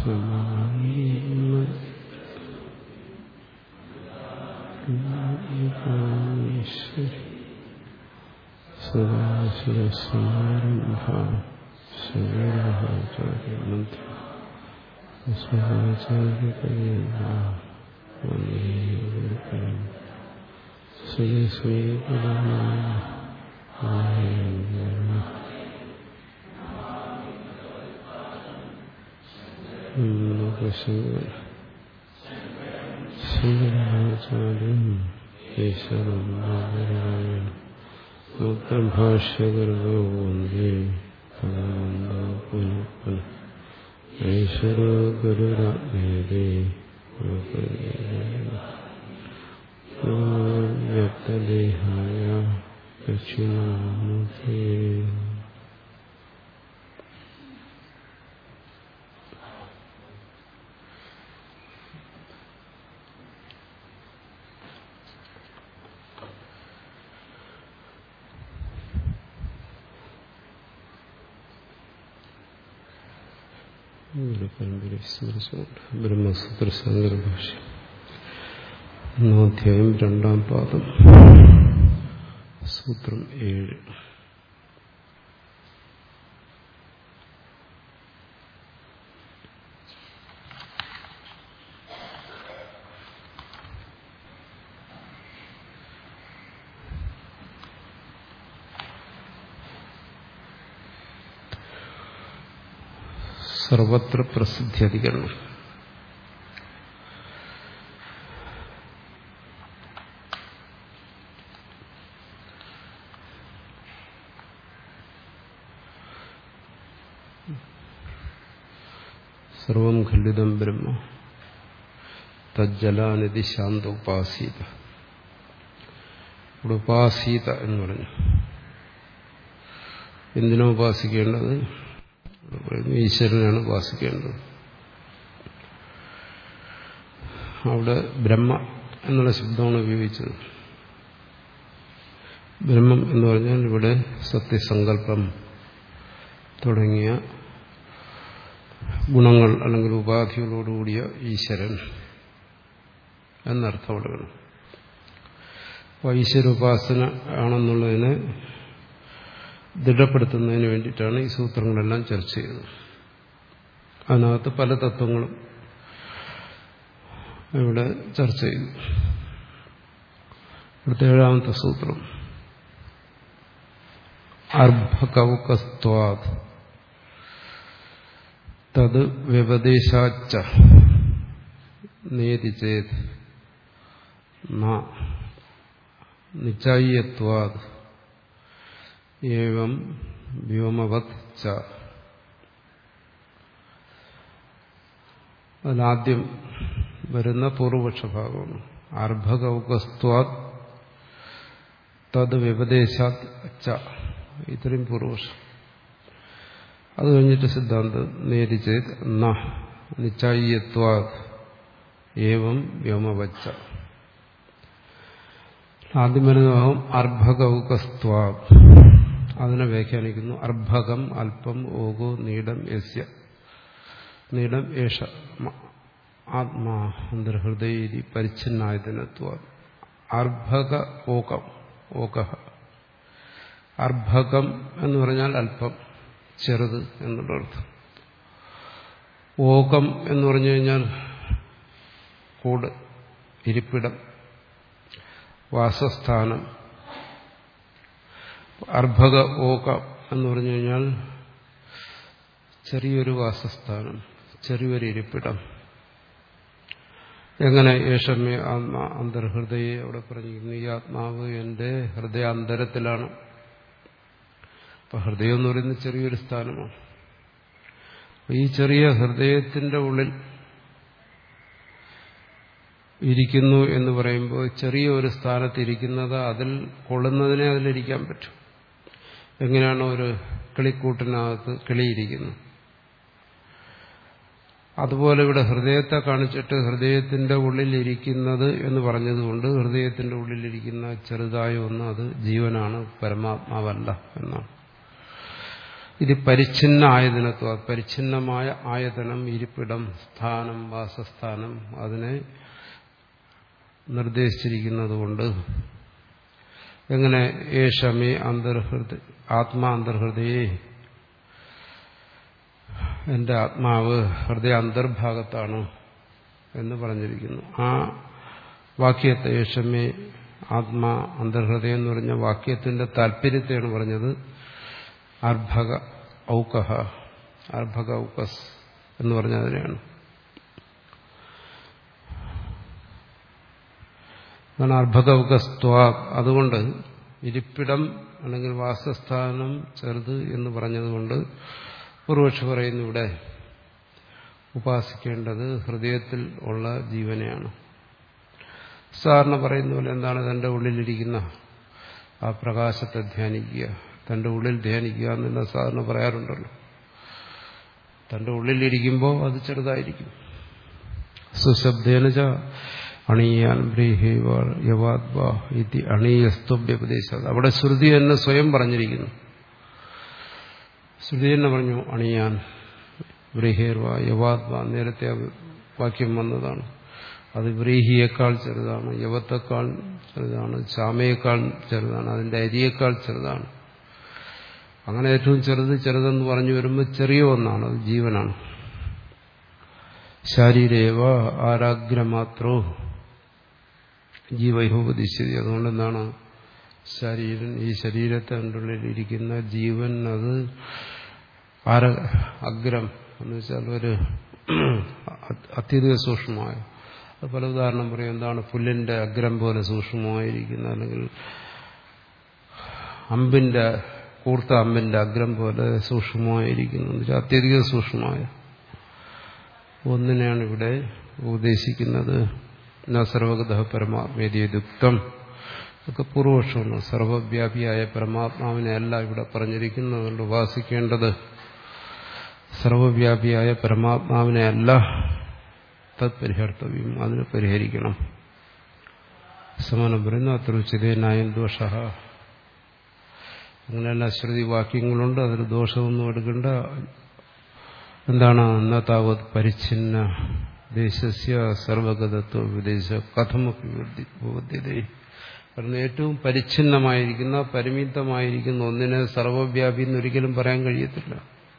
സദാശിവസമാരംഭ ശങ്കരാചാര്യമന്ത്ര ശ്രീ ശ്രീ ശങ്കരാചാര്യം ഈശ്വരം ഭാഷ്യകൃതോ വന്ദേ ഭഗവന്തോ പുനഃ പുനഃ ഈശ്വരോ ഗുരുരാത്മേതേ വ്യക്തദേഹായ ദക്ഷിണാമൂർത്തേ ബ്രഹ്മസൂത്ര സങ്കര ഭാഷ ഒന്നാധ്യായം രണ്ടാം പാദം സൂത്രം ഏഴ് സർവത്ര പ്രസിദ്ധ്യധികരണം സർവം ഖണ്ഡിതം ബ്രഹ്മ തജ്ജലാനിധി ശാന്ത ഉപാസീത ഇവിടെ ഉപാസീത എന്ന് പറഞ്ഞു എന്തിനാ ഉപാസിക്കേണ്ടത് ഈശ്വരനാണ് ഉപാസിക്കേണ്ടത് അവിടെ ബ്രഹ്മ എന്നുള്ള ശബ്ദമാണ് ഉപയോഗിച്ചത് ബ്രഹ്മം എന്ന് പറഞ്ഞാൽ ഇവിടെ സത്യസങ്കല്പം തുടങ്ങിയ ഗുണങ്ങൾ അല്ലെങ്കിൽ ഉപാധികളോടുകൂടിയ ഈശ്വരൻ എന്നർത്ഥം കൊടുക്കണം അപ്പോൾ ഈശ്വരോപാസന ആണെന്നുള്ളതിനെ ദൃഢപ്പെടുത്തുന്നതിന് വേണ്ടിയിട്ടാണ് ഈ സൂത്രങ്ങളെല്ലാം ചർച്ച ചെയ്യുന്നത് അതിനകത്ത് പല തത്വങ്ങളും ഇവിടെ ചർച്ച ചെയ്തു ഇവിടുത്തെ ഏഴാമത്തെ സൂത്രം അർഭകൗകസ്ത്വാത് തത് വ്യപദേശാച്ച നേതി ചേത് നിശ്ചായ്യത്വാത് ഏവം വ്യോമവത് ച അതിലാദ്യം വരുന്ന പൂർവപക്ഷ ഭാഗമാണ് അർഭകൗകസ്ത്വാത് തത് വ്യപദേശാത് ച ഇത്രയും പൂർവപക്ഷം അത് കഴിഞ്ഞിട്ട് സിദ്ധാന്തം നേരിച്ചത് ന നിശ്ചായ്യത്വാത് ഏവം വ്യോമവച്ച ആദ്യം വരുന്ന ഭാഗം അർഭകൗകസ്ത്വാ അതിനെ വ്യാഖ്യാനിക്കുന്നു അർഭകം അല്പം ഓകോ നീടം യസ്യ നീടം ഏഷ ആത്മാ അന്തർഹൃദയ പരിച്ഛിന്നായതിനത്വ അർഭക ഓകം ഓക അർഭകം എന്ന് പറഞ്ഞാൽ അല്പം ചെറുത് എന്നുള്ള അർത്ഥം ഓകം എന്ന് പറഞ്ഞു കഴിഞ്ഞാൽ കൂട് ഇരിപ്പിടം വാസസ്ഥാനം അർഭക ഓക എന്ന് പറഞ്ഞു കഴിഞ്ഞാൽ ചെറിയൊരു വാസസ്ഥാനം ചെറിയൊരു ഇരിപ്പിടം എങ്ങനെ യേശമ്മേ ആത്മാ അന്തർഹൃദയെ അവിടെ പറഞ്ഞിരിക്കുന്നു ഈ ആത്മാവ് എൻ്റെ ഹൃദയാന്തരത്തിലാണ് അപ്പൊ ഹൃദയം എന്ന് പറയുന്നത് ചെറിയൊരു സ്ഥാനമാണ് ഈ ചെറിയ ഹൃദയത്തിന്റെ ഉള്ളിൽ ഇരിക്കുന്നു എന്ന് പറയുമ്പോൾ ചെറിയ ഒരു സ്ഥാനത്ത് ഇരിക്കുന്നത് അതിൽ കൊള്ളുന്നതിനെ അതിലിരിക്കാൻ പറ്റും എങ്ങനെയാണ് ഒരു കിളിക്കൂട്ടിനകത്ത് കിളിയിരിക്കുന്നത് അതുപോലെ ഇവിടെ ഹൃദയത്തെ കാണിച്ചിട്ട് ഹൃദയത്തിന്റെ ഉള്ളിലിരിക്കുന്നത് എന്ന് പറഞ്ഞതുകൊണ്ട് ഹൃദയത്തിന്റെ ഉള്ളിലിരിക്കുന്ന ചെറുതായ ഒന്ന് അത് ജീവനാണ് പരമാത്മാവല്ല എന്നാണ് ഇത് പരിച്ഛിന്ന ആയതനത്വ പരിച്ഛിന്നമായ ആയതനം ഇരിപ്പിടം സ്ഥാനം വാസസ്ഥാനം അതിനെ നിർദ്ദേശിച്ചിരിക്കുന്നത് കൊണ്ട് എങ്ങനെ ഏഷമേ അന്തർഹൃദ ആത്മാ അന്തർഹൃദയെ എന്റെ ആത്മാവ് ഹൃദയ അന്തർഭാഗത്താണ് എന്ന് പറഞ്ഞിരിക്കുന്നു ആ വാക്യത്തെ യേശമേ ആത്മാ അന്തർഹൃദയം എന്ന് പറഞ്ഞ വാക്യത്തിന്റെ താല്പര്യത്തെയാണ് പറഞ്ഞത് അർഭക ഔകഹ അർഭക ഔകസ് എന്ന് പറഞ്ഞ അതിനെയാണ് അതാണ് അർഭക ഔകസ്ത്വ അതുകൊണ്ട് ഇരിപ്പിടം അല്ലെങ്കിൽ വാസസ്ഥാനം ചെറുത് എന്ന് പറഞ്ഞതുകൊണ്ട് പൂർവക്ഷ പറയുന്നു ഇവിടെ ഉപാസിക്കേണ്ടത് ഹൃദയത്തിൽ ഉള്ള ജീവനെയാണ് സാറിന് പറയുന്ന പോലെ എന്താണ് തന്റെ ഉള്ളിലിരിക്കുന്ന ആ പ്രകാശത്തെ ധ്യാനിക്കുക തന്റെ ഉള്ളിൽ ധ്യാനിക്കുക എന്നുള്ള സാറിന് പറയാറുണ്ടല്ലോ തന്റെ ഉള്ളിലിരിക്കുമ്പോൾ അത് ചെറുതായിരിക്കും സുശബ്ദേനച അണീയാൻ ബ്രീഹേവാത്വാ ഇതി അണീയസ്തുഭ്യപദേശ അവിടെ ശ്രുതി തന്നെ സ്വയം പറഞ്ഞിരിക്കുന്നു ശ്രുതി തന്നെ പറഞ്ഞു അണിയാൻ ബ്രീഹേർവ യവാത്വ നേരത്തെ വാക്യം വന്നതാണ് അത് വ്രീഹിയേക്കാൾ ചെറുതാണ് യവത്തേക്കാൾ ചെറുതാണ് ചാമയേക്കാൾ ചെറുതാണ് അതിന്റെ അരിയേക്കാൾ ചെറുതാണ് അങ്ങനെ ഏറ്റവും ചെറുത് ചെറുതെന്ന് പറഞ്ഞു വരുമ്പോൾ ചെറിയ ഒന്നാണ് അത് ജീവനാണ് ശാരീരേവ ആരാഗ്രമാത്രോ ജീവൈഹോപതിശ്യതി അതുകൊണ്ട് എന്താണ് ശരീരൻ ഈ ശരീരത്തിൻ്റെ ഉള്ളിലിരിക്കുന്ന ജീവൻ അത് ആര അഗ്രം എന്ന് വെച്ചാൽ ഒരു അത്യധിക സൂക്ഷ്മമായ അത് പല ഉദാഹരണം പറയും എന്താണ് പുല്ലിന്റെ അഗ്രം പോലെ സൂക്ഷ്മമായിരിക്കുന്ന അല്ലെങ്കിൽ അമ്പിന്റെ കൂർത്ത അമ്പിന്റെ അഗ്രം പോലെ സൂക്ഷ്മമായിരിക്കുന്നു എന്ന് വെച്ചാൽ അത്യധിക സൂക്ഷ്മമായ ഒന്നിനെയാണ് ഇവിടെ ഉപദേശിക്കുന്നത് സർവഗത പരമാത്മേദിയുക്തം ഒക്കെ പൂർവപക്ഷമാണ് സർവവ്യാപിയായ പരമാത്മാവിനെ അല്ല ഇവിടെ പറഞ്ഞിരിക്കുന്നത് അതുകൊണ്ട് ഉപാസിക്കേണ്ടത് സർവവ്യാപിയായ പരമാത്മാവിനെ അല്ല തത്പരിഹർത്തവ്യം അതിനെ പരിഹരിക്കണം സമാനം പറയുന്നു അത്ര ഉച്ചിതേനായം ദോഷ അങ്ങനെയല്ല ശ്രുതി വാക്യങ്ങളുണ്ട് അതിൽ ദോഷമൊന്നും എടുക്കേണ്ട എന്താണ് അന്നതാവത് പരിച്ഛിന്ന ദേശസ്യ സർവഗതത്വ വിദേശ കഥമൊക്കെ ബോധ്യതേ കാരണം ഏറ്റവും പരിച്ഛിന്നമായിരിക്കുന്ന പരിമിതമായിരിക്കുന്ന ഒന്നിനെ സർവവ്യാപി എന്നൊരിക്കലും പറയാൻ കഴിയത്തില്ല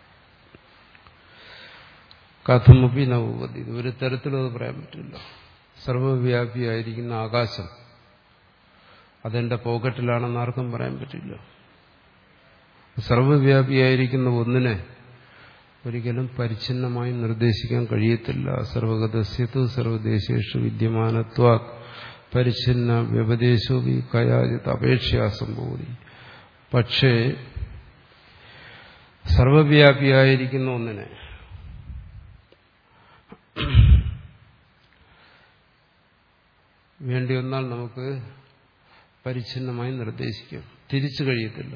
കഥമൊപ്പി നവപതി ഒരു തരത്തിലും അത് പറയാൻ പറ്റില്ല സർവവ്യാപിയായിരിക്കുന്ന ആകാശം അതെന്റെ പോക്കറ്റിലാണെന്ന് ആർക്കും പറയാൻ പറ്റില്ല സർവവ്യാപിയായിരിക്കുന്ന ഒന്നിനെ ഒരിക്കലും പരിച്ഛിന്നമായി നിർദ്ദേശിക്കാൻ കഴിയത്തില്ല സർവഗതസ്യത്തു സർവദേശേഷു വിദ്യമാനത്വ പരിച്ഛിന്ന വ്യപദേശോപി കയാജിത് അപേക്ഷയാ സംഭവതി പക്ഷേ സർവവ്യാപിയായിരിക്കുന്ന ഒന്നിനെ വേണ്ടി വന്നാൽ നമുക്ക് പരിച്ഛിന്നമായി നിർദ്ദേശിക്കാം തിരിച്ചു കഴിയത്തില്ല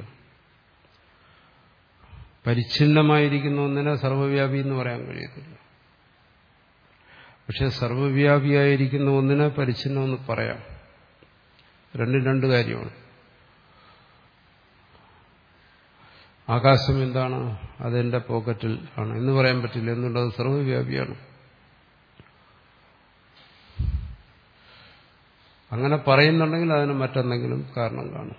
പരിച്ഛിന്നമായിരിക്കുന്ന ഒന്നിനെ സർവവ്യാപി എന്ന് പറയാൻ കഴിയത്തില്ല പക്ഷെ സർവവ്യാപിയായിരിക്കുന്ന ഒന്നിനെ പരിച്ഛിന്നമെന്ന് പറയാം രണ്ടും രണ്ട് കാര്യമാണ് ആകാശം എന്താണ് അതെന്റെ പോക്കറ്റിൽ ആണ് എന്ന് പറയാൻ പറ്റില്ല എന്നുള്ളത് സർവവ്യാപിയാണ് അങ്ങനെ പറയുന്നുണ്ടെങ്കിൽ അതിന് മറ്റെന്തെങ്കിലും കാരണം കാണും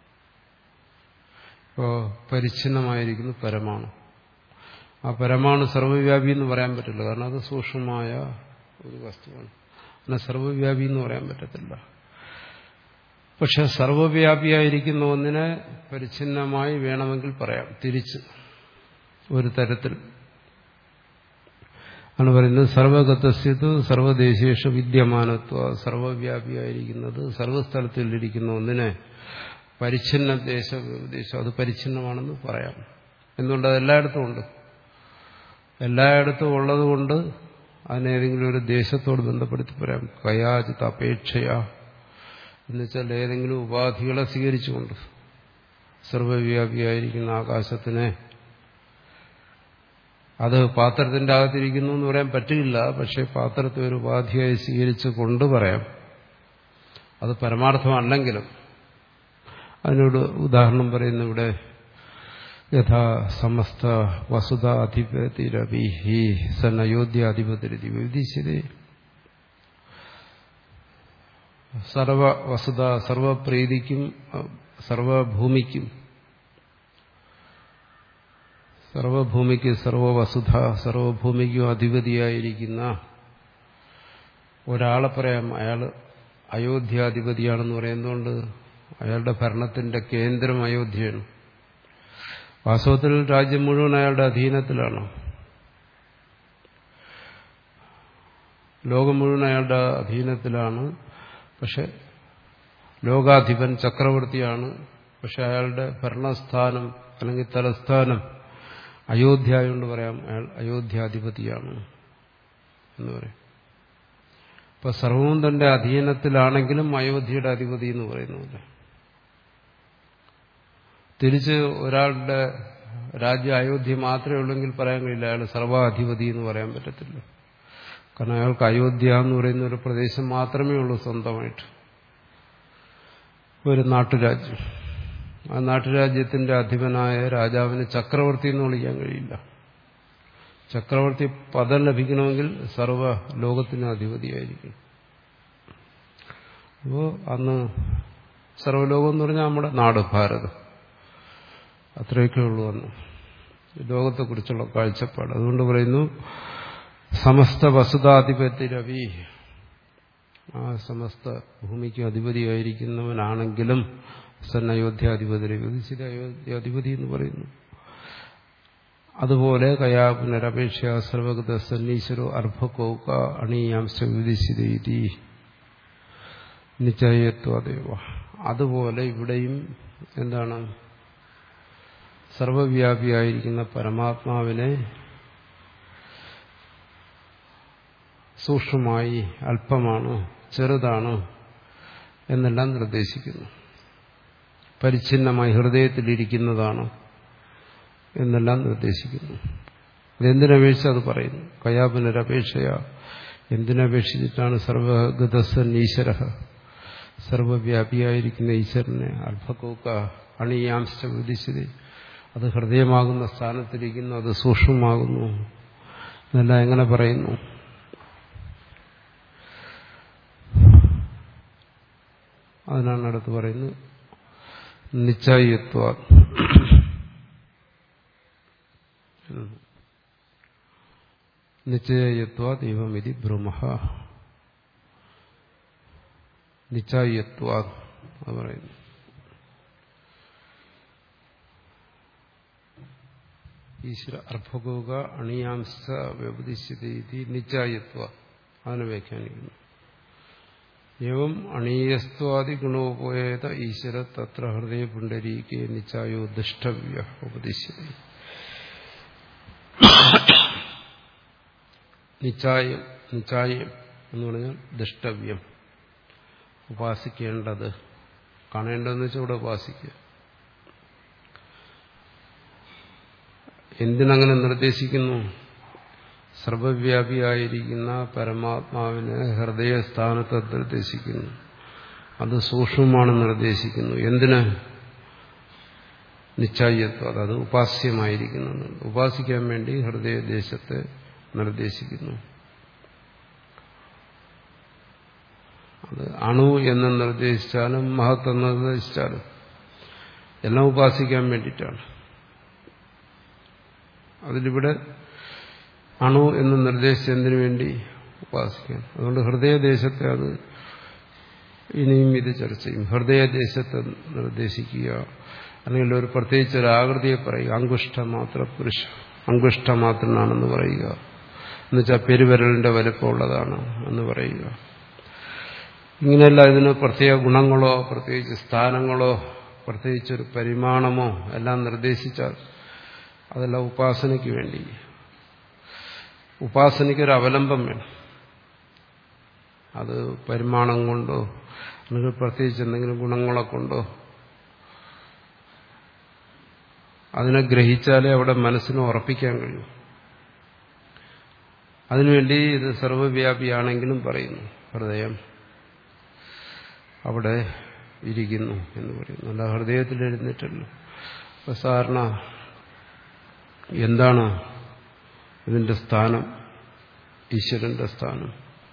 ഇപ്പോ പരിച്ഛിന്നമായിരിക്കുന്നു പരമാണു ആ പരമാണു സർവവ്യാപി എന്ന് പറയാൻ പറ്റില്ല കാരണം അത് സൂക്ഷ്മമായ ഒരു വസ്തുവാണ് അങ്ങനെ സർവവ്യാപി എന്ന് പറയാൻ പറ്റത്തില്ല പക്ഷെ സർവവ്യാപിയായിരിക്കുന്ന ഒന്നിനെ പരിച്ഛിന്നമായി വേണമെങ്കിൽ പറയാം തിരിച്ച് ഒരു തരത്തിൽ ആണ് പറയുന്നത് സർവഗതസ്യത്ത് സർവദേശേഷ വിദ്യമാനത്വ സർവവ്യാപിയായിരിക്കുന്നത് സർവസ്ഥലത്തിലിരിക്കുന്ന ഒന്നിനെ പരിച്ഛിന്ന ദേശ ദേശം അത് പരിച്ഛിന്നമാണെന്ന് പറയാം എന്തുകൊണ്ട് അത് എല്ലായിടത്തും ഉണ്ട് എല്ലായിടത്തും ഉള്ളതുകൊണ്ട് അതിനേതെങ്കിലും ഒരു ദേശത്തോട് ബന്ധപ്പെടുത്തി പറയാം കയാചിത അപേക്ഷയാ എന്നുവെച്ചാൽ ഏതെങ്കിലും ഉപാധികളെ സ്വീകരിച്ചുകൊണ്ട് സർവവ്യാപിയായിരിക്കുന്ന ആകാശത്തിനെ അത് പാത്രത്തിന്റെ അകത്തിരിക്കുന്നു എന്ന് പറയാൻ പറ്റില്ല പക്ഷെ പാത്രത്തെ ഒരു ഉപാധിയായി സ്വീകരിച്ച് കൊണ്ട് പറയാം അത് പരമാർത്ഥമല്ലെങ്കിലും അതിനോട് ഉദാഹരണം പറയുന്ന ഇവിടെ യഥാ സമസ്ത വസുത അധിപതിരവി സൻ അയോധ്യാധിപതിരതി വിധിച്ചത് സർവ വസുത സർവപ്രീതിക്കും സർവഭൂമിക്കും സർവഭൂമിക്ക് സർവവസുധ സർവഭൂമിക്കും അധിപതിയായിരിക്കുന്ന ഒരാളെ പറയാം അയാൾ അയോധ്യാധിപതിയാണെന്ന് പറയുന്നതുകൊണ്ട് അയാളുടെ ഭരണത്തിന്റെ കേന്ദ്രം അയോധ്യയാണ് വാസ്തവത്തിൽ രാജ്യം മുഴുവൻ അയാളുടെ അധീനത്തിലാണ് ലോകം മുഴുവൻ അയാളുടെ അധീനത്തിലാണ് പക്ഷെ ലോകാധിപൻ ചക്രവർത്തിയാണ് പക്ഷെ അയാളുടെ ഭരണസ്ഥാനം അല്ലെങ്കിൽ തലസ്ഥാനം അയോധ്യ കൊണ്ട് പറയാം അയാൾ അയോധ്യാധിപതിയാണ് എന്ന് പറയും ഇപ്പൊ സർവവും തന്റെ അധീനത്തിലാണെങ്കിലും അയോധ്യയുടെ അധിപതി എന്ന് പറയുന്നില്ല തിരിച്ച് ഒരാളുടെ രാജ്യം അയോധ്യ മാത്രമേ ഉള്ളെങ്കിൽ പറയാൻ കഴിയില്ല അയാൾ സർവാധിപതി എന്ന് പറയാൻ പറ്റത്തില്ല കാരണം അയാൾക്ക് അയോധ്യ എന്ന് പറയുന്ന ഒരു പ്രദേശം മാത്രമേ ഉള്ളൂ സ്വന്തമായിട്ട് ഒരു നാട്ടുരാജ്യം ആ നാട്ടുരാജ്യത്തിന്റെ അധിപനായ രാജാവിന് ചക്രവർത്തി എന്ന് വിളിക്കാൻ കഴിയില്ല ചക്രവർത്തി പദം ലഭിക്കണമെങ്കിൽ സർവ ലോകത്തിന് അധിപതിയായിരിക്കും അപ്പോൾ അന്ന് സർവ്വലോകം എന്ന് പറഞ്ഞാൽ നമ്മുടെ നാട് ഭാരതം അത്രയൊക്കെ ഉള്ളൂ അന്ന് ലോകത്തെക്കുറിച്ചുള്ള കാഴ്ചപ്പാട് അതുകൊണ്ട് പറയുന്നു സമസ്ത വസുതാധിപത്യ രവി ആ സമസ്ത ഭൂമിക്ക് അധിപതിയായിരിക്കുന്നവനാണെങ്കിലും സൻ അയോധ്യാധിപതി വിധിച്ചിട്ട് അയോധ്യാധിപതി എന്ന് പറയുന്നു അതുപോലെ കയാ പുനരപേക്ഷ സർവഗത സന്നീശ്വരോ അർഭകൗക അണീയാംശ വിധിച്ചിരീതി നിശ്ചയത്വദേവ അതുപോലെ ഇവിടെയും എന്താണ് സർവവ്യാപിയായിരിക്കുന്ന പരമാത്മാവിനെ സൂക്ഷ്മമായി അല്പമാണ് ചെറുതാണ് എന്നെല്ലാം നിർദ്ദേശിക്കുന്നു പരിച്ഛിന്നമായി ഹൃദയത്തിലിരിക്കുന്നതാണ് എന്നെല്ലാം നിർദ്ദേശിക്കുന്നു ഇതെന്തിനപേക്ഷിച്ച് അത് പറയുന്നു കയാപുനരപേക്ഷയ എന്തിനപേക്ഷിച്ചിട്ടാണ് സർവഗതസൻ ഈശ്വര സർവവ്യാപിയായിരിക്കുന്ന ഈശ്വരനെ അല്പക്കോക്ക അണിയാംശ വിധിച്ചത് അത് ഹൃദയമാകുന്ന സ്ഥാനത്തിരിക്കുന്നു അത് സൂക്ഷ്മമാകുന്നു എന്നെല്ലാം എങ്ങനെ പറയുന്നു അതിനാണ് അടുത്ത് പറയുന്നത് നിശ്ചയത്വ നിശ്ചയത്വ ദൈവമിതി ബ്രഹ്മ നിശ്ചയത്വ അത് പറയുന്നു ഈശ്വര അർഭകോക അണിയാംസ വ്യപതിശ്യതി നിശ്ചായത്വ അതിനെ വ്യാഖ്യാനിക്കുന്നു എവം അണീയസ്ത്വാദി ഗുണോപേത ഈശ്വര തത്ര ഹൃദയ പുണ്ടരീകെ നിശ്ചായോ ദുഷ്ടവ്യ ഉപദിശ്യത നിശ്ചായം നിശ്ചായം എന്ന് പറഞ്ഞാൽ ദുഷ്ടവ്യം ഉപാസിക്കേണ്ടത് കാണേണ്ടതെന്ന് വെച്ചാൽ ഇവിടെ ഉപാസിക്കുക എന്തിനങ്ങനെ നിർദ്ദേശിക്കുന്നു സർവവ്യാപിയായിരിക്കുന്ന പരമാത്മാവിനെ ഹൃദയസ്ഥാനത്ത് നിർദ്ദേശിക്കുന്നു അത് സൂക്ഷ്മമാണ് നിർദ്ദേശിക്കുന്നു എന്തിന് നിശ്ചായത്വം അത് ഉപാസ്യമായിരിക്കുന്നു ഉപാസിക്കാൻ വേണ്ടി ഹൃദയദേശത്തെ നിർദ്ദേശിക്കുന്നു അത് അണു എന്ന് നിർദ്ദേശിച്ചാലും മഹത്വം എന്ന് നിർദ്ദേശിച്ചാലും എല്ലാം ഉപാസിക്കാൻ വേണ്ടിയിട്ടാണ് അതിലിവിടെ അണു എന്ന് നിർദ്ദേശിച്ചതിനു വേണ്ടി ഉപാസിക്കാൻ അതുകൊണ്ട് ഹൃദയദേശത്തെ അത് ഇനിയും ഇത് ചർച്ച ചെയ്യും ഹൃദയദേശത്തെ നിർദ്ദേശിക്കുക അല്ലെങ്കിൽ ഒരു പ്രത്യേകിച്ച് ഒരു ആകൃതിയെ പറയുക അങ്കുഷ്ടമാത്ര പുരുഷ അങ്കുഷ്ടമാത്രനാണെന്ന് പറയുക എന്നുവെച്ചാൽ പെരുവിരലിന്റെ വലുപ്പമുള്ളതാണ് എന്ന് പറയുക ഇങ്ങനെയല്ല ഇതിന് പ്രത്യേക ഗുണങ്ങളോ പ്രത്യേകിച്ച് സ്ഥാനങ്ങളോ പ്രത്യേകിച്ചൊരു പരിമാണമോ എല്ലാം നിർദ്ദേശിച്ചാൽ അതെല്ലാം ഉപാസനയ്ക്ക് വേണ്ടി ഉപാസനയ്ക്കൊരു അവലംബം വേണം അത് പരിമാണം കൊണ്ടോ അല്ലെങ്കിൽ പ്രത്യേകിച്ച് എന്തെങ്കിലും ഗുണങ്ങളെ കൊണ്ടോ അതിനെ ഗ്രഹിച്ചാലേ അവിടെ മനസ്സിന് ഉറപ്പിക്കാൻ കഴിയും അതിനുവേണ്ടി ഇത് സർവവ്യാപിയാണെങ്കിലും പറയുന്നു ഹൃദയം അവിടെ ഇരിക്കുന്നു എന്ന് പറയുന്നു അല്ല ഹൃദയത്തിൽ എഴുന്നിട്ടല്ലോ സാധാരണ എന്താണ് ഇതിന്റെ സ്ഥാനം ഈശ്വരന്റെ സ്ഥാനം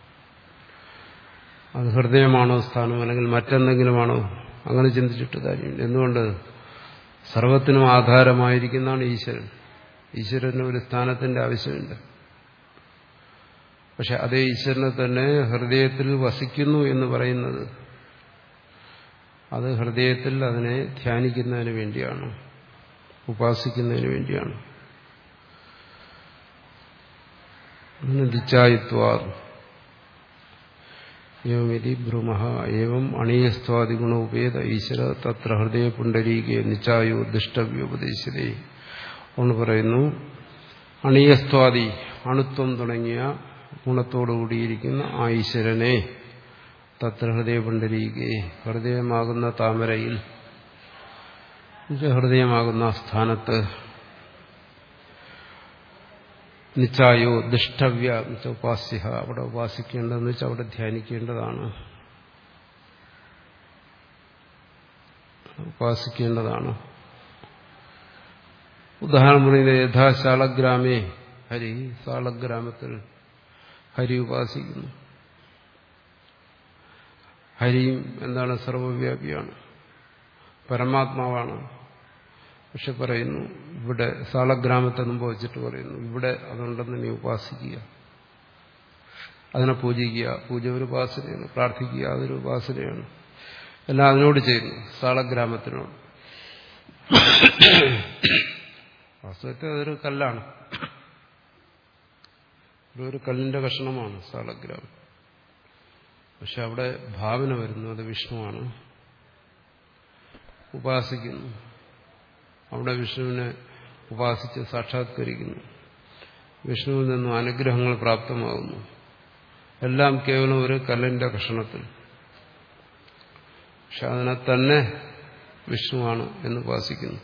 അത് ഹൃദയമാണോ സ്ഥാനം അല്ലെങ്കിൽ മറ്റെന്തെങ്കിലുമാണോ അങ്ങനെ ചിന്തിച്ചിട്ട് കാര്യമില്ല എന്തുകൊണ്ട് സർവത്തിനും ആധാരമായിരിക്കുന്നതാണ് ഈശ്വരൻ ഈശ്വരന് ഒരു സ്ഥാനത്തിന്റെ ആവശ്യമില്ല പക്ഷെ അതേ ഈശ്വരനെ തന്നെ ഹൃദയത്തിൽ വസിക്കുന്നു എന്ന് പറയുന്നത് അത് ഹൃദയത്തിൽ അതിനെ ധ്യാനിക്കുന്നതിന് വേണ്ടിയാണ് ഉപാസിക്കുന്നതിന് വേണ്ടിയാണ് ദിച്ചായിത്വാ ഏവമിതി ഭ്രൂമ ഏവം അണീയസ്വാദിഗുണോപേത ഈശ്വര തത്ര ഹൃദയ പുണ്ടരീകെ നിച്ചായോ ദുഷ്ടവ്യോപദേശിതേ എന്ന് പറയുന്നു അണീയസ്വാദി അണുത്വം തുടങ്ങിയ ഗുണത്തോടുകൂടിയിരിക്കുന്ന ആ ഈശ്വരനെ തത്ര ഹൃദയ പുണ്ടരീകെ ഹൃദയമാകുന്ന താമരയിൽ ഹൃദയമാകുന്ന സ്ഥാനത്ത് നിച്ചായോ ദുഷ്ടവ്യ ഉപാസ്യ അവിടെ ഉപാസിക്കേണ്ടതെന്ന് വെച്ചാൽ അവിടെ ധ്യാനിക്കേണ്ടതാണ് ഉപാസിക്കേണ്ടതാണ് ഉദാഹരണം പറയുന്നത് യഥാ ശാളഗ്രാമേ ഹരി ശാളഗ്രാമത്തിൽ ഹരി ഉപാസിക്കുന്നു ഹരിയും എന്താണ് സർവവ്യാപിയാണ് പരമാത്മാവാണ് പക്ഷെ പറയുന്നു ഇവിടെ സാളഗ്രാമത്തെ മുമ്പ് വെച്ചിട്ട് പറയുന്നു ഇവിടെ അതുണ്ടെന്ന് നീ ഉപാസിക്കുക അതിനെ പൂജിക്കുക പൂജ ഒരു ഉപാസനയാണ് പ്രാർത്ഥിക്കുക അതൊരു ഉപാസനയാണ് എല്ലാം അതിനോട് ചെയ്യുന്നു സാളഗ്രാമത്തിനോട് വാസ്തവത്തിൽ അതൊരു കല്ലാണ് ഒരു കല്ലിന്റെ കഷണമാണ് സാളഗ്രാമം പക്ഷെ അവിടെ ഭാവന വരുന്നു അത് വിഷ്ണുവാണ് ഉപാസിക്കുന്നു അവിടെ വിഷ്ണുവിനെ ഉപാസിച്ച് സാക്ഷാത്കരിക്കുന്നു വിഷ്ണുവിൽ നിന്നും അനുഗ്രഹങ്ങൾ പ്രാപ്തമാകുന്നു എല്ലാം കേവലം ഒരു കല്ലിന്റെ കഷണത്തിൽ പക്ഷെ അതിനെ തന്നെ വിഷ്ണുവാണ് എന്ന് ഉപാസിക്കുന്നു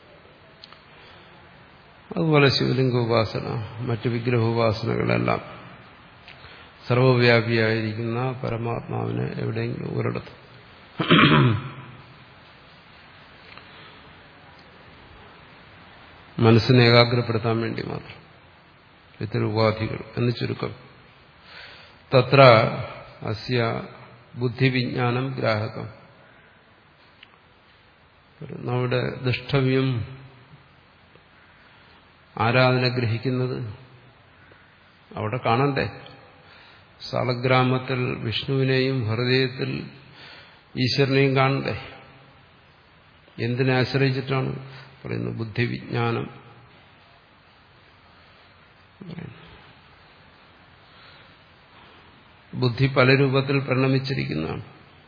അതുപോലെ ശിവലിംഗ ഉപാസന മറ്റ് വിഗ്രഹോപാസനകളെല്ലാം സർവവ്യാപിയായിരിക്കുന്ന പരമാത്മാവിനെ എവിടെയെങ്കിലും ഒരിടത്ത് മനസ്സിനെ ഏകാഗ്രപ്പെടുത്താൻ വേണ്ടി മാത്രം ഇത്തരം ഉപാധികൾ എന്ന് ചുരുക്കം തത്ര അസ്യ ബുദ്ധിവിജ്ഞാനം ഗ്രാഹകം നമ്മുടെ ദുഷ്ടവ്യം ആരാധന ഗ്രഹിക്കുന്നത് അവിടെ കാണണ്ടേ സാളഗ്രാമത്തിൽ വിഷ്ണുവിനെയും ഹൃദയത്തിൽ ഈശ്വരനെയും കാണണ്ടേ എന്തിനെ ആശ്രയിച്ചിട്ടാണ് പറയുന്നു ബുദ്ധിവിജ്ഞാനം ബുദ്ധി പല രൂപത്തിൽ പരിണമിച്ചിരിക്കുന്നതാണ്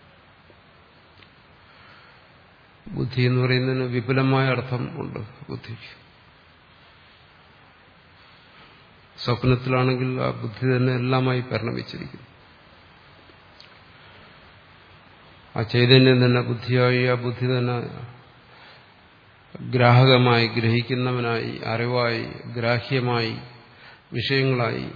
ബുദ്ധി എന്ന് പറയുന്നതിന് വിപുലമായ അർത്ഥം ഉണ്ട് ബുദ്ധിക്ക് സ്വപ്നത്തിലാണെങ്കിൽ ആ ബുദ്ധി തന്നെ എല്ലാമായി പരിണമിച്ചിരിക്കുന്നു ആ ചൈതന്യം തന്നെ ബുദ്ധിയായി ആ ബുദ്ധി തന്നെ ഗ്രാഹകമായി ഗ്രഹിക്കുന്നവനായി അറിവായി ഗ്രാഹ്യമായി വിഷയങ്ങളായി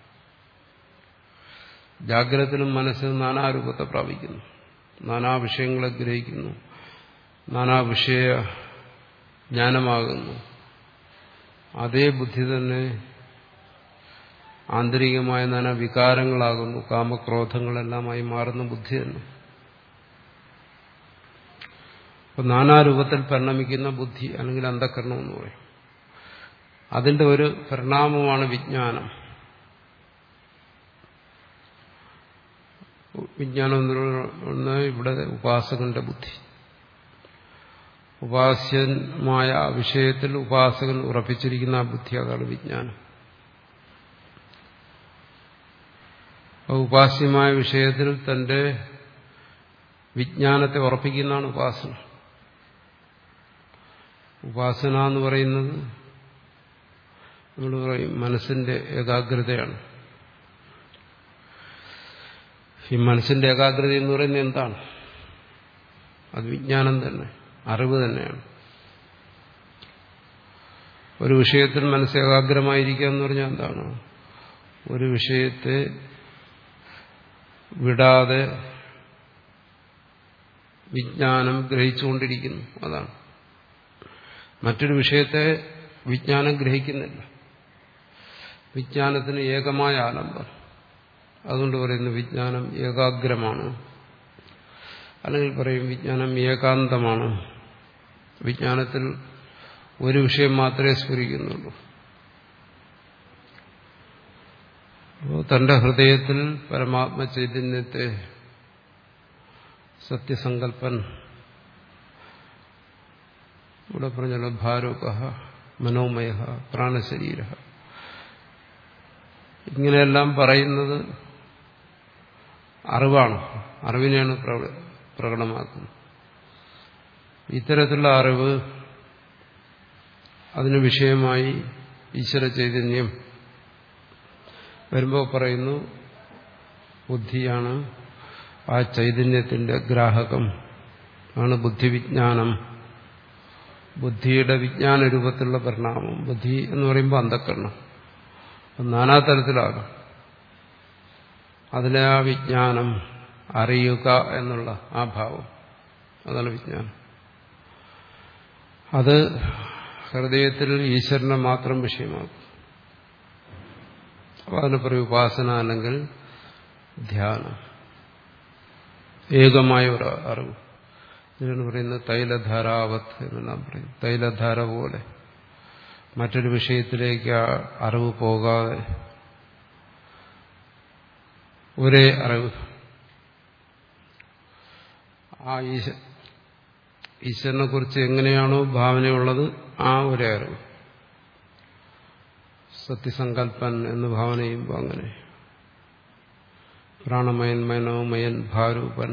ജാഗ്രതത്തിലും മനസ്സിൽ നാനാരൂപത്തെ പ്രാപിക്കുന്നു നാനാ വിഷയങ്ങളെ ഗ്രഹിക്കുന്നു നാനാ വിഷയ ജ്ഞാനമാകുന്നു അതേ ബുദ്ധി തന്നെ ആന്തരികമായ നാനാ വികാരങ്ങളാകുന്നു കാമക്രോധങ്ങളെല്ലാമായി മാറുന്ന ബുദ്ധി തന്നെ അപ്പൊ നാനാരൂപത്തിൽ പരിണമിക്കുന്ന ബുദ്ധി അല്ലെങ്കിൽ അന്ധകരണം എന്ന് പറയും അതിന്റെ ഒരു പരിണാമമാണ് വിജ്ഞാനം വിജ്ഞാനം എന്ന് ഇവിടെ ഉപാസകന്റെ ബുദ്ധി ഉപാസ്യമായ വിഷയത്തിൽ ഉപാസകൻ ഉറപ്പിച്ചിരിക്കുന്ന ആ ബുദ്ധി അതാണ് വിജ്ഞാനം ഉപാസ്യമായ വിഷയത്തിൽ തന്റെ വിജ്ഞാനത്തെ ഉറപ്പിക്കുന്നതാണ് ഉപാസന ഉപാസന എന്ന് പറയുന്നത് നമ്മൾ പറയും മനസ്സിന്റെ ഏകാഗ്രതയാണ് ഈ മനസ്സിന്റെ ഏകാഗ്രത എന്ന് പറയുന്നത് എന്താണ് അത് വിജ്ഞാനം തന്നെ അറിവ് തന്നെയാണ് ഒരു വിഷയത്തിൽ മനസ്സ് ഏകാഗ്രമായിരിക്കുക എന്ന് പറഞ്ഞാൽ എന്താണ് ഒരു വിഷയത്തെ വിടാതെ വിജ്ഞാനം ഗ്രഹിച്ചുകൊണ്ടിരിക്കുന്നു അതാണ് മറ്റൊരു വിഷയത്തെ വിജ്ഞാനം ഗ്രഹിക്കുന്നില്ല വിജ്ഞാനത്തിന് ഏകമായ ആലംബം അതുകൊണ്ട് പറയുന്നു വിജ്ഞാനം ഏകാഗ്രമാണ് അല്ലെങ്കിൽ പറയും വിജ്ഞാനം ഏകാന്തമാണ് വിജ്ഞാനത്തിൽ ഒരു വിഷയം മാത്രമേ സ്ഫുരിക്കുന്നുള്ളൂ അപ്പോൾ തന്റെ ഹൃദയത്തിൽ പരമാത്മ ചൈതന്യത്തെ സത്യസങ്കല്പൻ ഇവിടെ പറഞ്ഞല്ലോ ഭാരൂക മനോമയ പ്രാണശരീര ഇങ്ങനെയെല്ലാം പറയുന്നത് അറിവാണ് അറിവിനെയാണ് പ്രകടമാക്കുന്നത് ഇത്തരത്തിലുള്ള അറിവ് അതിന് വിഷയമായി ഈശ്വര ചൈതന്യം വരുമ്പോൾ പറയുന്നു ബുദ്ധിയാണ് ആ ചൈതന്യത്തിന്റെ ഗ്രാഹകം ആണ് ബുദ്ധിവിജ്ഞാനം ബുദ്ധിയുടെ വിജ്ഞാന രൂപത്തിലുള്ള പരിണാമം ബുദ്ധി എന്ന് പറയുമ്പോൾ അന്ധക്കരണം നാനാതരത്തിലാകാം അതിലെ ആ വിജ്ഞാനം അറിയുക എന്നുള്ള ആ ഭാവം അതാണ് വിജ്ഞാനം അത് ഹൃദയത്തിൽ ഈശ്വരനെ മാത്രം വിഷയമാക്കും അപ്പോൾ അതിന് പറയും ഉപാസന അല്ലെങ്കിൽ ധ്യാനം ഏകമായ ഒരു അറിവ് ഇതിനാണ് പറയുന്നത് തൈലധാരാവത്ത് എന്നെല്ലാം പറയും തൈലധാര പോലെ മറ്റൊരു വിഷയത്തിലേക്ക് ആ അറിവ് പോകാതെ ഒരേ അറിവ് ആ ഈശ ഈശ്വരനെ കുറിച്ച് എങ്ങനെയാണോ ഭാവനയുള്ളത് ആ ഒരേ അറിവ് സത്യസങ്കല്പൻ എന്ന് ഭാവന ചെയ്യുമ്പോൾ അങ്ങനെ പ്രാണമയൻ മനോമയൻ ഭാരൂപൻ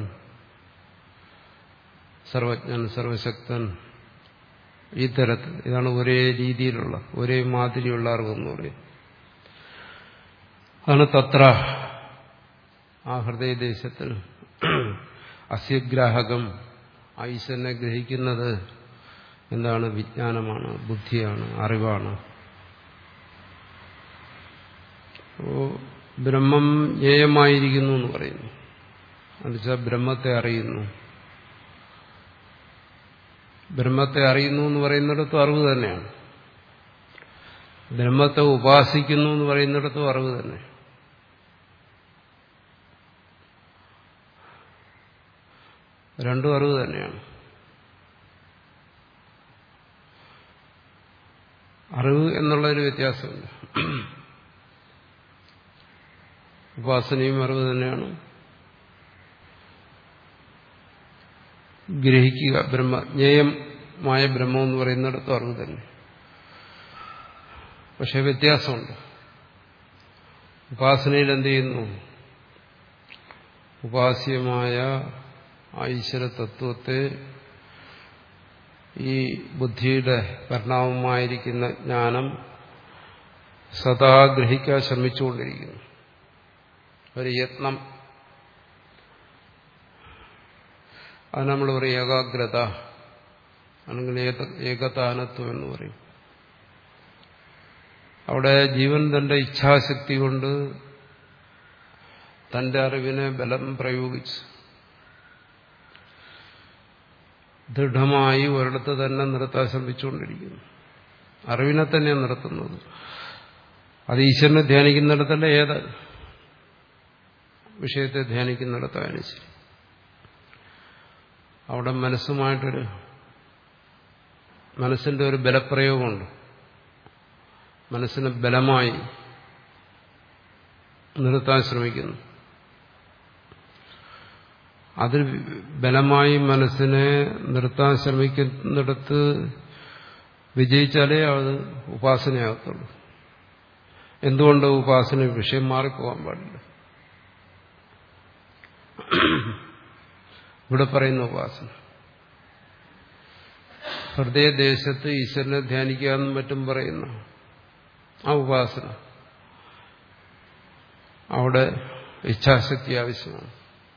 സർവജ്ഞൻ സർവശക്തൻ ഈ തരത്തിൽ ഇതാണ് ഒരേ രീതിയിലുള്ള ഒരേ മാതിരിയുള്ള അറിവെന്ന് പറയും അതാണ് തത്ര ആ ഹൃദയദേശത്തിൽ അസ്യഗ്രാഹകം ഈശ്വരനെ ഗ്രഹിക്കുന്നത് എന്താണ് വിജ്ഞാനമാണ് ബുദ്ധിയാണ് അറിവാണ് അപ്പോ ബ്രഹ്മം ജ്ഞേയമായിരിക്കുന്നു എന്ന് പറയുന്നു എന്നുവെച്ചാൽ ബ്രഹ്മത്തെ അറിയുന്നു ബ്രഹ്മത്തെ അറിയുന്നു എന്ന് പറയുന്നിടത്തും അറിവ് തന്നെയാണ് ബ്രഹ്മത്തെ ഉപാസിക്കുന്നു എന്ന് പറയുന്നിടത്തും അറിവ് തന്നെ രണ്ടും അറിവ് തന്നെയാണ് അറിവ് എന്നുള്ളൊരു വ്യത്യാസമില്ല ഉപാസനയും അറിവ് തന്നെയാണ് ഗ്രഹിക്കുക ബ്രഹ്മ ജ്ഞേയമായ ബ്രഹ്മം എന്ന് പറയുന്നിടത്തും അറിവ് തന്നെ പക്ഷെ വ്യത്യാസമുണ്ട് ഉപാസനയിൽ എന്ത് ചെയ്യുന്നു ഉപാസ്യമായ ഈശ്വര തത്വത്തെ ഈ ബുദ്ധിയുടെ പരിണാമമായിരിക്കുന്ന ജ്ഞാനം സദാ ഗ്രഹിക്കാൻ ശ്രമിച്ചുകൊണ്ടിരിക്കുന്നു ഒരു യത്നം അത് നമ്മൾ പറയും ഏകാഗ്രത അല്ലെങ്കിൽ ഏകതാനത്വം എന്ന് പറയും അവിടെ ജീവൻ തന്റെ ഇച്ഛാശക്തി കൊണ്ട് തന്റെ അറിവിനെ ബലം പ്രയോഗിച്ച് ദൃഢമായി ഒരിടത്ത് തന്നെ നിർത്താൻ ശ്രമിച്ചുകൊണ്ടിരിക്കുന്നു അറിവിനെ തന്നെ നിർത്തുന്നത് അത് ഈശ്വരനെ ധ്യാനിക്കുന്നിടത്തല്ല ഏത് വിഷയത്തെ ധ്യാനിക്കുന്നിടത്തായാലും ശരി അവിടെ മനസ്സുമായിട്ടൊരു മനസ്സിന്റെ ഒരു ബലപ്രയോഗമുണ്ട് മനസ്സിനെ ബലമായി നിർത്താൻ ശ്രമിക്കുന്നു അതിൽ ബലമായി മനസ്സിനെ നിർത്താൻ ശ്രമിക്കുന്നിടത്ത് വിജയിച്ചാലേ അത് ഉപാസനയാകത്തുള്ളൂ എന്തുകൊണ്ട് ഉപാസന വിഷയം മാറിപ്പോകാൻ പാടില്ല ഇവിടെ പറയുന്ന ഉപാസന ഹൃദയദേശത്ത് ഈശ്വരനെ ധ്യാനിക്കുക എന്നും മറ്റും പറയുന്നു ആ ഉപാസന അവിടെ ഇച്ഛാശക്തി ആവശ്യമാണ്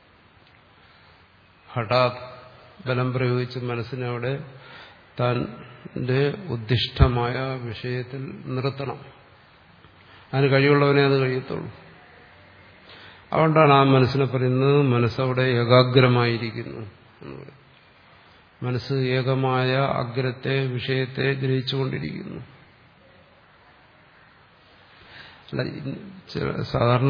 ഹഠാത് ബലം പ്രയോഗിച്ച് മനസ്സിനവിടെ തന്റെ ഉദ്ദിഷ്ടമായ വിഷയത്തിൽ നിർത്തണം അതിന് കഴിവുള്ളവനെ അത് കഴിയത്തുള്ളൂ അതുകൊണ്ടാണ് ആ മനസ്സിനെ പറയുന്നത് മനസ്സവിടെ ഏകാഗ്രമായിരിക്കുന്നു എന്ന് പറയും മനസ്സ് ഏകമായ അഗ്രത്തെ വിഷയത്തെ ഗ്രഹിച്ചുകൊണ്ടിരിക്കുന്നു അല്ല സാധാരണ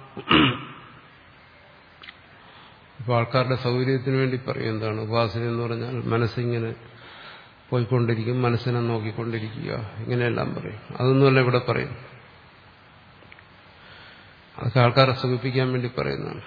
ഇപ്പോൾ ആൾക്കാരുടെ സൗകര്യത്തിന് വേണ്ടി പറയും എന്താണ് ഉപാസന എന്ന് പറഞ്ഞാൽ മനസ്സിങ്ങനെ പോയിക്കൊണ്ടിരിക്കും മനസ്സിനെ നോക്കിക്കൊണ്ടിരിക്കുക ഇങ്ങനെയെല്ലാം പറയും അതൊന്നുമല്ല ഇവിടെ പറയും അതൊക്കെ ആൾക്കാരെ സുഖിപ്പിക്കാൻ വേണ്ടി പറയുന്നതാണ്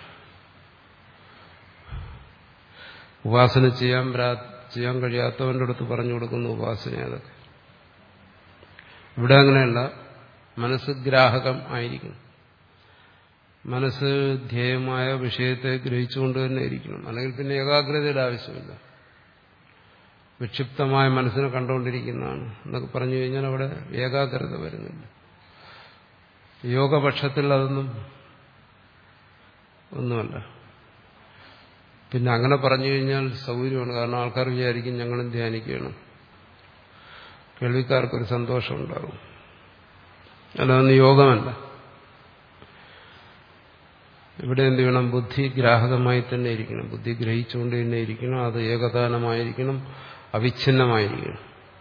ഉപാസന ചെയ്യാൻ ചെയ്യാൻ കഴിയാത്തവന്റെ അടുത്ത് പറഞ്ഞു കൊടുക്കുന്ന ഉപാസന അതൊക്കെ ഇവിടെ അങ്ങനെയല്ല മനസ്സ് ഗ്രാഹകം ആയിരിക്കണം മനസ്സ് ധ്യേയമായ വിഷയത്തെ ഗ്രഹിച്ചുകൊണ്ട് തന്നെ ഇരിക്കണം അല്ലെങ്കിൽ പിന്നെ ഏകാഗ്രതയുടെ ആവശ്യമില്ല വിക്ഷിപ്തമായ മനസ്സിനെ കണ്ടുകൊണ്ടിരിക്കുന്നതാണ് എന്നൊക്കെ പറഞ്ഞു കഴിഞ്ഞാൽ അവിടെ ഏകാഗ്രത വരുന്നില്ല യോഗപക്ഷത്തിൽ അതൊന്നും ഒന്നുമല്ല പിന്നെ അങ്ങനെ പറഞ്ഞു കഴിഞ്ഞാൽ സൗകര്യമാണ് കാരണം ആൾക്കാർ വിചാരിക്കും ഞങ്ങളും ധ്യാനിക്കുകയാണ് കേൾവിക്കാർക്കൊരു സന്തോഷം ഉണ്ടാകും അല്ലാതൊന്നും യോഗമല്ല ഇവിടെ എന്ത് വേണം ബുദ്ധി ഗ്രാഹകമായി തന്നെ ഇരിക്കണം ബുദ്ധി ഗ്രഹിച്ചുകൊണ്ട് തന്നെ ഇരിക്കണം അത് ഏകദാനമായിരിക്കണം അവിഛിന്നമായിരിക്കണം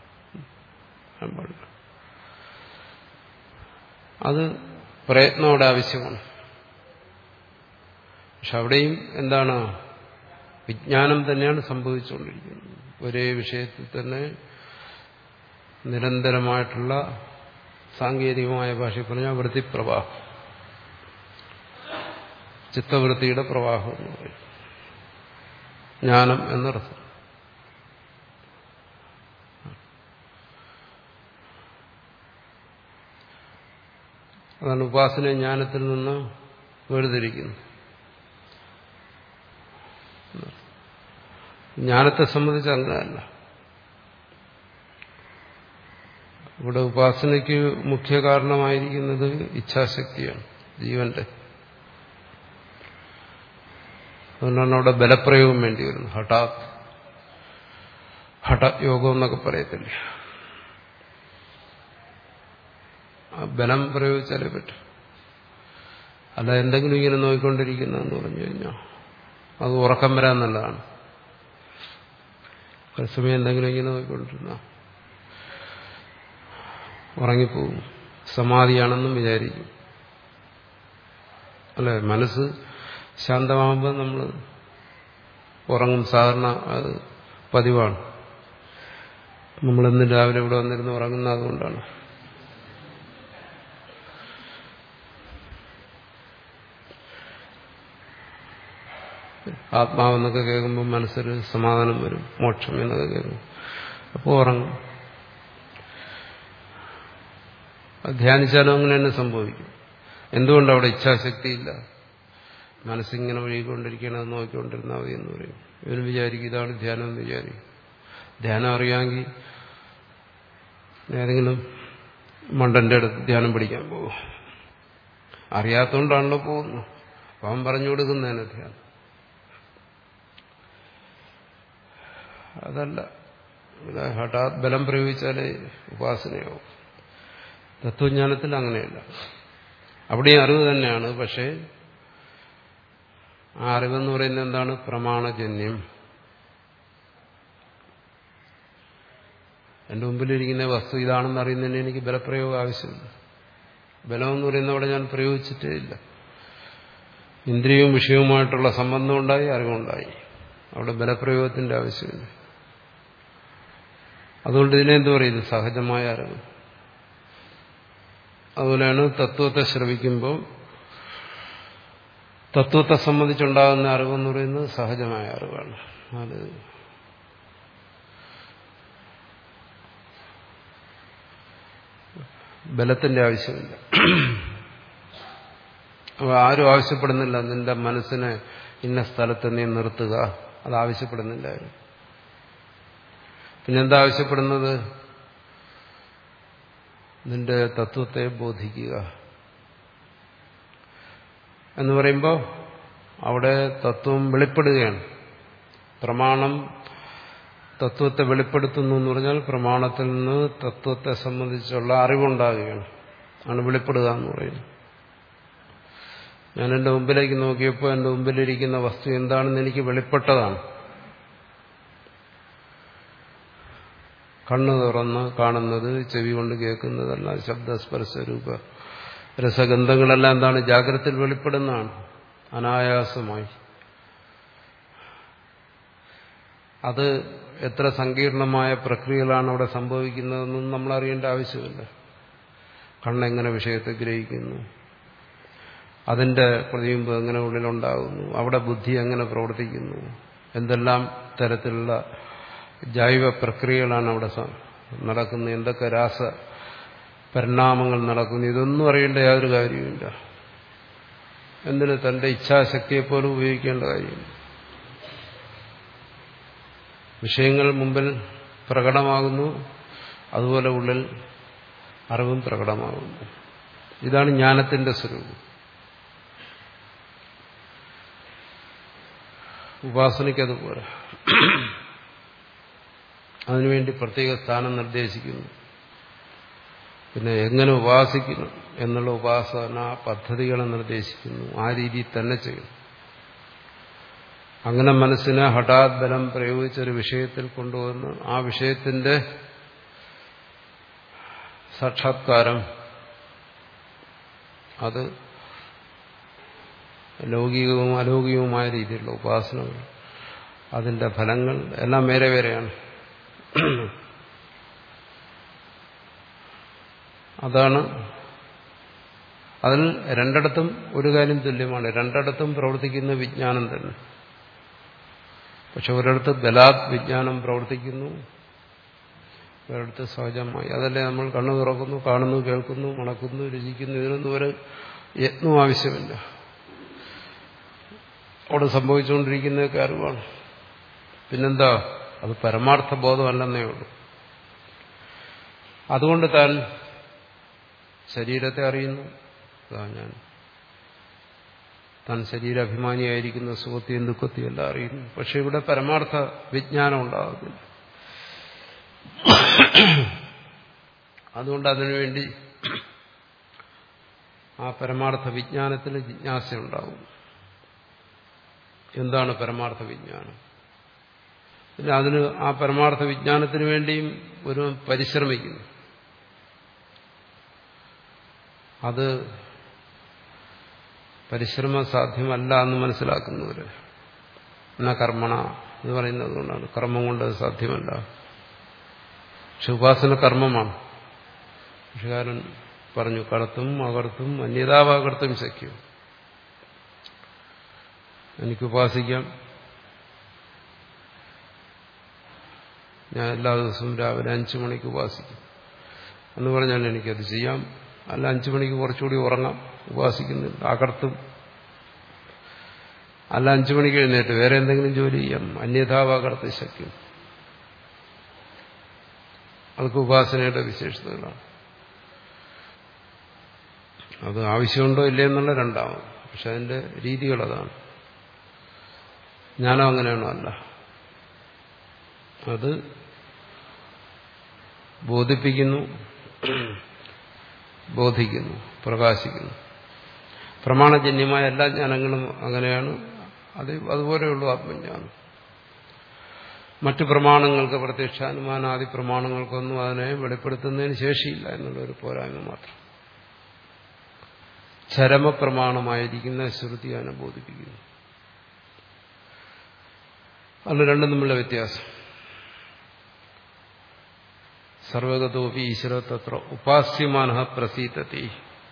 അത് പ്രയത്നോടെ ആവശ്യമാണ് പക്ഷെ അവിടെയും എന്താണ് വിജ്ഞാനം തന്നെയാണ് സംഭവിച്ചുകൊണ്ടിരിക്കുന്നത് ഒരേ വിഷയത്തിൽ തന്നെ നിരന്തരമായിട്ടുള്ള സാങ്കേതികമായ ഭാഷയിൽ പറഞ്ഞാൽ വൃത്തിപ്രവാഹം ചിത്തവൃത്തിയുടെ പ്രവാഹം എന്ന് പറയും ജ്ഞാനം എന്നർത്ഥം അതാണ് ഉപാസന ജ്ഞാനത്തിൽ നിന്ന് വേർതിരിക്കുന്നു ജ്ഞാനത്തെ സംബന്ധിച്ച് അങ്ങനെയല്ല ഇവിടെ ഉപാസനയ്ക്ക് മുഖ്യ കാരണമായിരിക്കുന്നത് ഇച്ഛാശക്തിയാണ് ജീവന്റെ അതുകൊണ്ടാണ് അവിടെ ബലപ്രയോഗം വേണ്ടി വരുന്നത് ഹഠാത് ഹഠ യോഗം എന്നൊക്കെ പറയത്തില്ലേ ആ ബലം പ്രയോഗിച്ചാലേ പറ്റും അല്ല എന്തെങ്കിലും ഇങ്ങനെ നോക്കിക്കൊണ്ടിരിക്കുന്നതെന്ന് പറഞ്ഞു കഴിഞ്ഞാൽ അത് ഉറക്കം വരാൻ നല്ലതാണ് തത്സമയം എന്തെങ്കിലും ഇങ്ങനെ നോക്കിക്കൊണ്ടിരുന്ന ഉറങ്ങിപ്പോവും സമാധിയാണെന്നും വിചാരിക്കും അല്ലെ മനസ്സ് ശാന്തമാകുമ്പോൾ നമ്മൾ ഉറങ്ങും സാധാരണ അത് പതിവാണ് നമ്മളെന്നും രാവിലെ ഇവിടെ വന്നിരുന്ന് ഉറങ്ങുന്ന അതുകൊണ്ടാണ് ആത്മാവെന്നൊക്കെ കേൾക്കുമ്പോൾ മനസ്സിൽ സമാധാനം വരും മോക്ഷം എന്നൊക്കെ കേൾക്കും അപ്പോൾ ഉറങ്ങും ധ്യാനിച്ചാലും അങ്ങനെ തന്നെ സംഭവിക്കും എന്തുകൊണ്ട് അവിടെ ഇച്ഛാശക്തിയില്ല മനസ്സിങ്ങനെ ഒഴുകിക്കൊണ്ടിരിക്കണം നോക്കിക്കൊണ്ടിരുന്നാൽ മതി എന്ന് പറയും ഇവന് വിചാരിക്കും ഇതാണ് ധ്യാനം എന്ന് വിചാരിക്കും ധ്യാനം അറിയാമെങ്കിൽ ഏതെങ്കിലും മണ്ടന്റെ അടുത്ത് ധ്യാനം പഠിക്കാൻ പോകും അറിയാത്തതുകൊണ്ടാണല്ലോ പോകുന്നത് അപ്പം അവൻ പറഞ്ഞു കൊടുക്കുന്നതിന് ധ്യാനം അതല്ല ഇവിടെ ഹഠാത് ബലം പ്രയോഗിച്ചാലേ ഉപാസനയാവും തത്വജ്ഞാനത്തിൽ അങ്ങനെയല്ല അവിടെയും അറിവ് തന്നെയാണ് പക്ഷേ ആ അറിവെന്ന് പറയുന്നത് എന്താണ് പ്രമാണജന്യം എന്റെ മുമ്പിലിരിക്കുന്ന വസ്തു ഇതാണെന്ന് അറിയുന്നതിന് എനിക്ക് ബലപ്രയോഗം ആവശ്യമില്ല ബലമെന്ന് പറയുന്ന അവിടെ ഞാൻ പ്രയോഗിച്ചിട്ടേ ഇല്ല ഇന്ദ്രിയവും വിഷയവുമായിട്ടുള്ള സംബന്ധം ഉണ്ടായി അറിവുണ്ടായി അവിടെ ബലപ്രയോഗത്തിന്റെ ആവശ്യമില്ല അതുകൊണ്ട് ഇതിനെന്ത് പറയുന്നത് സഹജമായ അറിവ് അതുപോലെയാണ് തത്വത്തെ ശ്രവിക്കുമ്പോൾ തത്വത്തെ സംബന്ധിച്ചുണ്ടാകുന്ന അറിവെന്ന് പറയുന്നത് സഹജമായ അറിവാണ് അത് ബലത്തിന്റെ ആവശ്യമില്ല അപ്പോൾ ആരും ആവശ്യപ്പെടുന്നില്ല നിന്റെ മനസ്സിനെ ഇന്ന സ്ഥലത്ത് നീ നിർത്തുക അത് ആവശ്യപ്പെടുന്നില്ലായിരുന്നു പിന്നെന്താ ആവശ്യപ്പെടുന്നത് നിന്റെ തത്വത്തെ ബോധിക്കുക എന്ന് പറയുമ്പോൾ അവിടെ തത്വം വെളിപ്പെടുകയാണ് പ്രമാണം തത്വത്തെ വെളിപ്പെടുത്തുന്നു എന്ന് പറഞ്ഞാൽ പ്രമാണത്തിൽ നിന്ന് തത്വത്തെ സംബന്ധിച്ചുള്ള അറിവുണ്ടാകുകയാണ് ആണ് വെളിപ്പെടുക എന്ന് പറയുന്നത് ഞാൻ എൻ്റെ മുമ്പിലേക്ക് നോക്കിയപ്പോൾ എൻ്റെ മുമ്പിലിരിക്കുന്ന വസ്തു എന്താണെന്ന് എനിക്ക് വെളിപ്പെട്ടതാണ് കണ്ണ് തുറന്ന് കാണുന്നത് ചെവി കൊണ്ട് കേൾക്കുന്നതല്ല ശബ്ദസ്പർശ രൂപ രസഗന്ധങ്ങളെല്ലാം എന്താണ് ജാഗ്രതയിൽ വെളിപ്പെടുന്നതാണ് അനായാസമായി അത് എത്ര സങ്കീർണമായ പ്രക്രിയകളാണ് അവിടെ സംഭവിക്കുന്നതെന്നും നമ്മൾ അറിയേണ്ട ആവശ്യമില്ല കണ്ണെങ്ങനെ വിഷയത്തെ ഗ്രഹിക്കുന്നു അതിന്റെ പ്രതിബിംബം എങ്ങനെ ഉള്ളിലുണ്ടാകുന്നു അവിടെ ബുദ്ധി എങ്ങനെ പ്രവർത്തിക്കുന്നു എന്തെല്ലാം തരത്തിലുള്ള ജൈവ പ്രക്രിയകളാണ് അവിടെ നടക്കുന്നത് എന്തൊക്കെ രാസ പരിണാമങ്ങൾ നടക്കുന്നു ഇതൊന്നും അറിയേണ്ട യാതൊരു കാര്യവുമില്ല എന്തിന് തന്റെ ഇച്ഛാശക്തിയെപ്പോലും ഉപയോഗിക്കേണ്ട കാര്യമില്ല വിഷയങ്ങൾ മുമ്പിൽ പ്രകടമാകുന്നു അതുപോലെ ഉള്ളിൽ അറിവും പ്രകടമാകുന്നു ഇതാണ് ജ്ഞാനത്തിന്റെ സ്വരൂപം ഉപാസനയ്ക്കതുപോലെ അതിനുവേണ്ടി പ്രത്യേക സ്ഥാനം നിർദ്ദേശിക്കുന്നു പിന്നെ എങ്ങനെ ഉപാസിക്കുന്നു എന്നുള്ള ഉപാസന പദ്ധതികളെ നിർദ്ദേശിക്കുന്നു ആ രീതിയിൽ തന്നെ ചെയ്യുന്നു അങ്ങനെ മനസ്സിനെ ഹഠാത് ബലം പ്രയോഗിച്ചൊരു വിഷയത്തിൽ കൊണ്ടുവന്ന് ആ വിഷയത്തിന്റെ സാക്ഷാത്കാരം അത് ലൗകികവും അലൗകികവുമായ രീതിയിലുള്ള ഉപാസനകൾ അതിന്റെ ഫലങ്ങൾ എല്ലാം വേറെ വേറെയാണ് അതാണ് അതിൽ രണ്ടിടത്തും ഒരു കാര്യം തുല്യമാണ് രണ്ടിടത്തും പ്രവർത്തിക്കുന്ന വിജ്ഞാനം തന്നെ പക്ഷെ ഒരിടത്ത് ബലാത് വിജ്ഞാനം പ്രവർത്തിക്കുന്നു ഒരിടത്ത് സഹജമായി അതല്ലേ നമ്മൾ കണ്ണു തുറക്കുന്നു കാണുന്നു കേൾക്കുന്നു മണക്കുന്നു രുചിക്കുന്നു ഇതിനൊന്നും ഒരു യത്നവും ആവശ്യമില്ല അവിടെ സംഭവിച്ചുകൊണ്ടിരിക്കുന്നതൊക്കെ അറിവാണ് പിന്നെന്താ അത് പരമാർത്ഥ ബോധമല്ലെന്നേ ഉള്ളൂ അതുകൊണ്ട് താൻ ശരീരത്തെ അറിയുന്നു അതാ ഞാൻ താൻ ശരീരാഭിമാനിയായിരിക്കുന്ന സുഖത്തെയും ദുഃഖത്തെയും എല്ലാം അറിയുന്നു പക്ഷെ ഇവിടെ പരമാർത്ഥ വിജ്ഞാനം ഉണ്ടാകുന്നില്ല അതുകൊണ്ട് അതിനുവേണ്ടി ആ പരമാർത്ഥ വിജ്ഞാനത്തിന് ജിജ്ഞാസ ഉണ്ടാകും എന്താണ് പരമാർത്ഥ വിജ്ഞാനം പിന്നെ അതിന് ആ പരമാർത്ഥ വിജ്ഞാനത്തിന് വേണ്ടിയും ഒരു പരിശ്രമിക്കുന്നു അത് പരിശ്രമം സാധ്യമല്ല എന്ന് മനസ്സിലാക്കുന്നവര് എന്നാ കർമ്മണ എന്ന് പറയുന്നത് കൊണ്ടാണ് കർമ്മം കൊണ്ട് അത് സാധ്യമല്ല പക്ഷെ ഉപാസന കർമ്മമാണ് പക്ഷുകാരൻ പറഞ്ഞു കടത്തും അകർത്തും അന്യതാവാകർത്തും ശക്യം എനിക്ക് ഉപാസിക്കാം ഞാൻ എല്ലാ ദിവസവും രാവിലെ അഞ്ചു മണിക്ക് ഉപാസിക്കും എന്ന് പറഞ്ഞാൽ എനിക്കത് ചെയ്യാം അല്ല അഞ്ചു മണിക്ക് കുറച്ചുകൂടി ഉറങ്ങാം ഉപാസിക്കുന്നില്ല അകർത്തും അല്ല അഞ്ചു മണിക്ക് എഴുന്നേറ്റ് വേറെ എന്തെങ്കിലും ജോലി ചെയ്യാം അന്യഥാവാകർത്ത ശക്യം അതൊക്കെ ഉപാസനയുടെ വിശേഷതകളാണ് അത് ആവശ്യമുണ്ടോ ഇല്ലേ എന്നുള്ള രണ്ടാമത് പക്ഷെ അതിന്റെ രീതികൾ അതാണ് ജ്ഞാനം അങ്ങനെയാണോ അല്ല അത് ബോധിപ്പിക്കുന്നു ബോധിക്കുന്നു പ്രകാശിക്കുന്നു പ്രമാണജന്യമായ എല്ലാ ജ്ഞാനങ്ങളും അങ്ങനെയാണ് അത് അതുപോലെയുള്ളൂ ആത്മജ്ഞാനം മറ്റു പ്രമാണങ്ങൾക്ക് പ്രത്യക്ഷാനുമാനാദി പ്രമാണങ്ങൾക്കൊന്നും അതിനെ വെളിപ്പെടുത്തുന്നതിന് ശേഷിയില്ല എന്നുള്ളൊരു പോരായ്മ മാത്രം ചരമപ്രമാണമായിരിക്കുന്ന ശ്രുതി അതിനെ ബോധിപ്പിക്കുന്നു അത് രണ്ടും തമ്മിലുള്ള വ്യത്യാസം സർവഗതോപി ഈശ്വര തത്ര ഉപാസ്യമാന പ്രസീതത്തി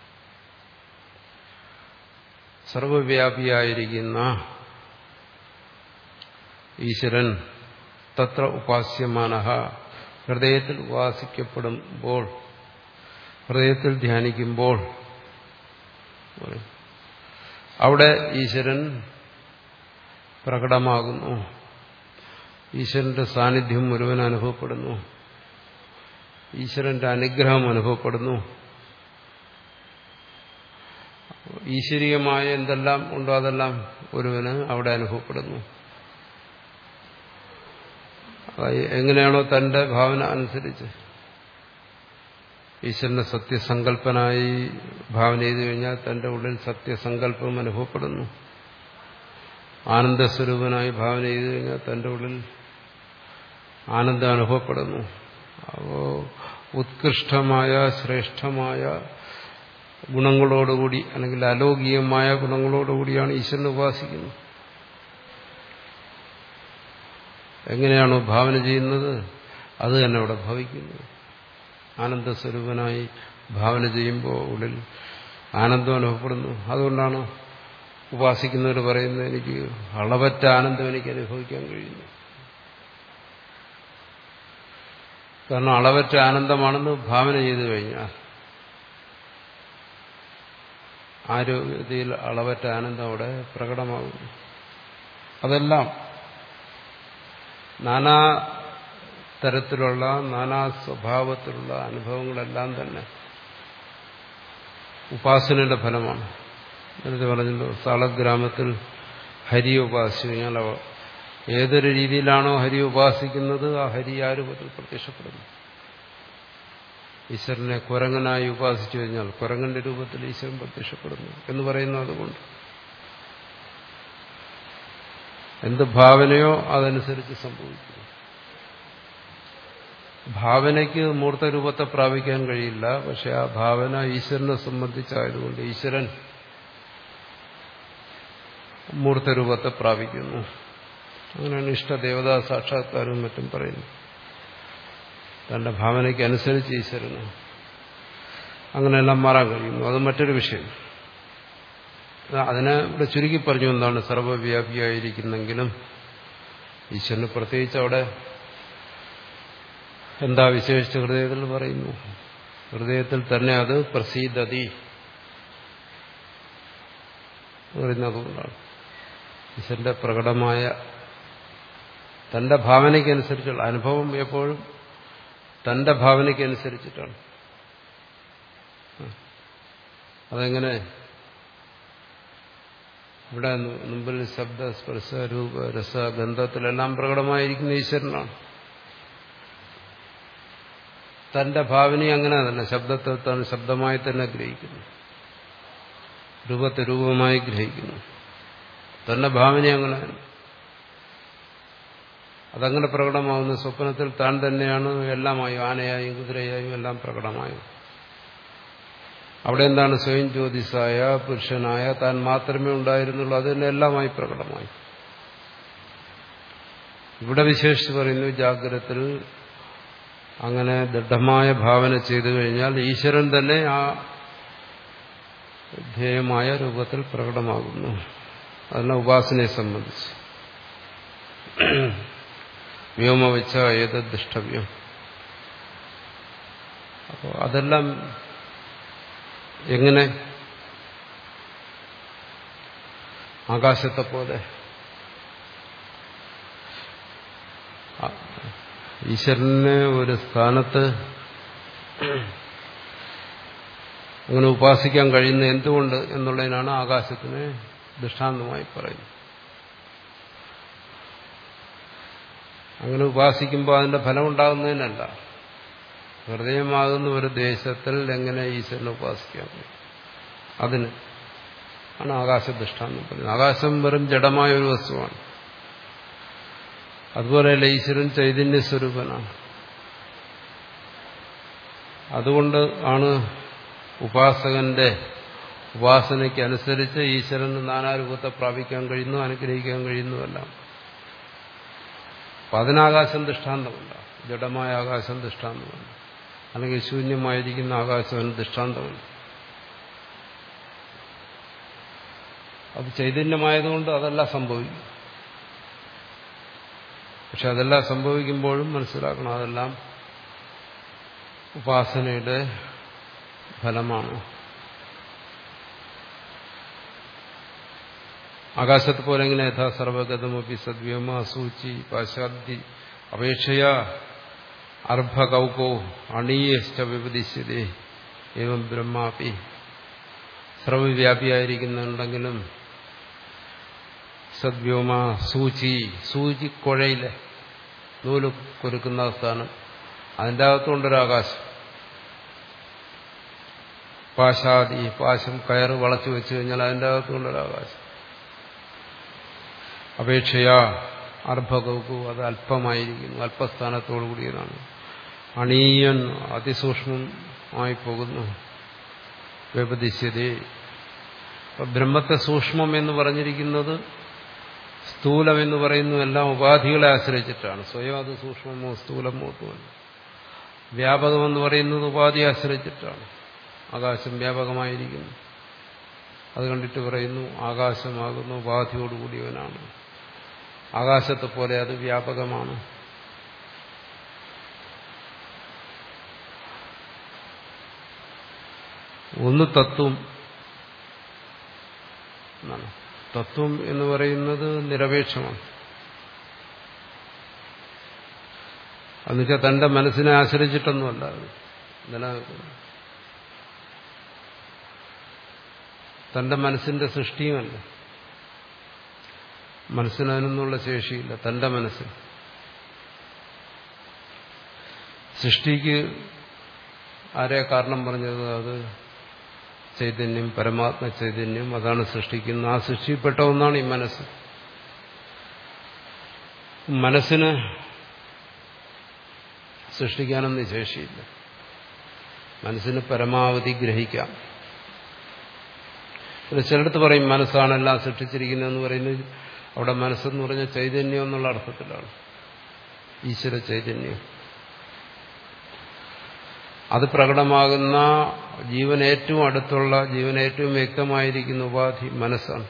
സർവവ്യാപിയായിരിക്കുന്ന ഈശ്വരൻ തത്ര ഉപാസ്യമാന ഹൃദയത്തിൽ ഉപാസിക്കപ്പെടുമ്പോൾ ഹൃദയത്തിൽ ധ്യാനിക്കുമ്പോൾ അവിടെ ഈശ്വരൻ പ്രകടമാകുന്നു ഈശ്വരന്റെ സാന്നിധ്യം മുഴുവൻ അനുഭവപ്പെടുന്നു ഈശ്വരന്റെ അനുഗ്രഹം അനുഭവപ്പെടുന്നു ഈശ്വരീയമായ എന്തെല്ലാം ഉണ്ടോ അതെല്ലാം ഒരുവന് അവിടെ അനുഭവപ്പെടുന്നു എങ്ങനെയാണോ തന്റെ ഭാവന അനുസരിച്ച് ഈശ്വരനെ സത്യസങ്കല്പനായി ഭാവന ചെയ്തു കഴിഞ്ഞാൽ തന്റെ ഉള്ളിൽ സത്യസങ്കല്പം അനുഭവപ്പെടുന്നു ആനന്ദസ്വരൂപനായി ഭാവന ചെയ്തു കഴിഞ്ഞാൽ തന്റെ ഉള്ളിൽ ആനന്ദം അനുഭവപ്പെടുന്നു അപ്പോ ഉത്കൃഷ്ടമായ ശ്രേഷ്ഠമായ ഗുണങ്ങളോടുകൂടി അല്ലെങ്കിൽ അലൗകികമായ ഗുണങ്ങളോടുകൂടിയാണ് ഈശ്വരനെ ഉപാസിക്കുന്നത് എങ്ങനെയാണോ ഭാവന ചെയ്യുന്നത് അത് തന്നെ അവിടെ ഭവിക്കുന്നു ആനന്ദസ്വരൂപനായി ഭാവന ചെയ്യുമ്പോൾ ഉള്ളിൽ ആനന്ദം അനുഭവപ്പെടുന്നു അതുകൊണ്ടാണ് ഉപാസിക്കുന്നവർ പറയുന്നത് എനിക്ക് അളവറ്റ ആനന്ദം എനിക്ക് അനുഭവിക്കാൻ കഴിയുന്നു കാരണം അളവറ്റ ആനന്ദമാണെന്ന് ഭാവന ചെയ്തു കഴിഞ്ഞാൽ ആരോഗ്യത്തിൽ അളവറ്റ ആനന്ദം അവിടെ പ്രകടമാകുന്നു അതെല്ലാം നാനാ തരത്തിലുള്ള നാനാ സ്വഭാവത്തിലുള്ള അനുഭവങ്ങളെല്ലാം തന്നെ ഉപാസനയുടെ ഫലമാണ് നേരത്തെ പറഞ്ഞല്ലോ സാളഗ്രാമത്തിൽ ഹരി ഉപാസിച്ചു കഴിഞ്ഞാൽ അവ ഏതൊരു രീതിയിലാണോ ഹരി ഉപാസിക്കുന്നത് ആ ഹരി ആ രൂപത്തിൽ പ്രത്യക്ഷപ്പെടുന്നു ഈശ്വരനെ കുരങ്ങനായി ഉപാസിച്ചു കഴിഞ്ഞാൽ കുരങ്ങന്റെ രൂപത്തിൽ ഈശ്വരൻ പ്രത്യക്ഷപ്പെടുന്നു എന്ന് പറയുന്നത് അതുകൊണ്ട് എന്ത് ഭാവനയോ അതനുസരിച്ച് സംഭവിക്കുന്നു ഭാവനയ്ക്ക് മൂർത്തരൂപത്തെ പ്രാപിക്കാൻ കഴിയില്ല പക്ഷെ ആ ഭാവന ഈശ്വരനെ സംബന്ധിച്ചായതുകൊണ്ട് ഈശ്വരൻ മൂർത്തരൂപത്തെ പ്രാപിക്കുന്നു അങ്ങനെയാണ് ഇഷ്ടദേവതാ സാക്ഷാത്കാരവും മറ്റും പറയുന്നത് തന്റെ ഭാവനയ്ക്ക് അനുസരിച്ച് ഈശ്വരന് അങ്ങനെയെല്ലാം മാറാൻ കഴിയുന്നു അത് മറ്റൊരു വിഷയം അതിനെ ഇവിടെ ചുരുക്കി പറഞ്ഞു എന്താണ് സർവവ്യാപിയായിരിക്കുന്നെങ്കിലും ഈശ്വരന് പ്രത്യേകിച്ച് അവിടെ എന്താ വിശേഷിച്ച ഹൃദയത്തിൽ പറയുന്നു ഹൃദയത്തിൽ തന്നെ അത് പ്രസീദതി പറയുന്നതുകൊണ്ടാണ് ഈശ്വരന്റെ പ്രകടമായ തന്റെ ഭാവനയ്ക്കനുസരിച്ചുള്ള അനുഭവം എപ്പോഴും തന്റെ ഭാവനയ്ക്കനുസരിച്ചിട്ടാണ് അതെങ്ങനെ ഇവിടെ മുമ്പിൽ ശബ്ദ സ്പർശ രൂപ രസ ഗന്ധത്തിലെല്ലാം പ്രകടമായിരിക്കുന്ന ഈശ്വരനാണ് തന്റെ ഭാവനയെ അങ്ങനെ തന്നെ ശബ്ദത്തെ താൻ ശബ്ദമായി തന്നെ ഗ്രഹിക്കുന്നു രൂപത്തെ രൂപമായി ഗ്രഹിക്കുന്നു തന്റെ ഭാവന അങ്ങനെ അതങ്ങനെ പ്രകടമാവുന്ന സ്വപ്നത്തിൽ താൻ തന്നെയാണ് എല്ലാമായും ആനയായും കുതിരയായും എല്ലാം പ്രകടമായും അവിടെ എന്താണ് സ്വയം ജ്യോതിസായ പുരുഷനായ താൻ മാത്രമേ ഉണ്ടായിരുന്നുള്ളൂ അത് തന്നെ എല്ലാമായി പ്രകടമായി ഇവിടെ വിശേഷിച്ച് പറയുന്നു ജാഗ്രതത്തിൽ അങ്ങനെ ദൃഢമായ ഭാവന ചെയ്തു കഴിഞ്ഞാൽ ഈശ്വരൻ തന്നെ ആ ധ്യേയമായ രൂപത്തിൽ പ്രകടമാകുന്നു അതെല്ലാം ഉപാസനയെ സംബന്ധിച്ച് വ്യോമ വെച്ച ഏത് ദൃഷ്ടവ്യം അപ്പോൾ അതെല്ലാം എങ്ങനെ ആകാശത്തെ പോലെ ഈശ്വരനെ ഒരു സ്ഥാനത്ത് അങ്ങനെ ഉപാസിക്കാൻ കഴിയുന്ന എന്തുകൊണ്ട് എന്നുള്ളതിനാണ് ആകാശത്തിനെ ദൃഷ്ടാന്തമായി പറയുന്നത് അങ്ങനെ ഉപാസിക്കുമ്പോൾ അതിന്റെ ഫലം ഉണ്ടാകുന്നതിനല്ല ഹൃദയമാകുന്ന ഒരു ദേശത്തിൽ എങ്ങനെ ഈശ്വരനെ ഉപാസിക്കാൻ കഴിയും അതിന് ആണ് ആകാശ ദൃഷ്ടാന്തം പറയുന്നത് ആകാശം വെറും ജഡമായ ഒരു വസ്തുവാണ് അതുപോലെയല്ല ഈശ്വരൻ ചൈതന്യ സ്വരൂപനാണ് അതുകൊണ്ട് ആണ് ഉപാസകന്റെ ഉപാസനയ്ക്ക് അനുസരിച്ച് ഈശ്വരന് നാനാരൂപത്തെ പ്രാപിക്കാൻ കഴിയുന്നു അനുഗ്രഹിക്കാൻ കഴിയുന്നുവെല്ലാം അപ്പൊ അതിനാകാശം ദൃഷ്ടാന്തമല്ല ജഡമായ ആകാശം ദൃഷ്ടാന്തമല്ല അല്ലെങ്കിൽ ശൂന്യമായിരിക്കുന്ന ആകാശം ദൃഷ്ടാന്തമല്ല അത് ചൈതന്യമായതുകൊണ്ട് അതെല്ലാം സംഭവിക്കും പക്ഷെ അതെല്ലാം സംഭവിക്കുമ്പോഴും മനസ്സിലാക്കണം അതെല്ലാം ഉപാസനയുടെ ഫലമാണ് ആകാശത്ത് പോലെ എങ്ങനെ യഥാ സർവഗതമൊപ്പി സദ്വ്യോമ സൂചി പാശാബ്ദി അപേക്ഷയ അർഭകൗകോ അണീയശ്ച വിപദിശ്യതേ ഏവം ബ്രഹ്മാപി സർവവ്യാപിയായിരിക്കുന്നുണ്ടെങ്കിലും സദ്വ്യോമ സൂചി സൂചി കുഴയിലെ നൂല് കൊരുക്കുന്ന സ്ഥാനം അതിൻ്റെ അകത്തുകൊണ്ടൊരാകാശം പാശാദി പാശം കയറ് വളച്ചു വെച്ച് കഴിഞ്ഞാൽ അതിൻ്റെ അകത്തുകൊണ്ടൊരാകാശം അപേക്ഷയാ അർഭകൗക്കു അത് അല്പമായിരിക്കുന്നു അല്പസ്ഥാനത്തോടു കൂടിയതാണ് അണീയൻ അതിസൂക്ഷ്മമായി പോകുന്നു വ്യപതിശ്യതേ അപ്പൊ ബ്രഹ്മത്തെ സൂക്ഷ്മം എന്ന് പറഞ്ഞിരിക്കുന്നത് സ്ഥൂലം എന്ന് പറയുന്നു എല്ലാം ഉപാധികളെ ആശ്രയിച്ചിട്ടാണ് സ്വയം അത് സൂക്ഷ്മമോ സ്ഥൂലമോ ഒന്നുമല്ല വ്യാപകമെന്ന് പറയുന്നത് ഉപാധിയെ ആശ്രയിച്ചിട്ടാണ് ആകാശം വ്യാപകമായിരിക്കുന്നു അത് കണ്ടിട്ട് പറയുന്നു ആകാശമാകുന്നു ഉപാധിയോടുകൂടിയവനാണ് ആകാശത്തെ പോലെ അത് വ്യാപകമാണ് ഒന്ന് തത്വം എന്നാണ് തത്വം എന്ന് പറയുന്നത് നിരപേക്ഷമാണ് എന്നുവെച്ചാൽ തന്റെ മനസ്സിനെ ആശ്രയിച്ചിട്ടൊന്നുമല്ല അത് നിലനിൽക്കുന്നത് തന്റെ മനസ്സിന്റെ സൃഷ്ടിയുമല്ല മനസ്സിനതിനൊന്നുള്ള ശേഷിയില്ല തന്റെ മനസ്സിൽ സൃഷ്ടിക്ക് ആരെയാ കാരണം പറഞ്ഞത് അത് ചൈതന്യം പരമാത്മ ചൈതന്യം അതാണ് സൃഷ്ടിക്കുന്നത് ആ സൃഷ്ടിപ്പെട്ട ഒന്നാണ് ഈ മനസ്സ് മനസ്സിന് സൃഷ്ടിക്കാനൊന്നും ശേഷിയില്ല മനസ്സിന് പരമാവധി ഗ്രഹിക്കാം പിന്നെ ചിലടത്ത് പറയും മനസ്സാണ് എല്ലാം സൃഷ്ടിച്ചിരിക്കുന്നതെന്ന് പറയുന്നത് അവിടെ മനസ്സെന്ന് പറഞ്ഞ ചൈതന്യം എന്നുള്ള അർത്ഥത്തിലാണ് ഈശ്വര ചൈതന്യം അത് പ്രകടമാകുന്ന ജീവൻ ഏറ്റവും അടുത്തുള്ള ജീവൻ ഏറ്റവും വ്യക്തമായിരിക്കുന്ന ഉപാധി മനസ്സാണ്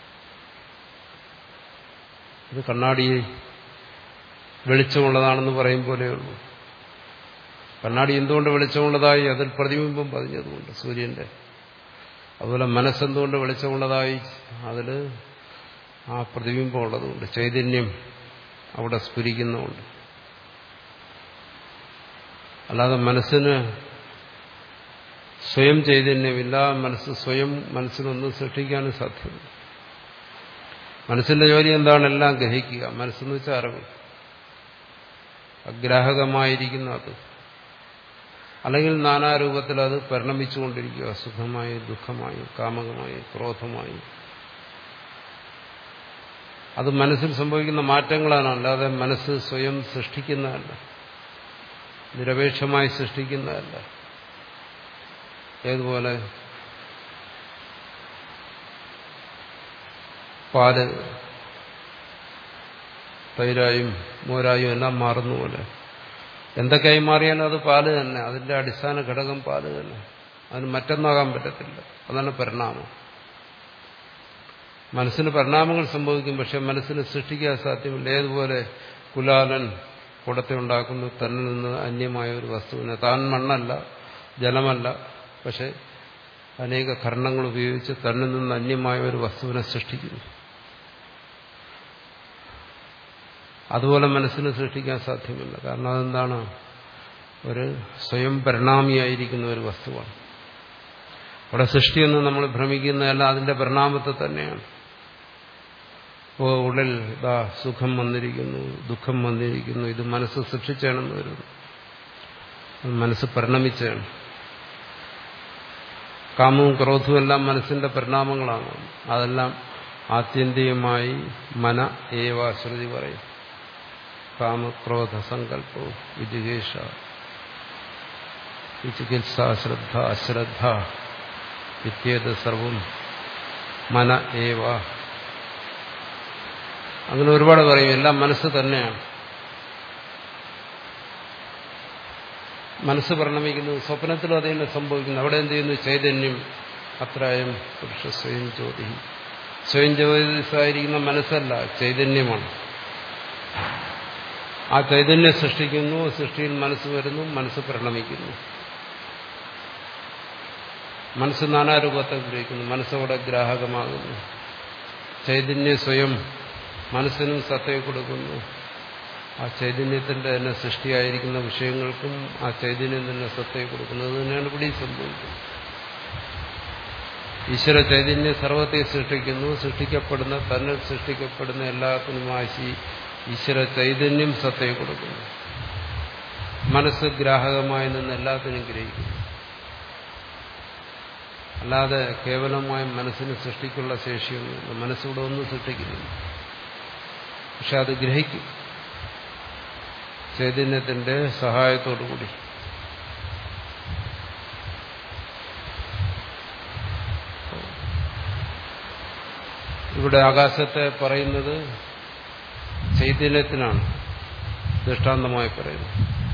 ഇത് കണ്ണാടി വെളിച്ചമുള്ളതാണെന്ന് പറയും പോലെയുള്ളൂ കണ്ണാടി എന്തുകൊണ്ട് വെളിച്ചമുള്ളതായി അതിൽ പ്രതിബിംബം പതിഞ്ഞതുകൊണ്ട് സൂര്യന്റെ അതുപോലെ മനസ്സെന്തുകൊണ്ട് വെളിച്ചമുള്ളതായി അതിൽ ആ പ്രതിബിംബം ഉള്ളതുകൊണ്ട് ചൈതന്യം അവിടെ സ്ഫുരിക്കുന്നുമുണ്ട് അല്ലാതെ മനസ്സിന് സ്വയം ചൈതന്യമില്ല മനസ്സ് സ്വയം മനസ്സിനൊന്നും സൃഷ്ടിക്കാനും സാധ്യമല്ല മനസ്സിന്റെ ജോലി എന്താണ് എല്ലാം ഗ്രഹിക്കുക മനസ്സെന്ന് വെച്ചാൽ അറിവ് അഗ്രാഹകമായിരിക്കുന്ന അത് അല്ലെങ്കിൽ നാനാരൂപത്തിൽ അത് പരിണമിച്ചുകൊണ്ടിരിക്കുക സുഖമായി ദുഃഖമായി കാമകമായി ക്രോധമായി അത് മനസ്സിൽ സംഭവിക്കുന്ന മാറ്റങ്ങളാണ് അല്ലാതെ മനസ്സ് സ്വയം സൃഷ്ടിക്കുന്നതല്ല നിരപേക്ഷമായി സൃഷ്ടിക്കുന്നതല്ല ഏതുപോലെ പാല് തൈരായും മോരായും എല്ലാം മാറുന്ന പോലെ എന്തൊക്കെയായി മാറിയാലും അത് പാല് തന്നെ അതിന്റെ അടിസ്ഥാന ഘടകം പാല് തന്നെ അതിന് മറ്റൊന്നാകാൻ പറ്റത്തില്ല അതാണ് പരിണാമം മനസ്സിന് പരിണാമങ്ങൾ സംഭവിക്കും പക്ഷെ മനസ്സിന് സൃഷ്ടിക്കാൻ സാധ്യമല്ല ഏതുപോലെ കുലാലൻ കുടത്തെ ഉണ്ടാക്കുന്നു തന്നിൽ നിന്ന് അന്യമായ ഒരു വസ്തുവിനെ താൻ മണ്ണല്ല ജലമല്ല പക്ഷെ അനേക കർണങ്ങൾ ഉപയോഗിച്ച് തന്നിൽ നിന്ന് അന്യമായ ഒരു വസ്തുവിനെ സൃഷ്ടിക്കുന്നു അതുപോലെ മനസ്സിന് സൃഷ്ടിക്കാൻ സാധ്യമല്ല കാരണം അതെന്താണ് ഒരു സ്വയം പരിണാമിയായിരിക്കുന്ന ഒരു വസ്തുവാണ് അവിടെ സൃഷ്ടിയൊന്നും നമ്മൾ ഭ്രമിക്കുന്നതല്ല അതിന്റെ പരിണാമത്തെ തന്നെയാണ് ഓ ഉള്ളിൽ ഇതാ സുഖം വന്നിരിക്കുന്നു ദുഃഖം വന്നിരിക്കുന്നു ഇത് മനസ്സ് സൃഷ്ടിച്ചാണെന്ന് വരുന്നു മനസ്സ് പരിണമിച്ചാണ് കാമവും ക്രോധവും എല്ലാം മനസ്സിന്റെ പരിണാമങ്ങളാണ് അതെല്ലാം ആത്യന്തികമായി മന ഏവ ശ്രുതി പറയും കാമക്രോധ സങ്കല്പവും വിജികേഷ വിചികിത്സ ശ്രദ്ധ അശ്രദ്ധ വിത്യേത് സർവം മന ഏവ അങ്ങനെ ഒരുപാട് പറയും എല്ലാം മനസ്സ് തന്നെയാണ് മനസ്സ് പരിണമിക്കുന്നത് സ്വപ്നത്തിലും അത് തന്നെ സംഭവിക്കുന്നു അവിടെ എന്ത് ചെയ്യുന്നു ചൈതന്യം അത്രായം പുരുഷ സ്വയം ജ്യോതി സ്വയം ജ്യോതിസായിരിക്കുന്ന മനസ്സല്ല ചൈതന്യമാണ് ആ ചൈതന്യം സൃഷ്ടിക്കുന്നു സൃഷ്ടിയിൽ മനസ്സ് വരുന്നു മനസ്സ് പരിണമിക്കുന്നു മനസ്സ് നാനാരൂപത്തെ ഗ്രഹിക്കുന്നു മനസ്സവിടെ ഗ്രാഹകമാകുന്നു ചൈതന്യം സ്വയം മനസ്സിനും സത്തയെ കൊടുക്കുന്നു ആ ചൈതന്യത്തിന്റെ തന്നെ സൃഷ്ടിയായിരിക്കുന്ന വിഷയങ്ങൾക്കും ആ ചൈതന്യം തന്നെ സത്തയെ കൊടുക്കുന്നത് തന്നെയാണ് ഇവിടെ സംഭവിക്കുന്നത് ഈശ്വര ചൈതന്യം സർവത്തെ സൃഷ്ടിക്കുന്നു സൃഷ്ടിക്കപ്പെടുന്ന തന്നെ സൃഷ്ടിക്കപ്പെടുന്ന എല്ലാത്തിനുമായി ഈശ്വര ചൈതന്യം സത്തയെ കൊടുക്കുന്നു മനസ്സ് ഗ്രാഹകമായി നിന്ന് എല്ലാത്തിനും ഗ്രഹിക്കുന്നു അല്ലാതെ കേവലമായ മനസ്സിന് സൃഷ്ടിക്കുള്ള ശേഷിയൊന്നുമില്ല മനസ്സിവിടെ ഒന്നും സൃഷ്ടിക്കുന്നില്ല പക്ഷെ അത് ഗ്രഹിക്കും ചൈതന്യത്തിന്റെ സഹായത്തോടുകൂടി ഇവിടെ ആകാശത്തെ പറയുന്നത് ചൈതന്യത്തിനാണ് ദൃഷ്ടാന്തമായി പറയുന്നത്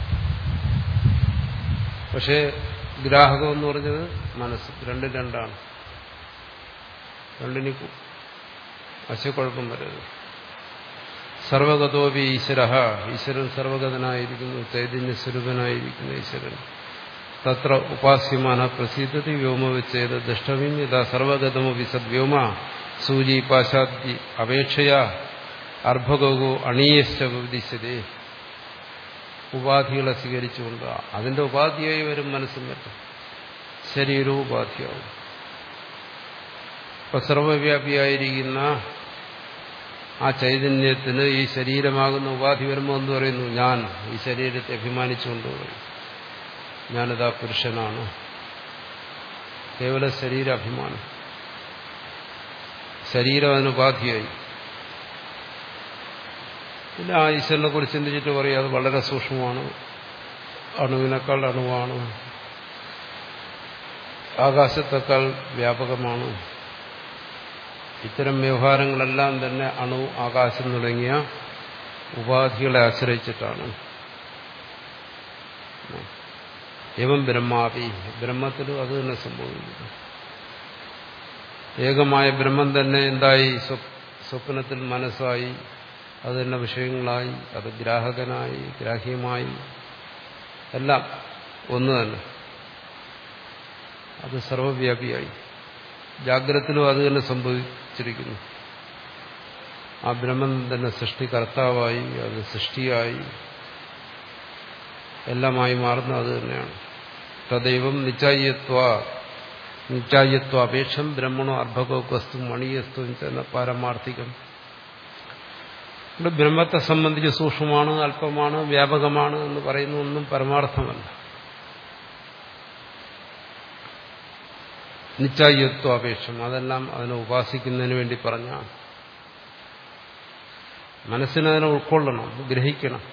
പക്ഷേ ഗ്രാഹകം എന്ന് പറഞ്ഞത് മനസ്സ് രണ്ടും രണ്ടാണ് രണ്ടിന് അശക്കുഴപ്പം വരരുത് സർവഗതോപി ഈശ്വര ഈശ്വരൻ സർവഗതനായിരിക്കുന്നു ചൈതന്യ സ്വരൂപനായിരിക്കുന്നു ഈശ്വരൻ തത്ര ഉപാസ്യമാന പ്രസീദതി വ്യോമവിച്ഛേദ ദൃഷ്ടവ്യം യഥാ സർവഗതമപി സദ്വ്യോമ സൂചി പാശാദ്യ അപേക്ഷയാ അർഭകോ അണീയശ്ച വിദിശതേ ഉപാധികളെ സ്വീകരിച്ചുകൊണ്ട് അതിന്റെ ഉപാധിയായി വരും മനസ്സും പറ്റും ശരീരവും ഉപാധിയാവും ഇപ്പൊ സർവവ്യാപിയായിരിക്കുന്ന ആ ചൈതന്യത്തിന് ഈ ശരീരമാകുന്ന ഉപാധി വരുമ്പോൾ എന്ന് പറയുന്നു ഞാൻ ഈ ശരീരത്തെ അഭിമാനിച്ചുകൊണ്ട് പറയും ഞാനിതാ പുരുഷനാണ് കേവല ശരീരാഭിമാനം ശരീരം അതിനുപാധിയായി പിന്നെ ആ ഈശ്വരനെ കുറിച്ച് ചിന്തിച്ചിട്ട് പറയും അത് വളരെ സൂക്ഷ്മമാണ് അണുവിനേക്കാൾ അണുവാണ് ആകാശത്തേക്കാൾ വ്യാപകമാണ് ഇത്തരം വ്യവഹാരങ്ങളെല്ലാം തന്നെ അണു ആകാശം തുടങ്ങിയ ഉപാധികളെ ആശ്രയിച്ചിട്ടാണ് എവം ബ്രഹ്മാവി ബ്രഹ്മത്തിലും അത് തന്നെ സംഭവിക്കുന്നു ഏകമായ ബ്രഹ്മം തന്നെ എന്തായി സ്വപ്നത്തിൽ മനസ്സായി അത് തന്നെ വിഷയങ്ങളായി അത് ഗ്രാഹകനായി ഗ്രാഹ്യമായി എല്ലാം ഒന്ന് തന്നെ അത് സർവവ്യാപിയായി ജാഗ്രതത്തിലും അത് തന്നെ സംഭവിച്ചിരിക്കുന്നു ആ ബ്രഹ്മം തന്നെ സൃഷ്ടികർത്താവായി അത് സൃഷ്ടിയായി എല്ലാമായി മാറുന്ന അത് തന്നെയാണ് തദൈവം നിശ്ചായത്വ നിശ്ചായത്വ അപേക്ഷം ബ്രഹ്മണോ അർഭകോ വസ്തു മണീയസ്തു എന്ന പാരമാർത്ഥികം ഇവിടെ ബ്രഹ്മത്തെ സംബന്ധിച്ച് സൂക്ഷ്മമാണ് അല്പമാണ് വ്യാപകമാണ് എന്ന് പറയുന്ന ഒന്നും പരമാർത്ഥമല്ല നിശ്ചായത്വ അപേക്ഷം അതെല്ലാം അതിനെ ഉപാസിക്കുന്നതിന് വേണ്ടി പറഞ്ഞാണ് മനസ്സിനതിനെ ഉൾക്കൊള്ളണം ഗ്രഹിക്കണം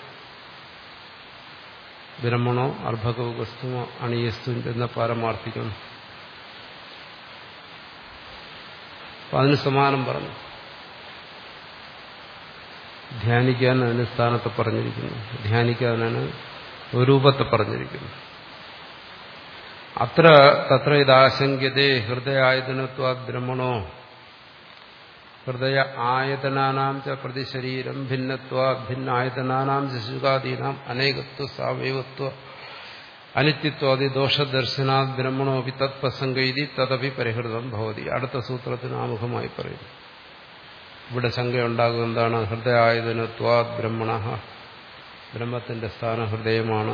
ബ്രഹ്മണോ അർഭകോ വസ്തുവോ അണിയസ്തു എന്ന പാരമാർത്ഥികം അതിന് സമാനം പറഞ്ഞു ധ്യാനിക്കാൻ അതിന് സ്ഥാനത്ത് പറഞ്ഞിരിക്കുന്നു ധ്യാനിക്കാനാണ് രൂപത്തെ പറഞ്ഞിരിക്കുന്നു അത്ര തത്ര ഇതാശങ്കതേ ഹൃദയായതനത്വ ബ്രഹ്മണോ ഹൃദയ ആയതനാനാം ച പ്രതിശരീരം ഭിന്നത്വ ഭിന്നായതനാനാം ച ശുകാദീനാം അനേകത്വ സാവയവത്വ അനിത്യത്വാദി ദോഷദർശനാത് ബ്രഹ്മണോപി തത്പ്രസംഗൈതി തദപി പരിഹൃതം ഭവതി അടുത്ത സൂത്രത്തിന് ആമുഖമായി പറയുന്നു ഇവിടെ ശങ്കയുണ്ടാകും എന്താണ് ഹൃദയായതനത്വാ ബ്രഹ്മണ ബ്രഹ്മത്തിന്റെ സ്ഥാനം ഹൃദയമാണ്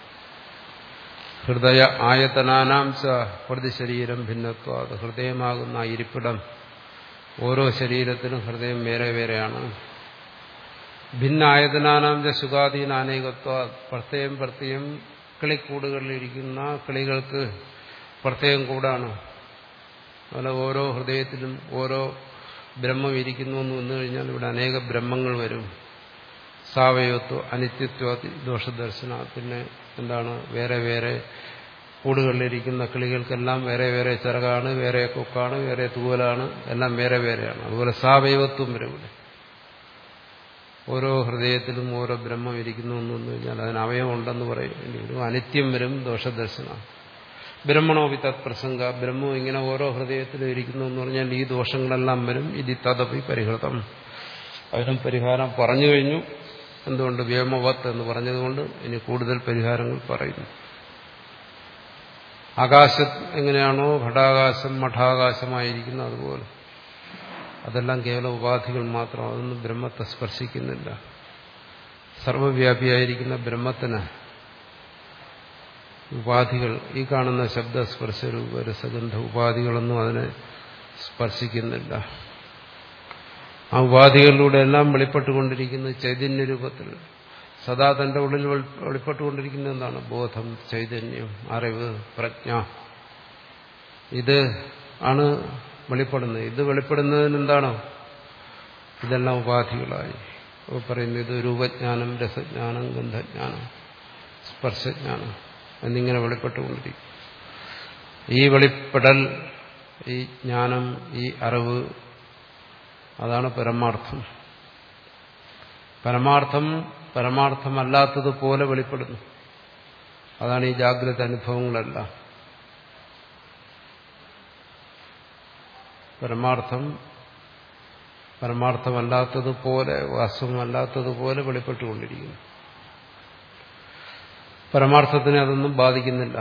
ഹൃദയ ആയതനാനാം ച പ്രതിശരീരം ഭിന്നത്വ അത് ഹൃദയമാകുന്ന ആ ഇരിപ്പിടം ഓരോ ശരീരത്തിനും ഹൃദയം വേറെ വേറെയാണ് ഭിന്നായതനാനാം ച സുഖാധീനാനേകത്വ പ്രത്യേകം പ്രത്യേകം കിളിക്കൂടുകളിലിരിക്കുന്ന കിളികൾക്ക് പ്രത്യേകം കൂടാണ് അതുപോലെ ഓരോ ഹൃദയത്തിലും ഓരോ ബ്രഹ്മം ഇരിക്കുന്നു എന്ന് വന്നു കഴിഞ്ഞാൽ ഇവിടെ അനേക ബ്രഹ്മങ്ങൾ വരും സാവയത്വ അനിത്യത്വ ദോഷദർശന പിന്നെ എന്താണ് വേറെ വേറെ കൂടുകളിലിരിക്കുന്ന കിളികൾക്കെല്ലാം വേറെ വേറെ ചിറകാണ് വേറെ കൊക്കാണ് വേറെ തൂവലാണ് എല്ലാം വേറെ വേറെയാണ് അതുപോലെ സാവയവത്വം വരും ഇവിടെ ഓരോ ഹൃദയത്തിലും ഓരോ ബ്രഹ്മം ഇരിക്കുന്നു എന്ന് വന്നു കഴിഞ്ഞാൽ അതിന് അവയവമുണ്ടെന്ന് പറയേണ്ടി വരും അനിത്യം വരും ദോഷദർശന ബ്രഹ്മണോപി തത്പ്രസംഗ ബ്രഹ്മം ഇങ്ങനെ ഓരോ ഹൃദയത്തിലും ഇരിക്കുന്നു എന്ന് പറഞ്ഞാൽ ഈ ദോഷങ്ങളെല്ലാം വരും ഇത് തദപി പരിഹൃതം അതിനും പരിഹാരം പറഞ്ഞു കഴിഞ്ഞു എന്തുകൊണ്ട് വ്യോമവത്ത് എന്ന് പറഞ്ഞതുകൊണ്ട് ഇനി കൂടുതൽ പരിഹാരങ്ങൾ പറയുന്നു ആകാശം എങ്ങനെയാണോ ഘടാകാശം മഠാകാശമായിരിക്കുന്നത് അതുപോലെ അതെല്ലാം കേവല ഉപാധികൾ മാത്രം അതൊന്നും ബ്രഹ്മത്തെ സ്പർശിക്കുന്നില്ല സർവവ്യാപിയായിരിക്കുന്ന ബ്രഹ്മത്തിന് ഉപാധികൾ ഈ കാണുന്ന ശബ്ദസ്പർശ രൂപ രസഗന്ധ ഉപാധികളൊന്നും അതിനെ സ്പർശിക്കുന്നില്ല ആ ഉപാധികളിലൂടെ എല്ലാം വെളിപ്പെട്ടുകൊണ്ടിരിക്കുന്നത് ചൈതന്യ രൂപത്തിൽ സദാ തന്റെ ഉള്ളിൽ വെളിപ്പെട്ടുകൊണ്ടിരിക്കുന്ന എന്താണ് ബോധം ചൈതന്യം അറിവ് പ്രജ്ഞ ഇത് ആണ് വെളിപ്പെടുന്നത് ഇത് വെളിപ്പെടുന്നതിന് എന്താണ് ഇതെല്ലാം ഉപാധികളായി പറയുന്നത് ഇത് രൂപജ്ഞാനം രസജ്ഞാനം ഗന്ധജ്ഞാനം സ്പർശജ്ഞാനം എന്നിങ്ങനെ വെളിപ്പെട്ടുകൊണ്ടിരിക്കും ഈ വെളിപ്പെടൽ ഈ ജ്ഞാനം ഈ അറിവ് അതാണ് പരമാർത്ഥം പരമാർത്ഥം പരമാർത്ഥമല്ലാത്തതുപോലെ വെളിപ്പെടുന്നു അതാണ് ഈ ജാഗ്രത അനുഭവങ്ങളെല്ലാം പരമാർത്ഥം പരമാർത്ഥമല്ലാത്തതുപോലെ വാസ്തവമല്ലാത്തതുപോലെ വെളിപ്പെട്ടുകൊണ്ടിരിക്കുന്നു പരമാർത്ഥത്തിനെ അതൊന്നും ബാധിക്കുന്നില്ല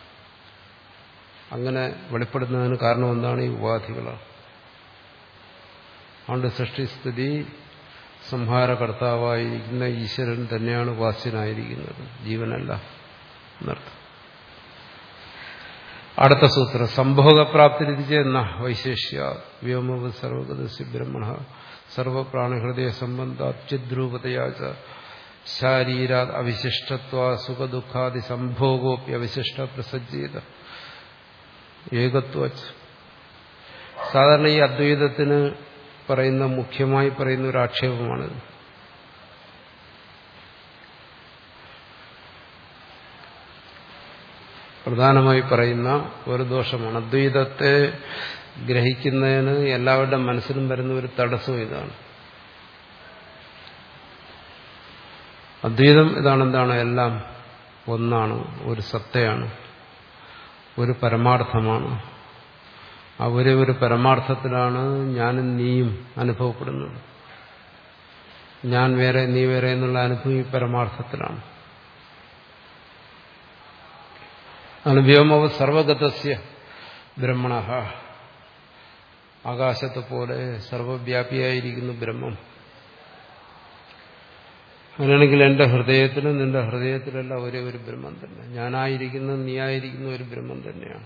അങ്ങനെ വെളിപ്പെടുന്നതിന് കാരണം എന്താണ് ഈ ഉപാധികളാണ് അതുകൊണ്ട് സൃഷ്ടിസ്ഥിതി സംഹാരകർത്താവായിരിക്കുന്ന ഈശ്വരൻ തന്നെയാണ് ഉപാസ്യനായിരിക്കുന്നത് ജീവനല്ല എന്നർത്ഥം അടുത്ത സൂത്രം സംഭോഗപ്രാപ്തി എന്ന വൈശേഷ്യ വ്യോമവ സർവഗതസ്യ ബ്രഹ്മണ സർവപ്രാണഹൃദയ സംബന്ധാച്യുദ്രൂപതയാച ശാരീരാ അവിശിഷ്ടത്വ സുഖദുഃഖാദി സംഭോഗോപ്യ അവിശിഷ്ട പ്രസജ്ജീത ഏകത്വ സാധാരണ ഈ അദ്വൈതത്തിന് പറയുന്ന മുഖ്യമായി പറയുന്ന ഒരു ആക്ഷേപമാണിത് പ്രധാനമായി പറയുന്ന ഒരു ദോഷമാണ് അദ്വൈതത്തെ ഗ്രഹിക്കുന്നതിന് എല്ലാവരുടെ മനസ്സിലും വരുന്ന ഒരു തടസ്സം ഇതാണ് അദ്വൈതം ഇതാണ് എന്താണ് എല്ലാം ഒന്നാണ് ഒരു സത്തയാണ് ഒരു പരമാർത്ഥമാണ് ആ ഒരേ ഒരു പരമാർത്ഥത്തിലാണ് ഞാനും നീയും അനുഭവപ്പെടുന്നത് ഞാൻ വേറെ നീ വേറെ എന്നുള്ള അനുഭവം ഈ പരമാർത്ഥത്തിലാണ് അനുഭവമവ സർവഗതസ്യ ബ്രഹ്മണ ആകാശത്തെ പോലെ സർവവ്യാപിയായിരിക്കുന്നു ബ്രഹ്മം അങ്ങനെയാണെങ്കിൽ എന്റെ ഹൃദയത്തിലും നിന്റെ ഹൃദയത്തിലെല്ലാം ഒരേ ഒരു ബ്രഹ്മം തന്നെ ഞാനായിരിക്കുന്ന നീയായിരിക്കുന്ന ഒരു ബ്രഹ്മം തന്നെയാണ്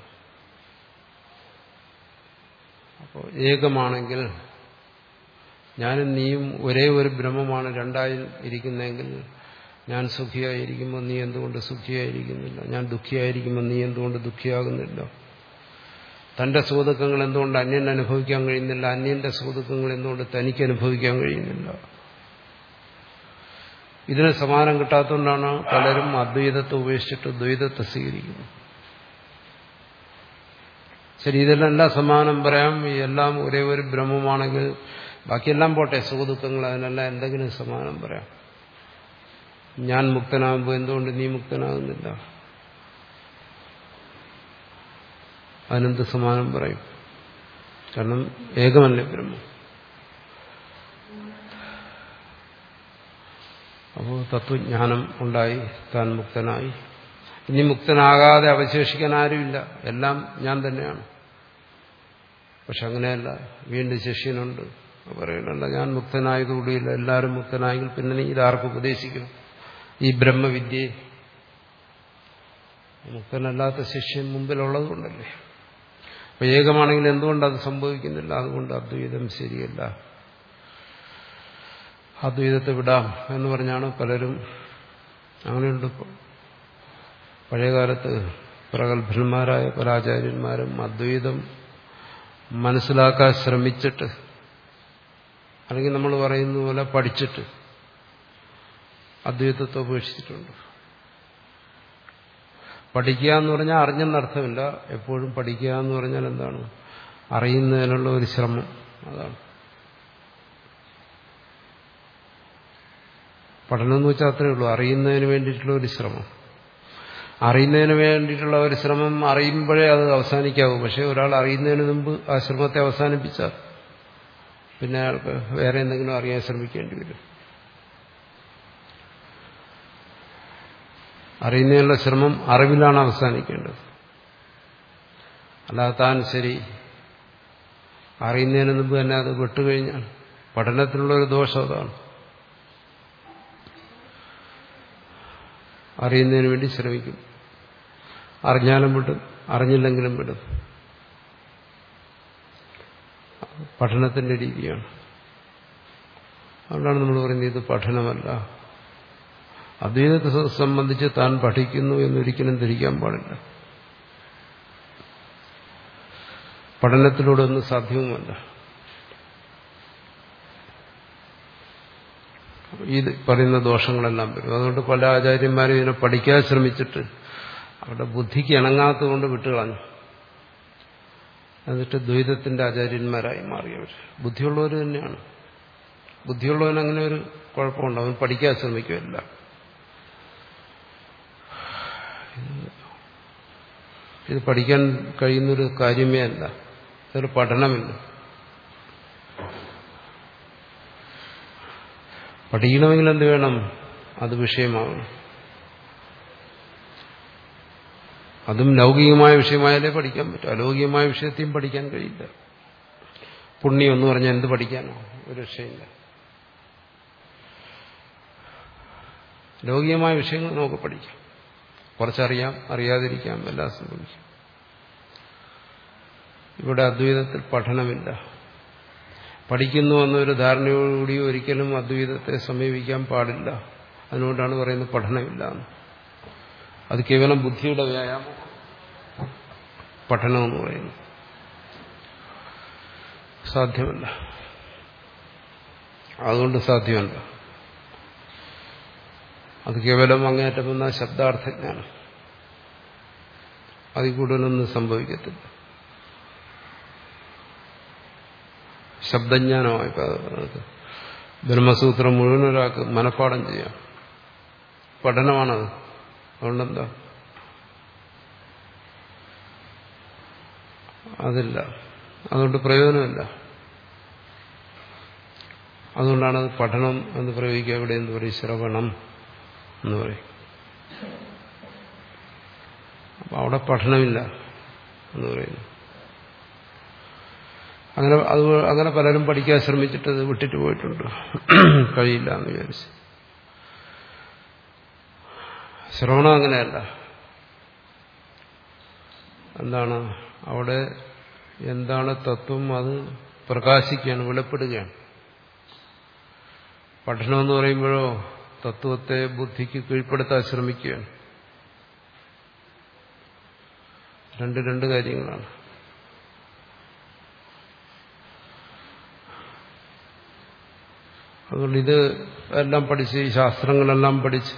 അപ്പോൾ ഏകമാണെങ്കിൽ ഞാനും നീയും ഒരേ ഒരു ബ്രഹ്മമാണ് രണ്ടായി ഇരിക്കുന്നതെങ്കിൽ ഞാൻ സുഖിയായിരിക്കുമ്പോൾ നീ എന്തുകൊണ്ട് സുഖിയായിരിക്കുന്നില്ല ഞാൻ ദുഃഖിയായിരിക്കുമ്പോൾ നീ എന്തുകൊണ്ട് ദുഃഖിയാകുന്നില്ല തന്റെ സുഹൃത്തുക്കങ്ങൾ എന്തുകൊണ്ട് അന്യൻ അനുഭവിക്കാൻ കഴിയുന്നില്ല അന്യന്റെ സുഹൃത്തുക്കങ്ങൾ എന്തുകൊണ്ട് തനിക്ക് അനുഭവിക്കാൻ കഴിയുന്നില്ല ഇതിന് സമാനം കിട്ടാത്തതുകൊണ്ടാണ് പലരും അദ്വൈതത്തെ ഉപേക്ഷിച്ചിട്ട് ദ്വൈതത്തെ സ്വീകരിക്കുന്നത് ശരി ഇതെല്ലാം സമാനം പറയാം എല്ലാം ഒരേ ഒരു ബ്രഹ്മമാണെങ്കിൽ ബാക്കിയെല്ലാം പോട്ടെ സുഖദുഃഖങ്ങൾ അതിനെല്ലാം എന്തെങ്കിലും സമാനം പറയാം ഞാൻ മുക്തനാകുമ്പോൾ എന്തുകൊണ്ട് നീ മുക്തനാകുന്നില്ല അതിനെന്ത് സമാനം പറയും കാരണം ഏകമല്ലേ ബ്രഹ്മം അപ്പോൾ തത്വജ്ഞാനം ഉണ്ടായി താൻ മുക്തനായി ഇനി മുക്തനാകാതെ അവശേഷിക്കാൻ ആരുമില്ല എല്ലാം ഞാൻ തന്നെയാണ് പക്ഷെ അങ്ങനെയല്ല വീണ്ടും ശിഷ്യനുണ്ട് പറയണല്ല ഞാൻ മുക്തനായതുകൂടിയില്ല എല്ലാവരും മുക്തനായെങ്കിൽ പിന്നെ നീ ഇതാർക്ക് ഉപദേശിക്കും ഈ ബ്രഹ്മവിദ്യയെ മുക്തനല്ലാത്ത ശിഷ്യൻ മുമ്പിലുള്ളത് കൊണ്ടല്ലേ അപ്പൊ ഏകമാണെങ്കിൽ എന്തുകൊണ്ട് അത് സംഭവിക്കുന്നില്ല അതുകൊണ്ട് അദ്വൈതം ശരിയല്ല അദ്വൈതത്തെ വിടാം എന്ന് പറഞ്ഞാണ് പലരും അങ്ങനെയുണ്ട് പഴയകാലത്ത് പ്രഗത്ഭന്മാരായ പല ആചാര്യന്മാരും അദ്വൈതം മനസ്സിലാക്കാൻ ശ്രമിച്ചിട്ട് അല്ലെങ്കിൽ നമ്മൾ പറയുന്ന പോലെ പഠിച്ചിട്ട് അദ്വൈതത്തെ ഉപേക്ഷിച്ചിട്ടുണ്ട് പഠിക്കുക എന്ന് പറഞ്ഞാൽ അറിഞ്ഞെന്നർത്ഥമില്ല എപ്പോഴും പഠിക്കുക എന്ന് പറഞ്ഞാൽ എന്താണ് അറിയുന്നതിനുള്ള ഒരു ശ്രമം അതാണ് പഠനം എന്ന് വെച്ചാൽ അത്രയേ ഉള്ളൂ അറിയുന്നതിന് വേണ്ടിയിട്ടുള്ള ഒരു ശ്രമം അറിയുന്നതിന് വേണ്ടിയിട്ടുള്ള ഒരു ശ്രമം അറിയുമ്പോഴേ അത് അവസാനിക്കാവൂ പക്ഷെ ഒരാൾ അറിയുന്നതിന് മുമ്പ് ആ ശ്രമത്തെ അവസാനിപ്പിച്ചാൽ പിന്നെ അയാൾക്ക് വേറെ എന്തെങ്കിലും അറിയാൻ ശ്രമിക്കേണ്ടി വരും അറിയുന്നതിനുള്ള ശ്രമം അറിവിലാണ് അവസാനിക്കേണ്ടത് അല്ലാതെ താൻ ശരി അറിയുന്നതിന് മുമ്പ് തന്നെ അത് വിട്ടുകഴിഞ്ഞാൽ പഠനത്തിനുള്ള ഒരു ദോഷം അതാണ് അറിയുന്നതിന് വേണ്ടി ശ്രമിക്കും അറിഞ്ഞാലും വിടും അറിഞ്ഞില്ലെങ്കിലും വിടും പഠനത്തിന്റെ രീതിയാണ് അതുകൊണ്ടാണ് നമ്മൾ പറയുന്നത് ഇത് പഠനമല്ല അദ്വൈതത്തെ സംബന്ധിച്ച് താൻ പഠിക്കുന്നു എന്നൊരിക്കലും ധരിക്കാൻ പാടില്ല പഠനത്തിലൂടെ ഒന്നും സാധ്യവുമല്ല ഈ പറയുന്ന ദോഷങ്ങളെല്ലാം വരും അതുകൊണ്ട് പല ആചാര്യന്മാരും ഇതിനെ പഠിക്കാൻ ശ്രമിച്ചിട്ട് അവരുടെ ബുദ്ധിക്ക് ഇണങ്ങാത്തതുകൊണ്ട് വിട്ടുകളഞ്ഞു എന്നിട്ട് ദ്വൈതത്തിന്റെ ആചാര്യന്മാരായി മാറിയവർ ബുദ്ധിയുള്ളവർ തന്നെയാണ് ബുദ്ധിയുള്ളവൻ അങ്ങനെ ഒരു കുഴപ്പമുണ്ട് അവൻ പഠിക്കാൻ ശ്രമിക്കുമല്ല ഇത് പഠിക്കാൻ കഴിയുന്നൊരു കാര്യമേ അല്ല ഇതൊരു പഠനമില്ല പഠിക്കണമെങ്കിൽ എന്ത് വേണം അത് വിഷയമാവണം അതും ലൗകികമായ വിഷയമായാലേ പഠിക്കാൻ പറ്റും അലൗകികമായ വിഷയത്തെയും പഠിക്കാൻ കഴിയില്ല പുണ്യം എന്ന് പറഞ്ഞാൽ എന്ത് പഠിക്കാനോ ഒരു രക്ഷയില്ല ലൗകികമായ വിഷയങ്ങൾ നമുക്ക് പഠിക്കാം കുറച്ചറിയാം അറിയാതിരിക്കാം എല്ലാം സംഭവിക്കും ഇവിടെ അദ്വൈതത്തിൽ പഠനമില്ല പഠിക്കുന്നു എന്നൊരു ധാരണയോടുകൂടി ഒരിക്കലും അദ്വൈതത്തെ സമീപിക്കാൻ പാടില്ല അതുകൊണ്ടാണ് പറയുന്നത് പഠനമില്ല എന്ന് അത് കേവലം ബുദ്ധിയുടെ വ്യായാമം പഠനമെന്ന് പറയുന്നു സാധ്യമല്ല അതുകൊണ്ട് സാധ്യമല്ല അത് കേവലം അങ്ങേറ്റം വന്ന ശബ്ദാർത്ഥജ്ഞാനം അതിൽ കൂടുതലൊന്നും സംഭവിക്കത്തില്ല ശബ്ദജ്ഞാനമായി ബ്രഹ്മസൂത്രം മുഴുവൻ ഒരാൾക്ക് മനഃപ്പാടം ചെയ്യാം പഠനമാണത് അതുകൊണ്ടെന്താ അതില്ല അതുകൊണ്ട് പ്രയോജനമില്ല അതുകൊണ്ടാണ് അത് പഠനം എന്ന് പ്രയോഗിക്കുക ഇവിടെ എന്ത് പറയും ശ്രവണം എന്ന് പറയും അപ്പൊ അവിടെ പഠനമില്ല എന്ന് പറയുന്നു അങ്ങനെ അത് അങ്ങനെ പലരും പഠിക്കാൻ ശ്രമിച്ചിട്ട് അത് വിട്ടിട്ട് പോയിട്ടുണ്ട് കഴിയില്ല എന്ന് വിചാരിച്ച് ശ്രവണം അങ്ങനെയല്ല എന്താണ് അവിടെ എന്താണ് തത്വം അത് പ്രകാശിക്കുകയാണ് വെളിപ്പെടുകയാണ് പഠനം എന്ന് പറയുമ്പോഴോ തത്വത്തെ ബുദ്ധിക്ക് കീഴ്പ്പെടുത്താൻ ശ്രമിക്കുകയാണ് രണ്ട് രണ്ട് കാര്യങ്ങളാണ് അതുകൊണ്ട് ഇത് എല്ലാം പഠിച്ച് ഈ ശാസ്ത്രങ്ങളെല്ലാം പഠിച്ച്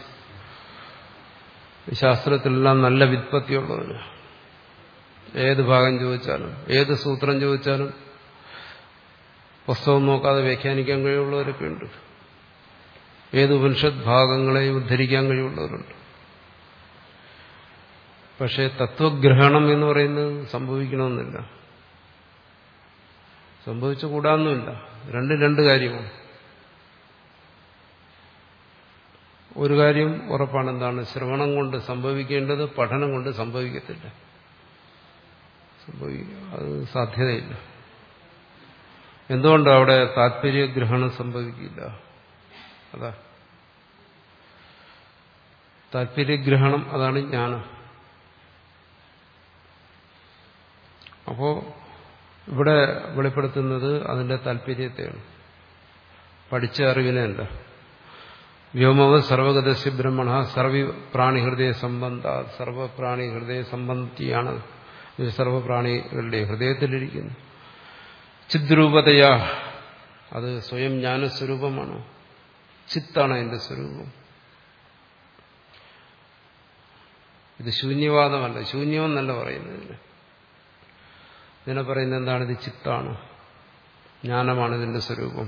ഈ ശാസ്ത്രത്തിലെല്ലാം നല്ല വിത്പത്തിയുള്ളവന് ഏത് ഭാഗം ചോദിച്ചാലും ഏത് സൂത്രം ചോദിച്ചാലും പുസ്തകം നോക്കാതെ വ്യാഖ്യാനിക്കാൻ കഴിവുള്ളവരൊക്കെ ഉണ്ട് ഏത് ഉപനിഷത് ഭാഗങ്ങളെ ഉദ്ധരിക്കാൻ കഴിവുള്ളവരുണ്ട് പക്ഷേ തത്വഗ്രഹണം എന്ന് പറയുന്നത് സംഭവിക്കണമെന്നില്ല സംഭവിച്ചു കൂടാന്നുമില്ല രണ്ടും രണ്ട് കാര്യമാണ് ഒരു കാര്യം ഉറപ്പാണ് എന്താണ് ശ്രവണം കൊണ്ട് സംഭവിക്കേണ്ടത് പഠനം കൊണ്ട് സംഭവിക്കത്തില്ല അത് സാധ്യതയില്ല എന്തുകൊണ്ട് അവിടെ താല്പര്യഗ്രഹണം സംഭവിക്കില്ല അതാ താല്പര്യഗ്രഹണം അതാണ് ജ്ഞാനം അപ്പോ ഇവിടെ വെളിപ്പെടുത്തുന്നത് അതിന്റെ താല്പര്യത്തെയാണ് പഠിച്ച അറിവിനെയല്ല വ്യോമവ സർവഗതസ്യ ബ്രഹ്മണ സർവ പ്രാണിഹൃദയ സംബന്ധ സർവപ്രാണി ഹൃദയ സംബന്ധിയാണ് സർവപ്രാണികളുടെ ഹൃദയത്തിലിരിക്കുന്നു ചിദ്രൂപതയാ അത് സ്വയം ജ്ഞാനസ്വരൂപമാണ് ചിത്താണ് അതിന്റെ സ്വരൂപം ഇത് ശൂന്യവാദമല്ല ശൂന്യമെന്നല്ല പറയുന്നതിന് ഇതിനെ പറയുന്നത് എന്താണ് ഇത് ചിത്താണ് ജ്ഞാനമാണ് ഇതിന്റെ സ്വരൂപം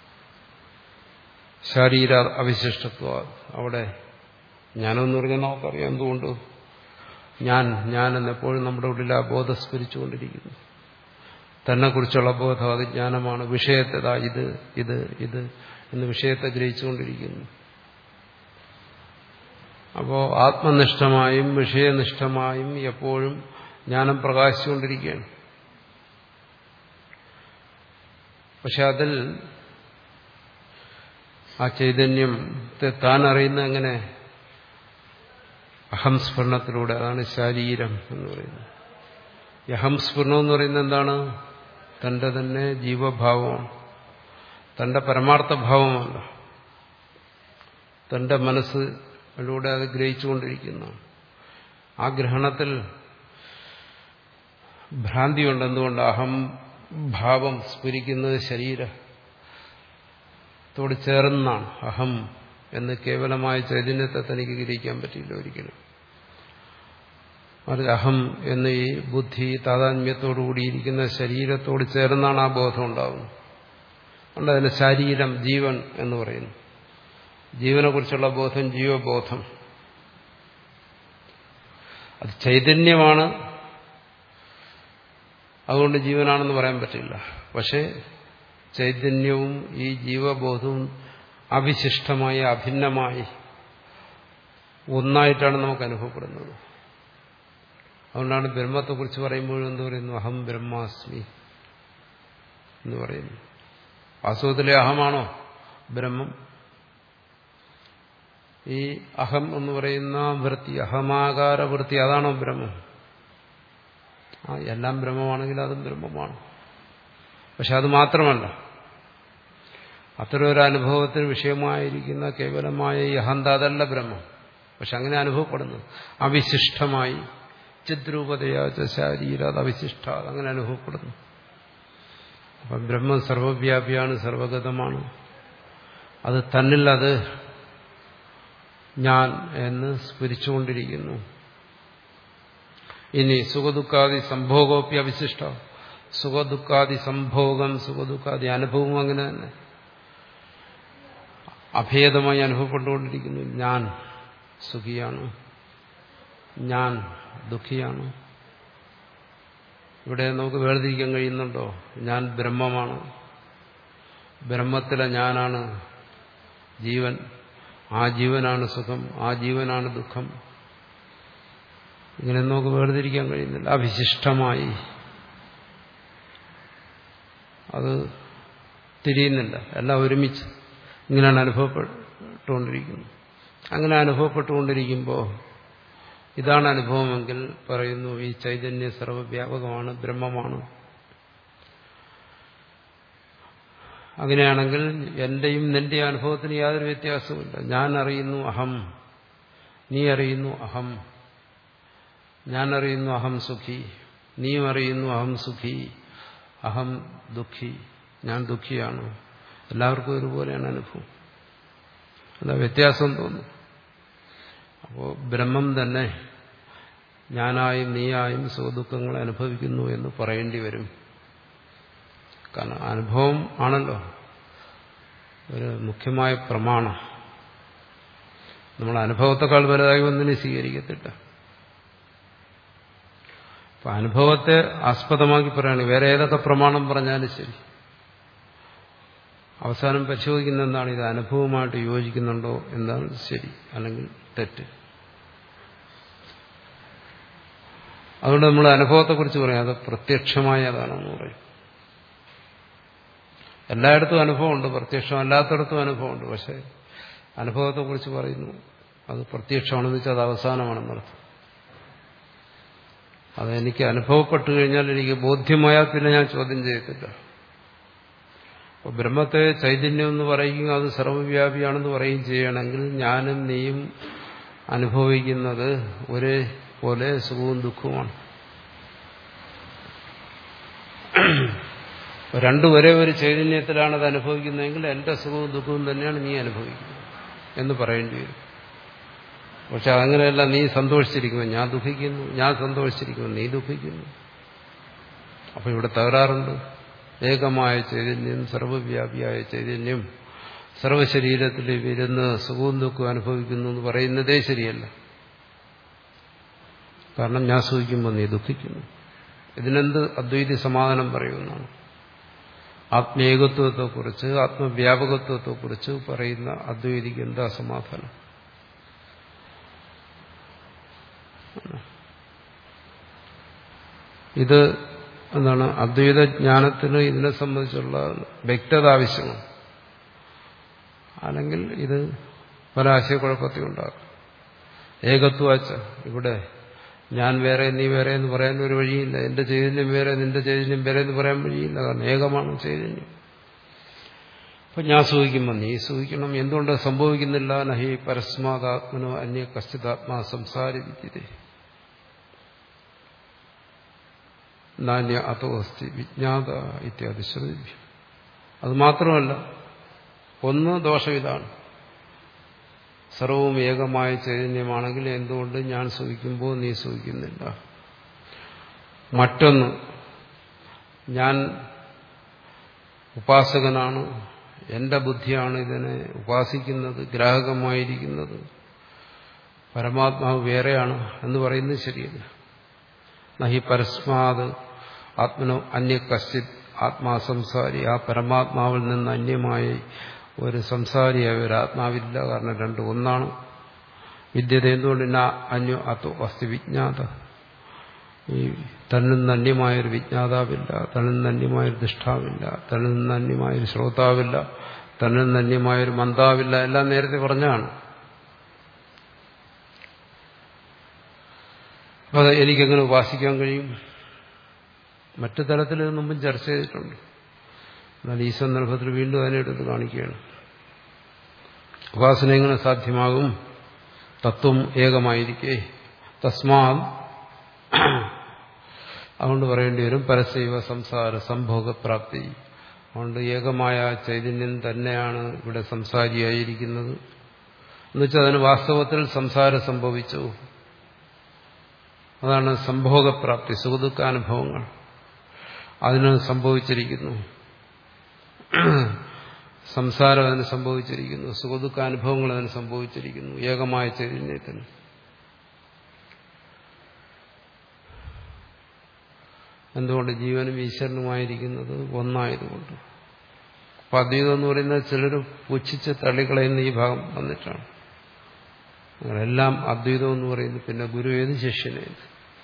ശാരീര അവിശിഷ്ടത്വ അവിടെ ജ്ഞാനമെന്ന് പറഞ്ഞാൽ നമുക്കറിയാം എന്തുകൊണ്ട് ഞാൻ ഞാൻ എന്നെപ്പോഴും നമ്മുടെ ഉള്ളിൽ ആ ബോധം സ്മരിച്ചുകൊണ്ടിരിക്കുന്നു തന്നെക്കുറിച്ചുള്ള ബോധം അത് ജ്ഞാനമാണ് വിഷയത്തെ ഇത് ഇത് ഇത് എന്ന് വിഷയത്തെ ഗ്രഹിച്ചുകൊണ്ടിരിക്കുന്നു അപ്പോൾ ആത്മനിഷ്ഠമായും വിഷയനിഷ്ഠമായും എപ്പോഴും ജ്ഞാനം പ്രകാശിച്ചുകൊണ്ടിരിക്കുകയാണ് പക്ഷെ അതിൽ ആ ചൈതന്യത്തെ താൻ അറിയുന്ന എങ്ങനെ അഹംസ്ഫുരണത്തിലൂടെ അതാണ് ശാരീരം എന്ന് പറയുന്നത് ഈ അഹംസ്ഫുരണം എന്ന് പറയുന്നത് എന്താണ് തന്റെ തന്നെ ജീവഭാവമാണ് തന്റെ പരമാർത്ഥ ഭാവമല്ല തന്റെ മനസ്സിലൂടെ അത് ഗ്രഹിച്ചുകൊണ്ടിരിക്കുന്നതാണ് ആ ഗ്രഹണത്തിൽ ഭ്രാന്തിയുണ്ട് എന്തുകൊണ്ട് അഹം ഭാവം സ്ഫുരിക്കുന്നത് ശരീരത്തോട് ചേർന്നാണ് അഹം എന്ന് കേവലമായ ചൈതന്യത്തെ തനിക്ക് ഗ്രഹിക്കാൻ പറ്റില്ല ഒരിക്കലും മറിച്ച് അഹം എന്ന ഈ ബുദ്ധി താതാത്മ്യത്തോടു കൂടിയിരിക്കുന്ന ശരീരത്തോട് ചേർന്നാണ് ആ ബോധം ഉണ്ടാകുന്നത് അതുകൊണ്ട് അതിന് ശരീരം ജീവൻ എന്ന് പറയുന്നു ജീവനെക്കുറിച്ചുള്ള ബോധം ജീവബോധം അത് ചൈതന്യമാണ് അതുകൊണ്ട് ജീവനാണെന്ന് പറയാൻ പറ്റില്ല പക്ഷേ ചൈതന്യവും ഈ ജീവബോധവും അവിശിഷ്ടമായി അഭിന്നമായി ഒന്നായിട്ടാണ് നമുക്ക് അനുഭവപ്പെടുന്നത് അതുകൊണ്ടാണ് ബ്രഹ്മത്തെക്കുറിച്ച് പറയുമ്പോഴും എന്ത് പറയുന്നു അഹം ബ്രഹ്മാസ്മി എന്ന് പറയുന്നു വാസ്തവത്തിലെ അഹമാണോ ബ്രഹ്മം ഈ അഹം എന്ന് പറയുന്ന വൃത്തി അഹമാകാര വൃത്തി അതാണോ ബ്രഹ്മം ആ എല്ലാം ബ്രഹ്മമാണെങ്കിൽ അതും ബ്രഹ്മമാണ് പക്ഷെ അത് മാത്രമല്ല അത്തരം ഒരു അനുഭവത്തിന് വിഷയമായിരിക്കുന്ന കേവലമായ ഈ അഹന്ത അതല്ല ബ്രഹ്മം പക്ഷെ അങ്ങനെ അനുഭവപ്പെടുന്നു അവിശിഷ്ടമായി ചിദ്രൂപതയാച്ച ശാരീര അത് അവിശിഷ്ട അങ്ങനെ അനുഭവപ്പെടുന്നു അപ്പം ബ്രഹ്മം സർവവ്യാപിയാണ് സർവഗതമാണ് അത് തന്നിൽ അത് ഞാൻ എന്ന് സ്ഫുരിച്ചുകൊണ്ടിരിക്കുന്നു ഇനി സുഖദുഃഖാദി സംഭോഗോപ്പി അവിശിഷ്ട സുഖദുഃഖാദി സംഭോഗം സുഖദുഃഖാദി അനുഭവം അങ്ങനെ തന്നെ അഭേദമായി അനുഭവപ്പെട്ടുകൊണ്ടിരിക്കുന്നു ഞാൻ സുഖിയാണ് ഞാൻ ദുഃഖിയാണ് ഇവിടെ നമുക്ക് വേർതിരിക്കാൻ കഴിയുന്നുണ്ടോ ഞാൻ ബ്രഹ്മമാണ് ബ്രഹ്മത്തിലെ ഞാനാണ് ജീവൻ ആ ജീവനാണ് സുഖം ആ ജീവനാണ് ദുഃഖം ഇങ്ങനെ നമുക്ക് വേർതിരിക്കാൻ കഴിയുന്നില്ല അവിശിഷ്ടമായി അത് തിരിയുന്നില്ല എല്ലാം ഒരുമിച്ച് ഇങ്ങനെയാണ് അനുഭവപ്പെട്ടുകൊണ്ടിരിക്കുന്നത് അങ്ങനെ അനുഭവപ്പെട്ടുകൊണ്ടിരിക്കുമ്പോൾ ഇതാണ് അനുഭവമെങ്കിൽ പറയുന്നു ഈ ചൈതന്യ സർവവ്യാപകമാണ് ബ്രഹ്മമാണ് അങ്ങനെയാണെങ്കിൽ എന്റെയും നിന്റെ അനുഭവത്തിന് യാതൊരു വ്യത്യാസവുമില്ല ഞാൻ അറിയുന്നു അഹം നീ അറിയുന്നു അഹം ഞാൻ അറിയുന്നു അഹം സുഖി നീയും അറിയുന്നു അഹം സുഖി അഹം ദുഃഖി ഞാൻ ദുഃഖിയാണ് എല്ലാവർക്കും ഒരുപോലെയാണ് അനുഭവം അല്ല വ്യത്യാസം തോന്നും അപ്പോൾ ബ്രഹ്മം തന്നെ ഞാനായും നീയായും സുഖദുഃഖങ്ങൾ അനുഭവിക്കുന്നു എന്ന് പറയേണ്ടി വരും കാരണം അനുഭവം ആണല്ലോ ഒരു മുഖ്യമായ പ്രമാണം നമ്മൾ അനുഭവത്തെക്കാൾ വലുതായി ഒന്നിനെ സ്വീകരിക്കത്തില്ല അപ്പൊ അനുഭവത്തെ ആസ്പദമാക്കി പറയാണ് വേറെ ഏതൊക്കെ പ്രമാണം പറഞ്ഞാലും ശരി അവസാനം പരിശോധിക്കുന്ന എന്താണ് ഇത് അനുഭവമായിട്ട് യോജിക്കുന്നുണ്ടോ എന്താണ് ശരി അല്ലെങ്കിൽ തെറ്റ് അതുകൊണ്ട് നമ്മൾ അനുഭവത്തെക്കുറിച്ച് പറയാം അത് പ്രത്യക്ഷമായ അതാണെന്ന് പറയും എല്ലായിടത്തും അനുഭവമുണ്ട് പ്രത്യക്ഷമല്ലാത്തടത്തും അനുഭവമുണ്ട് പക്ഷെ അനുഭവത്തെക്കുറിച്ച് പറയുന്നു അത് പ്രത്യക്ഷമാണെന്ന് വെച്ചാൽ അത് അവസാനമാണെന്നർത്ഥം അതെനിക്ക് അനുഭവപ്പെട്ടു കഴിഞ്ഞാൽ എനിക്ക് ബോധ്യമായാൽ പിന്നെ ഞാൻ ചോദ്യം ചെയ്യത്തില്ല അപ്പോൾ ബ്രഹ്മത്തെ ചൈതന്യം എന്ന് പറയുകയും അത് സർവവ്യാപിയാണെന്ന് പറയുകയും ചെയ്യണമെങ്കിൽ ഞാനും നീയും അനുഭവിക്കുന്നത് ഒരേ പോലെ സുഖവും ദുഃഖവുമാണ് രണ്ടും ഒരേ ഒരു ചൈതന്യത്തിലാണ് അത് അനുഭവിക്കുന്നതെങ്കിൽ എന്റെ സുഖവും ദുഃഖവും തന്നെയാണ് നീ അനുഭവിക്കുന്നത് എന്ന് പറയേണ്ടി വരും പക്ഷെ അങ്ങനെയല്ല നീ സന്തോഷിച്ചിരിക്കുന്നു ഞാൻ ദുഃഖിക്കുന്നു ഞാൻ സന്തോഷിച്ചിരിക്കുന്നു നീ ദുഃഖിക്കുന്നു അപ്പൊ ഇവിടെ തകരാറുണ്ട് ഏകമായ ചൈതന്യം സർവവ്യാപിയായ ചൈതന്യം സർവശരീരത്തിൽ ഇരുന്ന് സുഖവും ദുഃഖവും അനുഭവിക്കുന്നു എന്ന് പറയുന്നതേ ശരിയല്ല കാരണം ഞാൻ സുഖിക്കുമ്പോൾ നീ ദുഃഖിക്കുന്നു ഇതിനെന്ത് അദ്വൈതി സമാധാനം പറയുമെന്നാണ് ആത്മേകത്വത്തെക്കുറിച്ച് ആത്മവ്യാപകത്വത്തെക്കുറിച്ച് പറയുന്ന അദ്വൈതിക്ക് എന്താ സമാധാനം ഇത് എന്താണ് അദ്വൈത ജ്ഞാനത്തിന് ഇതിനെ സംബന്ധിച്ചുള്ള വ്യക്തത ആവശ്യമാണ് അല്ലെങ്കിൽ ഇത് പല ആശയക്കുഴപ്പത്തിൽ ഉണ്ടാകും ഏകത്വാച്ച ഇവിടെ ഞാൻ വേറെ നീ വേറെ എന്ന് പറയാൻ ഒരു വഴിയില്ല എന്റെ ചൈതന്യം വേറെ നിന്റെ ചൈതന്യം വേറെ എന്ന് പറയാൻ വഴിയില്ല കാരണം ഏകമാണ് ചൈതന്യം അപ്പൊ ഞാൻ സൂഹിക്കുമ്പോൾ നീ സൂഹിക്കണം എന്തുകൊണ്ട് സംഭവിക്കുന്നില്ല നഹി പരസ്മാതാത്മനോ അന്യ കശ്ചിതാത്മാ സംസാരിപ്പിച്ചത് നാന്യ അതോ അസ്തി വിജ്ഞാത ഇത്യാദി ശ്രുതി അത് മാത്രമല്ല ഒന്ന് ദോഷം ഇതാണ് സർവവും ഏകമായ ചൈതന്യമാണെങ്കിൽ എന്തുകൊണ്ട് ഞാൻ സുഖിക്കുമ്പോൾ നീ സുഖിക്കുന്നില്ല മറ്റൊന്ന് ഞാൻ ഉപാസകനാണ് എന്റെ ബുദ്ധിയാണ് ഇതിനെ ഉപാസിക്കുന്നത് ഗ്രാഹകമായിരിക്കുന്നത് പരമാത്മാവ് വേറെയാണ് എന്ന് പറയുന്നത് ശരിയല്ല നഹി പരസ്മാത് ആത്മനോ അന്യ കശ്ചിത് ആത്മാ സംസാരി ആ പരമാത്മാവിൽ നിന്ന് അന്യമായി ഒരു സംസാരിയായ ഒരു ആത്മാവില്ല കാരണം രണ്ട് ഒന്നാണ് വിദ്യത എന്തുകൊണ്ട് ഇന്ന അന്യോ അത്തോ അസ്തി വിജ്ഞാത ഈ തന്നിൽ നിന്ന് അന്യമായൊരു വിജ്ഞാതാവില്ല തന്നിൽ നിന്ന് അന്യമായൊരു ദുഷ്ടാവില്ല തന്നിൽ നിന്ന് അന്യമായൊരു ശ്രോതാവില്ല തന്നിൽ നിന്ന് അന്യമായൊരു മന്ദാവില്ല എല്ലാം നേരത്തെ പറഞ്ഞാണ് അപ്പൊ അത് എനിക്കെങ്ങനെ ഉപാസിക്കാൻ കഴിയും മറ്റു തലത്തിൽ ഇത് മുമ്പും ചർച്ച ചെയ്തിട്ടുണ്ട് എന്നാൽ ഈ സന്ദർഭത്തിൽ വീണ്ടും അതിനെടുത്ത് കാണിക്കുകയാണ് ഉപാസന എങ്ങനെ സാധ്യമാകും തത്വം ഏകമായിരിക്കേ തസ്മാ അതുകൊണ്ട് പറയേണ്ടി വരും പരസ്യവ സംസാര സംഭോഗപ്രാപ്തി അതുകൊണ്ട് ഏകമായ ചൈതന്യം തന്നെയാണ് ഇവിടെ സംസാരിയായിരിക്കുന്നത് എന്നുവെച്ചാൽ അതിന് വാസ്തവത്തിൽ സംസാരം സംഭവിച്ചു അതാണ് സംഭോഗപ്രാപ്തി സുഖദുഃഖാനുഭവങ്ങൾ അതിന് സംഭവിച്ചിരിക്കുന്നു സംസാരം അതിന് സംഭവിച്ചിരിക്കുന്നു സുഖദുഃഖാനുഭവങ്ങൾ അതിന് സംഭവിച്ചിരിക്കുന്നു ഏകമായ ചൈതന്യത്തിന് എന്തുകൊണ്ട് ജീവനും ഈശ്വരനുമായിരിക്കുന്നത് ഒന്നായതുകൊണ്ട് അപ്പൊ അദ്വൈതം എന്ന് പറയുന്നത് ചിലർ പുച്ഛിച്ച് തള്ളിക്കളയുന്ന ഈ ഭാഗം വന്നിട്ടാണ് എല്ലാം അദ്വൈതം എന്ന് പറയുന്നത് പിന്നെ ഗുരു ഏത് ശിഷ്യനേത്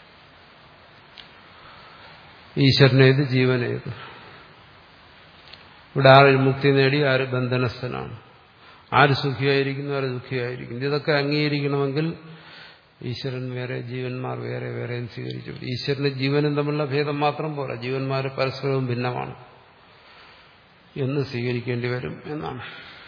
ഈശ്വരനേത് ജീവനേത് ഇവിടെ ആര് മുക്തി നേടി ആര് ബന്ധനസ്ഥനാണ് ആര് സുഖിയായിരിക്കുന്നു ആര് ദുഃഖിയായിരിക്കുന്നു ഇതൊക്കെ അംഗീകരിക്കണമെങ്കിൽ ഈശ്വരൻ വേറെ ജീവന്മാർ വേറെ വേറെ സ്വീകരിച്ചു ഈശ്വരനും ജീവനും തമ്മിലുള്ള ഭേദം മാത്രം പോരാ ജീവന്മാർ പരസ്പരവും ഭിന്നമാണ് എന്ന് സ്വീകരിക്കേണ്ടി വരും എന്നാണ്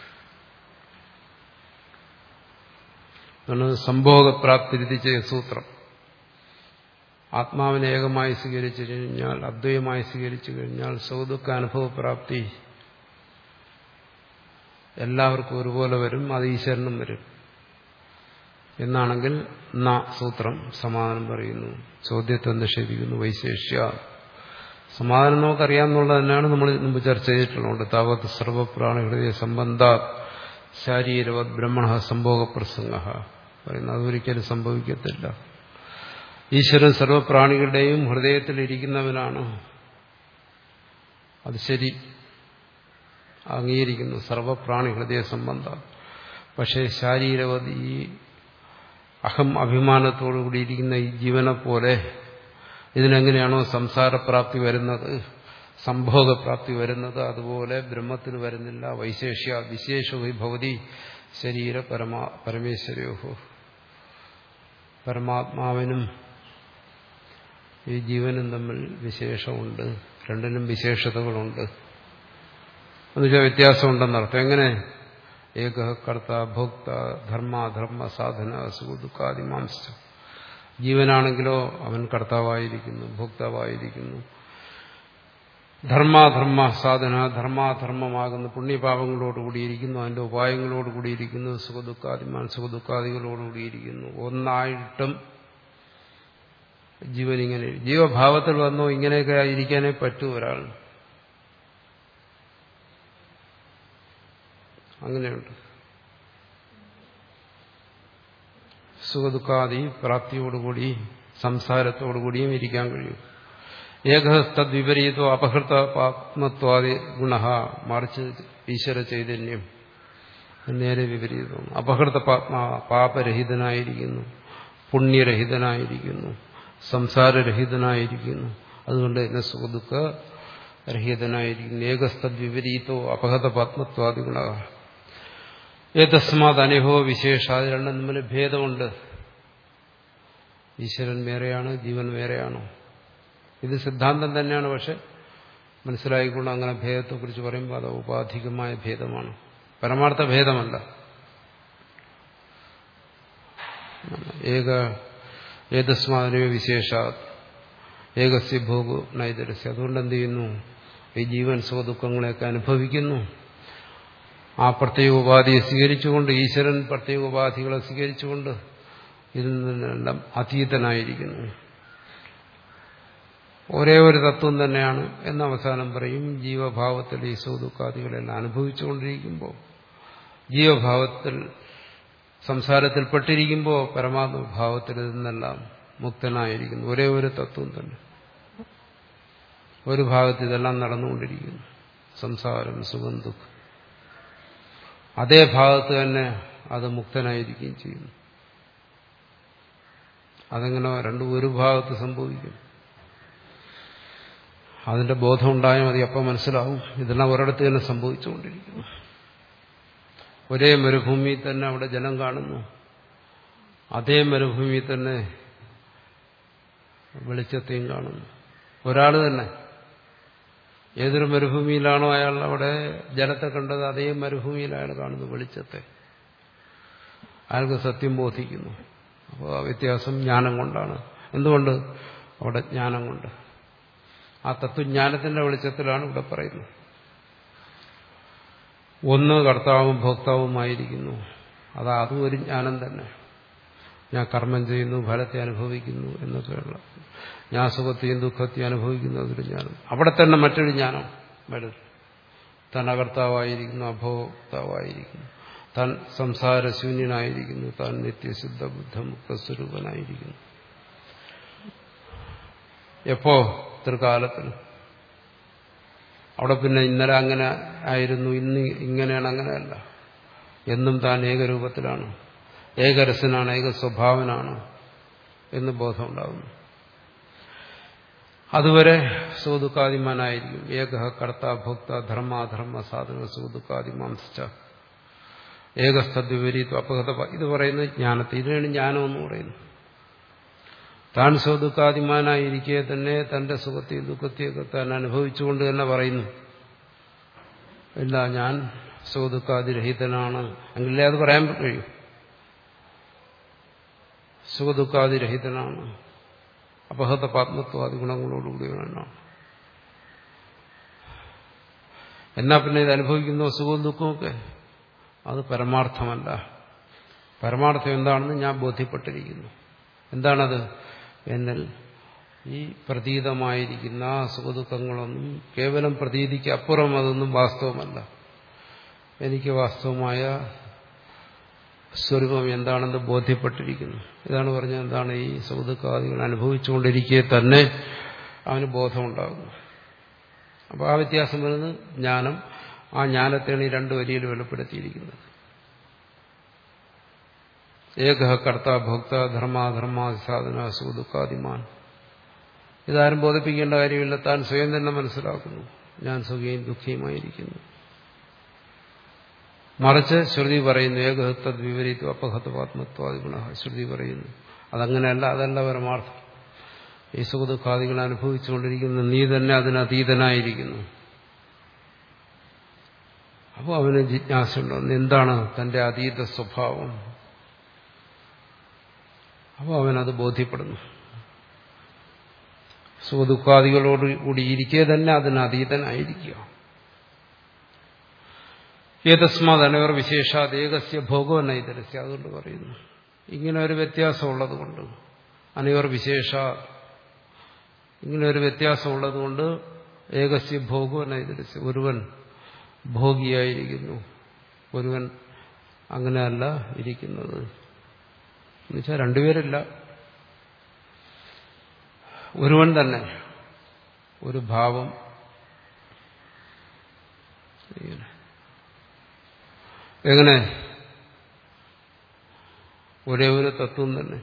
സംഭോഗപ്രാപ്തിരിച്ച സൂത്രം ആത്മാവിനെ ഏകമായി സ്വീകരിച്ചു കഴിഞ്ഞാൽ അദ്വൈതമായി സ്വീകരിച്ചു കഴിഞ്ഞാൽ സൗദുഃഖ അനുഭവപ്രാപ്തി എല്ലാവർക്കും ഒരുപോലെ വരും അത് ഈശ്വരനും വരും എന്നാണെങ്കിൽ ന സൂത്രം സമാധാനം പറയുന്നു ചോദ്യത്തെ നിഷേധിക്കുന്നു വൈശേഷ്യ സമാധാനം നമുക്കറിയാമെന്നുള്ളത് തന്നെയാണ് നമ്മൾ മുമ്പ് ചർച്ച ചെയ്തിട്ടുള്ളത് താവത്ത് സർവപ്രാണി ഹൃദയ സംബന്ധ ശാരീരവത് ബ്രഹ്മണ സംഭോഗ പ്രസംഗ പറയുന്നത് അതൊരിക്കലും സംഭവിക്കത്തില്ല ഈശ്വരൻ സർവപ്രാണികളുടെയും ഹൃദയത്തിലിരിക്കുന്നവനാണ് അത് ശരി അംഗീകരിക്കുന്നു സർവപ്രാണി ഹൃദയ സംബന്ധം പക്ഷേ ശാരീരവത് ഈ അഹം അഭിമാനത്തോടു കൂടിയിരിക്കുന്ന ഈ ജീവനെ പോലെ ഇതിനെങ്ങനെയാണോ സംസാരപ്രാപ്തി വരുന്നത് സംഭോഗപ്രാപ്തി വരുന്നത് അതുപോലെ ബ്രഹ്മത്തിന് വരുന്നില്ല വൈശേഷ്യ വിശേഷവും ഭവതി ശരീര പരമാ പരമേശ്വരയോഹോ പരമാത്മാവിനും ഈ ജീവനും തമ്മിൽ വിശേഷമുണ്ട് രണ്ടിനും വിശേഷതകളുണ്ട് എന്നുവെച്ചാൽ വ്യത്യാസമുണ്ടെന്നർത്ഥം എങ്ങനെ ഏക കർത്ത ഭോക്ത ധർമ്മ സാധന സുഖദുഃഖാദിമാംസ ജീവനാണെങ്കിലോ അവൻ കർത്താവായിരിക്കുന്നു ഭോക്താവായിരിക്കുന്നു ധർമാധർമ്മ സാധന ധർമാധർമ്മമാകുന്ന പുണ്യപാപങ്ങളോടുകൂടിയിരിക്കുന്നു അതിന്റെ ഉപായങ്ങളോടുകൂടിയിരിക്കുന്നു സുഖദുഃഖാദിമാൻ സുഖദുഃഖാദികളോടുകൂടിയിരിക്കുന്നു ഒന്നായിട്ടും ജീവൻ ഇങ്ങനെ ജീവഭാവത്തിൽ വന്നോ ഇങ്ങനെയൊക്കെ ഇരിക്കാനേ പറ്റൂ ഒരാൾ അങ്ങനെയുണ്ട് സുഖദുഃഖാദി പ്രാപ്തിയോടുകൂടി സംസാരത്തോടുകൂടിയും ഇരിക്കാൻ കഴിയും ഏകഹസ്തദ് വിപരീതോ അപഹൃത പാത്മത്വാദി ഗുണ മറിച്ച് ഈശ്വര ചൈതന്യം നേരെ വിപരീതം അപഹൃത പാത്മാ പാപരഹിതനായിരിക്കുന്നു പുണ്യരഹിതനായിരിക്കുന്നു സംസാരരഹിതനായിരിക്കുന്നു അതുകൊണ്ട് തന്നെ സുഖദുഃഖ രഹിതനായിരിക്കുന്നു ഏകസ്തദ് വിപരീതോ അപഹൃത പാത്മത്വാദി ഗുണ ഏതസ്മാത് അനുഭവ വിശേഷ അത് രണ്ടും തമ്മിൽ ഭേദമുണ്ട് ഈശ്വരൻ വേറെയാണ് ജീവൻ വേറെയാണോ ഇത് സിദ്ധാന്തം തന്നെയാണ് പക്ഷെ മനസ്സിലായിക്കൊണ്ട് അങ്ങനെ ഭേദത്തെക്കുറിച്ച് പറയുമ്പോൾ അത് ഉപാധികമായ ഭേദമാണ് പരമാർത്ഥ ഭേദമല്ല ഏക ഏതസ്മാതിനെ വിശേഷ ഏകസ്യ ഭോഗു നൈതരസ്യ അതുകൊണ്ട് എന്ത് ചെയ്യുന്നു ഈ ജീവൻ സുഖദുഃഖങ്ങളെയൊക്കെ അനുഭവിക്കുന്നു ആ പ്രത്യേക ഉപാധിയെ സ്വീകരിച്ചുകൊണ്ട് ഈശ്വരൻ പ്രത്യേക ഉപാധികളെ സ്വീകരിച്ചുകൊണ്ട് ഇതിൽ നിന്നെല്ലാം അതീതനായിരിക്കുന്നു ഒരേ ഒരു തത്വം തന്നെയാണ് എന്ന് അവസാനം പറയും ജീവഭാവത്തിൽ ഈ സുഖദുഃഖാദികളെല്ലാം അനുഭവിച്ചുകൊണ്ടിരിക്കുമ്പോൾ ജീവഭാവത്തിൽ സംസാരത്തിൽപ്പെട്ടിരിക്കുമ്പോൾ പരമാത്മഭാവത്തിൽ നിന്നെല്ലാം മുക്തനായിരിക്കുന്നു ഒരേ ഒരു തത്വം തന്നെ ഒരു ഭാഗത്ത് ഇതെല്ലാം നടന്നുകൊണ്ടിരിക്കുന്നു സംസാരം സുഖം ദുഃഖം അതേ ഭാഗത്ത് തന്നെ അത് മുക്തനായിരിക്കുകയും ചെയ്യുന്നു അതെങ്ങനെ രണ്ടും ഒരു ഭാഗത്ത് സംഭവിക്കും അതിന്റെ ബോധം ഉണ്ടായാൽ മതി അപ്പം മനസ്സിലാവും ഇതെല്ലാം ഒരിടത്ത് തന്നെ സംഭവിച്ചുകൊണ്ടിരിക്കുന്നു ഒരേ മരുഭൂമിയിൽ തന്നെ അവിടെ ജലം കാണുന്നു അതേ മരുഭൂമിയിൽ തന്നെ വെളിച്ചത്തെയും കാണുന്നു ഒരാൾ തന്നെ ഏതൊരു മരുഭൂമിയിലാണോ അയാൾ അവിടെ ജലത്തെ കണ്ടത് അതേ മരുഭൂമിയിൽ അയാൾ കാണുന്നു വെളിച്ചത്തെ അയാൾക്ക് സത്യം ബോധിക്കുന്നു അപ്പോൾ ആ വ്യത്യാസം ജ്ഞാനം കൊണ്ടാണ് എന്തുകൊണ്ട് അവിടെ ജ്ഞാനം കൊണ്ട് ആ തത്വജ്ഞാനത്തിന്റെ വെളിച്ചത്തിലാണ് ഇവിടെ പറയുന്നത് ഒന്ന് കർത്താവും ഭോക്താവുമായിരിക്കുന്നു അത് അതും ഒരു ജ്ഞാനം തന്നെ ഞാൻ കർമ്മം ചെയ്യുന്നു ഫലത്തെ അനുഭവിക്കുന്നു എന്നൊക്കെയുള്ള ഞാൻ സുഖത്തെയും ദുഃഖത്തെയും അനുഭവിക്കുന്നു അതൊരു ജ്ഞാനം അവിടെ തന്നെ മറ്റൊരു ജ്ഞാനം വരും താൻ അകർത്താവായിരിക്കുന്നു അഭോക്താവായിരിക്കുന്നു താൻ സംസാരശൂന്യനായിരിക്കുന്നു താൻ നിത്യശുദ്ധ ബുദ്ധമുക്ത സ്വരൂപനായിരിക്കുന്നു എപ്പോ തൃക്കാലത്തിൽ അവിടെ പിന്നെ ഇന്നലെ അങ്ങനെ ആയിരുന്നു ഇന്ന് ഇങ്ങനെയാണ് അങ്ങനെയല്ല എന്നും താൻ ഏകരൂപത്തിലാണ് ഏകരസനാണ് ഏക സ്വഭാവനാണ് എന്ന് ബോധമുണ്ടാകുന്നു അതുവരെ സുഖദുഃഖാദിമാനായിരിക്കും ഏക കർത്ത ഭോക്ത ധർമാധർമ്മ സാധന സുഖദുഃഖാദിമാംസിച്ച ഏകസ്ഥദ്വിപരീത്വ അപകത ഇത് പറയുന്നത് ജ്ഞാനത്തെ ഇതിനാണ് ജ്ഞാനം എന്ന് പറയുന്നത് താൻ സുഖദുഃഖാദിമാനായിരിക്കെ തന്നെ തന്റെ സുഖത്തെയും ദുഃഖത്തെയൊക്കെ താൻ അനുഭവിച്ചുകൊണ്ട് തന്നെ പറയുന്നു ഇല്ല ഞാൻ സുഖദുഃഖാതിരഹിതനാണ് എങ്കിലേ അത് പറയാൻ കഴിയും സുഖദുഃഖാതിരഹിതനാണ് അപഹത പാത്മത്വാദി ഗുണങ്ങളോടുകൂടിയവനാണ് എന്നാ പിന്നെ ഇത് അനുഭവിക്കുന്ന സുഖവും ദുഃഖമൊക്കെ അത് പരമാർത്ഥമല്ല പരമാർത്ഥം എന്താണെന്ന് ഞാൻ ബോധ്യപ്പെട്ടിരിക്കുന്നു എന്താണത് എന്നാൽ ഈ പ്രതീതമായിരിക്കുന്ന സുഖദുഃഖങ്ങളൊന്നും കേവലം പ്രതീതിക്ക് അപ്പുറം അതൊന്നും വാസ്തവമല്ല എനിക്ക് വാസ്തവമായ സ്വരൂപം എന്താണെന്ന് ബോധ്യപ്പെട്ടിരിക്കുന്നു ഇതാണ് പറഞ്ഞത് എന്താണ് ഈ സുഖദുഃഖാദികൾ അനുഭവിച്ചുകൊണ്ടിരിക്കെ തന്നെ അവന് ബോധമുണ്ടാകുന്നു അപ്പോൾ ആ വ്യത്യാസം വരുന്നത് ജ്ഞാനം ആ ജ്ഞാനത്തെയാണ് ഈ രണ്ട് വരിയിൽ വെളിപ്പെടുത്തിയിരിക്കുന്നത് ഏക കർത്ത ഭോക്ത ധർമാധർമാതി സാധന സുഖദുഃഖാദിമാൻ ഇതാരും ബോധിപ്പിക്കേണ്ട കാര്യമില്ല താൻ സ്വയം തന്നെ മനസ്സിലാക്കുന്നു ഞാൻ സുഖയും ദുഃഖിയുമായിരിക്കുന്നു മറിച്ച് ശ്രുതി പറയുന്നു ഏകഹത്തത് വിപരീത്വം അപഹത്വാത്മത്വാദി ഗുണ ശ്രുതി പറയുന്നു അതങ്ങനെയല്ല അതല്ല പരമാർത്ഥം ഈ സുഖദുഃഖാദികൾ അനുഭവിച്ചുകൊണ്ടിരിക്കുന്ന നീ തന്നെ അതിനതീതനായിരിക്കുന്നു അപ്പോൾ അവന് ജിജ്ഞാസയുണ്ടോ എന്താണ് തന്റെ അതീത സ്വഭാവം അപ്പോൾ അവനത് ബോധ്യപ്പെടുന്നു സുഖദുഃഖാദികളോട് കൂടി ഇരിക്കെ തന്നെ അതിന് അതീതനായിരിക്കുക ഏതസ്മാത് അനവർ വിശേഷാത് ഏകസ്യ ഭോഗോ നൈതരസ്യ അതുകൊണ്ട് പറയുന്നു ഇങ്ങനെ ഒരു വ്യത്യാസമുള്ളത് കൊണ്ട് അനവർ വിശേഷ ഇങ്ങനെ ഒരു വ്യത്യാസമുള്ളത് കൊണ്ട് ഏകസ്യ ഭോഗോ നൈതരസ്യ ഒരുവൻ ഭോഗിയായിരിക്കുന്നു ഒരുവൻ അങ്ങനെയല്ല ഇരിക്കുന്നത് എന്നുവെച്ചാൽ രണ്ടുപേരില്ല ഒരുവൻ തന്നെ ഒരു ഭാവം എങ്ങനെ ഒരേ ഒരു തത്വം തന്നെ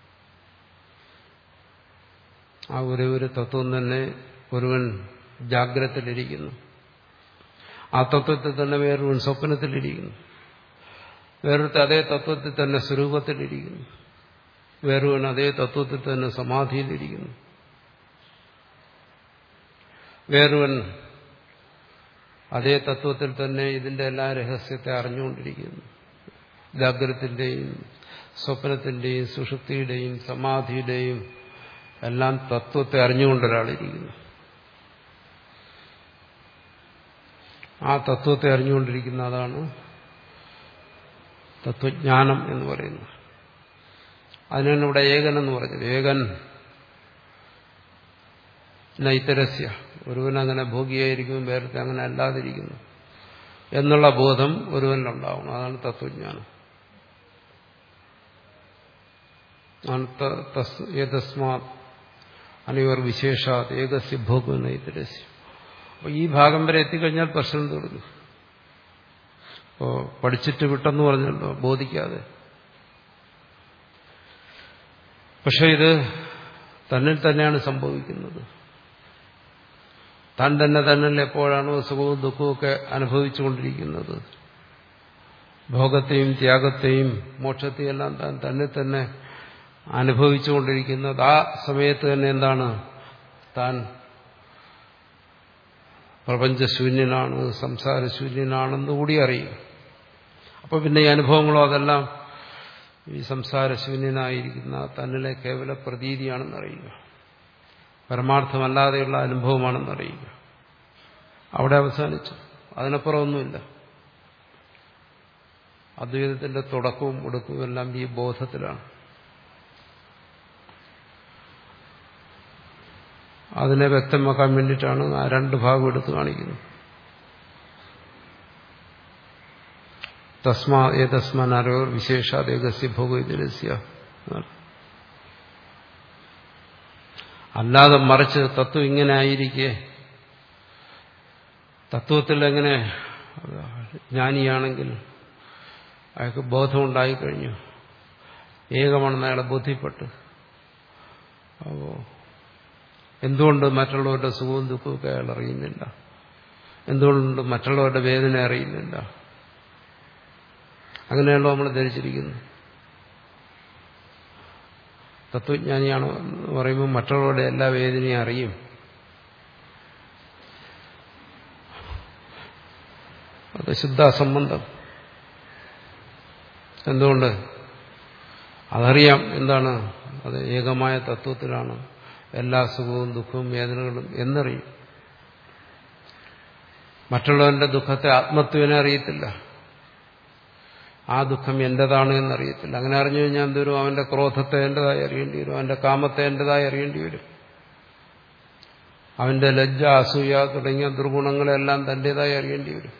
ആ ഒരേ ഒരു തത്വം തന്നെ ഒരുവൻ ജാഗ്രതയിലിരിക്കുന്നു ആ തത്വത്തിൽ തന്നെ വേറൊരുവൻ സ്വപ്നത്തിലിരിക്കുന്നു വേറൊരുത്ത അതേ തത്വത്തിൽ തന്നെ സ്വരൂപത്തിലിരിക്കുന്നു വേറൊരുവൻ അതേ തത്വത്തിൽ തന്നെ സമാധിയിലിരിക്കുന്നു വേറൊരുവൻ അതേ തത്വത്തിൽ തന്നെ ഇതിന്റെ എല്ലാ രഹസ്യത്തെ അറിഞ്ഞുകൊണ്ടിരിക്കുന്നു ജാഗ്രത്തിന്റെയും സ്വപ്നത്തിന്റെയും സുഷുപ്തിയുടെയും സമാധിയുടെയും എല്ലാം തത്വത്തെ അറിഞ്ഞുകൊണ്ടൊരാളിരിക്കുന്നു ആ തത്വത്തെ അറിഞ്ഞുകൊണ്ടിരിക്കുന്ന അതാണ് തത്വജ്ഞാനം എന്ന് പറയുന്നത് അതിനാണ് ഇവിടെ ഏകൻ എന്ന് പറഞ്ഞത് ഏകൻ നൈതരസ്യ ഒരുവൻ അങ്ങനെ ഭോഗിയായിരിക്കും വേറെ അങ്ങനെ അല്ലാതിരിക്കുന്നു എന്നുള്ള ബോധം ഒരുവനിലുണ്ടാവണം അതാണ് തത്വജ്ഞാനം ഏതസ്മാത് അനിവർ വിശേഷാത് ഏകസ്യ ഭോഗ നൈതരസ്യ അപ്പൊ ഈ ഭാഗം വരെ എത്തിക്കഴിഞ്ഞാൽ പ്രശ്നം തീർന്നു അപ്പോ പഠിച്ചിട്ട് വിട്ടെന്ന് പറഞ്ഞല്ലോ ബോധിക്കാതെ പക്ഷെ ഇത് തന്നിൽ തന്നെയാണ് സംഭവിക്കുന്നത് താൻ തന്നെ തന്നിൽ എപ്പോഴാണോ സുഖവും ദുഃഖവും ഒക്കെ അനുഭവിച്ചുകൊണ്ടിരിക്കുന്നത് ഭോഗത്തെയും ത്യാഗത്തെയും മോക്ഷത്തെയും എല്ലാം താൻ തന്നെ തന്നെ അനുഭവിച്ചുകൊണ്ടിരിക്കുന്നത് ആ സമയത്ത് തന്നെ എന്താണ് താൻ പ്രപഞ്ചശൂന്യനാണ് സംസാരശൂന്യനാണെന്ന് കൂടി അറിയുക അപ്പോൾ പിന്നെ ഈ അനുഭവങ്ങളോ അതെല്ലാം ഈ സംസാരശൂന്യനായിരിക്കുന്ന തന്നിലെ കേവല പ്രതീതിയാണെന്ന് അറിയുക പരമാർത്ഥമല്ലാതെയുള്ള അനുഭവമാണെന്ന് അറിയുക അവിടെ അവസാനിച്ചു അതിനപ്പുറമൊന്നുമില്ല അദ്വൈതത്തിന്റെ തുടക്കവും ഒടുക്കവും എല്ലാം ഈ ബോധത്തിലാണ് അതിനെ വ്യക്തമാക്കാൻ വേണ്ടിയിട്ടാണ് ആ രണ്ട് ഭാഗം എടുത്ത് കാണിക്കുന്നത് തസ്മാ ഏതസ്മാനോ വിശേഷാദേകസ്യ ഭോഗസ്യ അല്ലാതെ മറിച്ച് തത്വം ഇങ്ങനെ ആയിരിക്കെ തത്വത്തിൽ എങ്ങനെ ജ്ഞാനിയാണെങ്കിൽ അയാൾക്ക് ബോധമുണ്ടായിക്കഴിഞ്ഞു ഏകമാണെന്ന് അയാളെ ബോധ്യപ്പെട്ടു അപ്പോ എന്തുകൊണ്ട് മറ്റുള്ളവരുടെ സുഖവും ദുഃഖവും അയാൾ അറിയുന്നില്ല എന്തുകൊണ്ട് മറ്റുള്ളവരുടെ വേദന അറിയുന്നില്ല അങ്ങനെയാണല്ലോ നമ്മൾ ധരിച്ചിരിക്കുന്നു തത്വജ്ഞാനിയാണോ എന്ന് പറയുമ്പോൾ മറ്റുള്ളവരുടെ എല്ലാ വേദനയും അറിയും അത് ശുദ്ധ അസംബന്ധം എന്തുകൊണ്ട് അതറിയാം എന്താണ് അത് ഏകമായ തത്വത്തിലാണ് എല്ലാ സുഖവും ദുഃഖവും വേദനകളും എന്നറിയും മറ്റുള്ളവന്റെ ദുഃഖത്തെ ആത്മത്വനെ അറിയത്തില്ല ആ ദുഃഖം എന്റേതാണ് എന്നറിയത്തില്ല അങ്ങനെ അറിഞ്ഞു കഴിഞ്ഞാൽ എന്തോരും അവന്റെ ക്രോധത്തെ എന്റേതായി അറിയേണ്ടി വരും അവന്റെ കാമത്തെ എന്റേതായി അറിയേണ്ടി വരും അവന്റെ ലജ്ജ അസൂയ തുടങ്ങിയ ദുർഗുണങ്ങളെല്ലാം തന്റേതായി അറിയേണ്ടി വരും